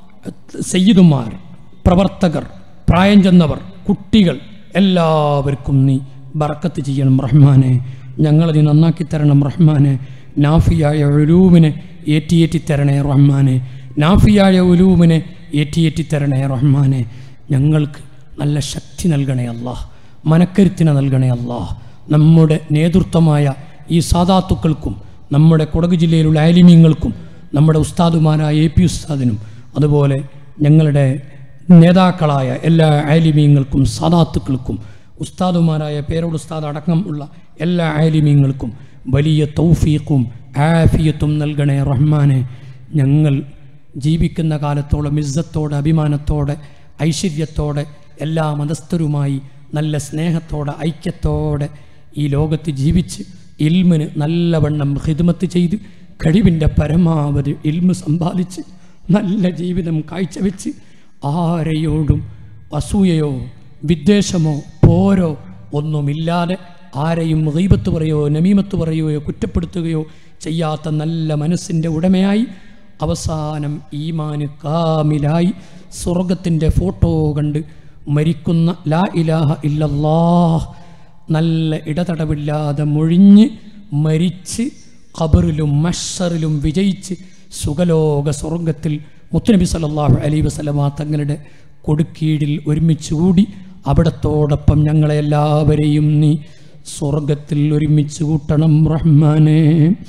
സയ്യിദുമാർ പ്രവർത്തകർ പ്രായം ചെന്നവർ കുട്ടികൾ എല്ലാവർക്കും നീ ബറക്കത്ത് ചെയ്യണം റഹ്മാനെ ഞങ്ങളെ നന്നാക്കി തരണം റഹ്മാനെ നാഫിയായ ഒലൂമിനെ ഏറ്റിയേറ്റി തരണേ റഹ്മാനെ നാഫിയായ ഒലൂമിനെ ഏറ്റിയേറ്റി തരണേ റഹ്മാനെ ഞങ്ങൾക്ക് നല്ല ശക്തി നൽകണേ അല്ലാഹ് മനക്കരുത്തിനെ നൽകണേ അല്ലാഹ് നമ്മുടെ നേതൃത്വമായ ഈ സാദാത്തുക്കൾക്കും നമ്മുടെ കൊടക് ജില്ലയിലുള്ള ആലിമ്യങ്ങൾക്കും നമ്മുടെ ഉസ്താദുമാരായ എ പി ഉസ്താദിനും അതുപോലെ ഞങ്ങളുടെ നേതാക്കളായ എല്ലാ ആലിമീങ്ങൾക്കും സാദാത്തുക്കൾക്കും ഉസ്താദുമാരായ പേരോട് ഉസ്താദ് അടക്കം ഉള്ള എല്ലാ ആലിമീങ്ങൾക്കും വലിയ തൗഫീഖും ആഫിയത്തും നൽകണേ റഹ്മാനെ ഞങ്ങൾ ജീവിക്കുന്ന കാലത്തോളം ഇസ്സത്തോടെ അഭിമാനത്തോടെ ഐശ്വര്യത്തോടെ എല്ലാ മതസ്ഥരുമായി നല്ല സ്നേഹത്തോടെ ഐക്യത്തോടെ ഈ ലോകത്ത് ജീവിച്ച് ഇൽമിന് നല്ലവണ്ണം ഹിദ്മത്ത് ചെയ്ത് കഴിവിൻ്റെ പരമാവധി ഇൽമ് സമ്പാദിച്ച് നല്ല ജീവിതം കാഴ്ചവെച്ച് ആരെയോടും അസൂയയോ വിദ്വേഷമോ പോരോ ഒന്നുമില്ലാതെ ആരെയും ഗൈബത്ത് പറയോ നമീമത്ത് പറയുകയോ കുറ്റപ്പെടുത്തുകയോ ചെയ്യാത്ത നല്ല മനസ്സിൻ്റെ ഉടമയായി അവസാനം ഈമാന് കാമിലായി സ്വർഗത്തിൻ്റെ ഫോട്ടോ കണ്ട് മരിക്കുന്ന ലാ ഇലാഹ ഇല്ലല്ലാഹ് നല്ല ഇടതടവില്ലാതെ മൊഴിഞ്ഞ് മരിച്ച് ഖബറിലും മഷറിലും വിജയിച്ച് സുഖലോക സ്വർഗത്തിൽ മുത്തുനബി സല്ലല്ലാഹു അലൈഹി വസല്ലമ തങ്ങളുടെ കൊടുക്കീഴിൽ ഒരുമിച്ച് കൂടി അവിടത്തോടൊപ്പം ഞങ്ങളെ എല്ലാവരെയും നീ സ്വർഗത്തിൽ ഒരുമിച്ച് കൂട്ടണം റഹ്മാനെ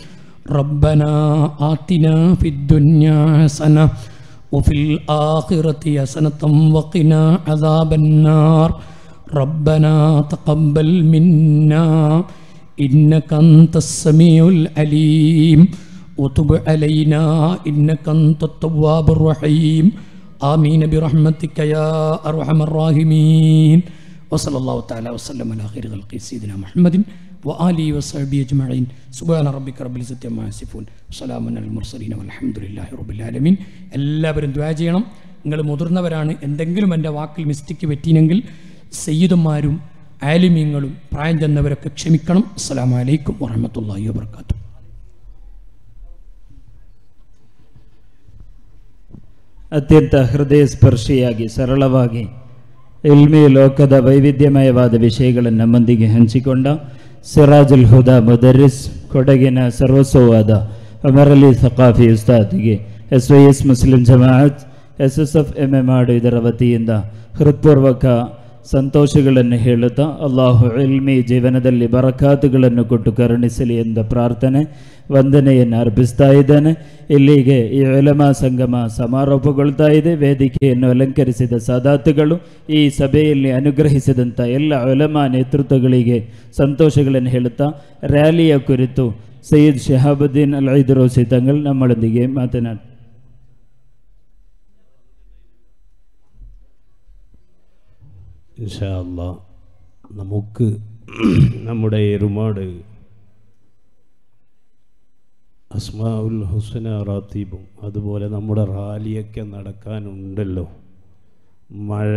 ربنا آتنا في الدنيا حسنة وفي الآخرة حسنة وقنا عذاب النار ربنا تقبل منا إنك أنت السميع العليم وتب علينا إنك أنت التواب الرحيم آمين برحمتك يا أرحم الراحمين وصلى الله تعالى وسلم على خير خلق سيدنا محمد وآله وصحبه أجمعين سبحان ربك رب العزة عما يصفون وسلام على المرسلين والحمد لله رب العالمين എല്ലാവരും ദ്വാ ചെയ്യണം നിങ്ങൾ മുതിർന്നവരാണ് എന്തെങ്കിലും എൻ്റെ വാക്കിൽ മിസ്റ്റേക്ക് പറ്റിയെങ്കിൽ സയ്യിദന്മാരും ആലിമ്യങ്ങളും പ്രായം ചെന്നവരൊക്കെ ക്ഷമിക്കണം അസ്സലാമു അലൈക്കും വറഹമത്തല്ലാഹി വബർക്കാത്തു ಅತ್ಯಂತ ಹೃದಯಸ್ಪರ್ಶಿಯಾಗಿ ಸರಳವಾಗಿ ಇಲ್ಮಿ ಲೋಕದ ವೈವಿಧ್ಯಮಯವಾದ ವಿಷಯಗಳನ್ನು ನಮ್ಮೊಂದಿಗೆ ಹಂಚಿಕೊಂಡ ಸಿರಾಜುಲ್ ಹುದಾ ಮುದರಿಸ್ ಕೊಡಗಿನ ಸರ್ವಸ್ವವಾದ ಉಮರ್ ಅಲಿ ಸಕಾಫಿ ಉಸ್ತಾದ್ಗೆ S Y S Muslim Jamaat S S F Emmemadu ಇದರ ವತಿಯಿಂದ ಹೃತ್ಪೂರ್ವಕ ಸಂತೋಷಗಳನ್ನು ಹೇಳುತ್ತಾ ಅಲ್ಲಾಹು ಇಲ್ಮಿ ಜೀವನದಲ್ಲಿ ಬರಕಾತುಗಳನ್ನು ಕೊಟ್ಟು ಕರುಣಿಸಲಿ ಎಂದ ಪ್ರಾರ್ಥನೆ ವಂದನೆಯನ್ನು ಅರ್ಪಿಸ್ತಾ ಇದ್ದೇನೆ ಇಲ್ಲಿಗೆ ಈ ಉಲಮಾ ಸಂಗಮ ಸಮಾರೋಪಗೊಳ್ತಾ ಇದೆ ವೇದಿಕೆಯನ್ನು ಅಲಂಕರಿಸಿದ ಸಾದಾತುಗಳು ಈ ಸಭೆಯಲ್ಲಿ ಅನುಗ್ರಹಿಸಿದಂಥ ಎಲ್ಲ ಉಲಮಾ ನೇತೃತ್ವಗಳಿಗೆ ಸಂತೋಷಗಳನ್ನು ಹೇಳುತ್ತಾ ರ್ಯಾಲಿಯ ಕುರಿತು ಸೈಯದ್ ಶಹಾಬುದ್ದೀನ್ ಅಲ್ ಐದರೋಸಿ ತಂಗಳು ನಮ್ಮೊಂದಿಗೆ ಮಾತನಾಡಿ ഇൻഷാ അല്ലാ നമുക്ക് നമ്മുടെ എരുമാട് അസ്മാഉൽ ഹുസന റാത്തീബും അതുപോലെ നമ്മുടെ റാലിയൊക്കെ നടക്കാനുണ്ടല്ലോ മഴ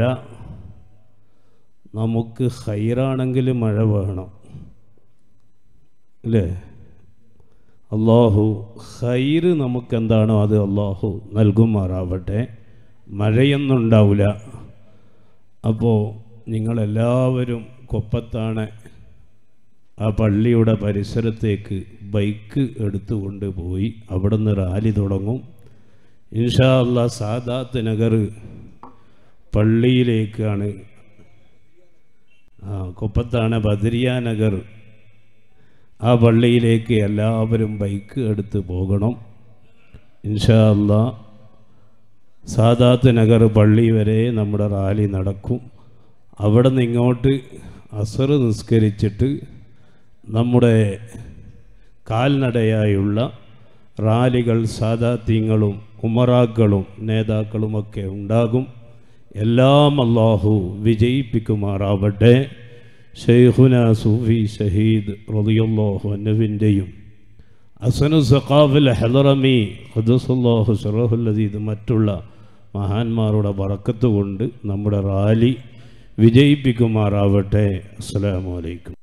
നമുക്ക് ഹൈറാണെങ്കിൽ മഴ വേണം അല്ലേ അള്ളാഹു ഹൈറ് നമുക്കെന്താണോ അത് അള്ളാഹു നൽകുമാറാവട്ടെ മഴയൊന്നും ഉണ്ടാവില്ല അപ്പോൾ നിങ്ങളെല്ലാവരും കൊപ്പത്താണ് ആ പള്ളിയുടെ പരിസരത്തേക്ക് ബൈക്ക് എടുത്തുകൊണ്ട് പോയി അവിടെ നിന്ന് റാലി തുടങ്ങും ഇൻഷാ അല്ലാ സാദാത്ത് നഗർ പള്ളിയിലേക്കാണ് ആ കൊപ്പത്താണ് ബദരിയ നഗർ ആ പള്ളിയിലേക്ക് എല്ലാവരും ബൈക്ക് എടുത്ത് പോകണം ഇൻഷാ അല്ലാ സാദാത്ത് നഗർ പള്ളി വരെ നമ്മുടെ റാലി നടക്കും അവിടെ നിന്ന് ഇങ്ങോട്ട് അസർ നിസ്കരിച്ചിട്ട് നമ്മുടെ കാൽനടയായുള്ള റാലികൾ സാദാത്യങ്ങളും ഉമറാക്കളും നേതാക്കളുമൊക്കെ ഉണ്ടാകും എല്ലാം അള്ളാഹു വിജയിപ്പിക്കുമാറാവട്ടെ ഷെയ്ഖുന സൂഫി ഷഹീദ് റളിയല്ലാഹു അന്നുവിൻ്റെയും അസനു സഖാഫുൽ ഹെലറമി ഖുദസുല്ലാഹു സറഹുൽ അദീദ് മറ്റുള്ള മഹാന്മാരുടെ വറക്കത്ത് കൊണ്ട് നമ്മുടെ റാലി വിജയിപ്പിക്കുമാറാവട്ടെ അസ്സലാമു അലൈക്കും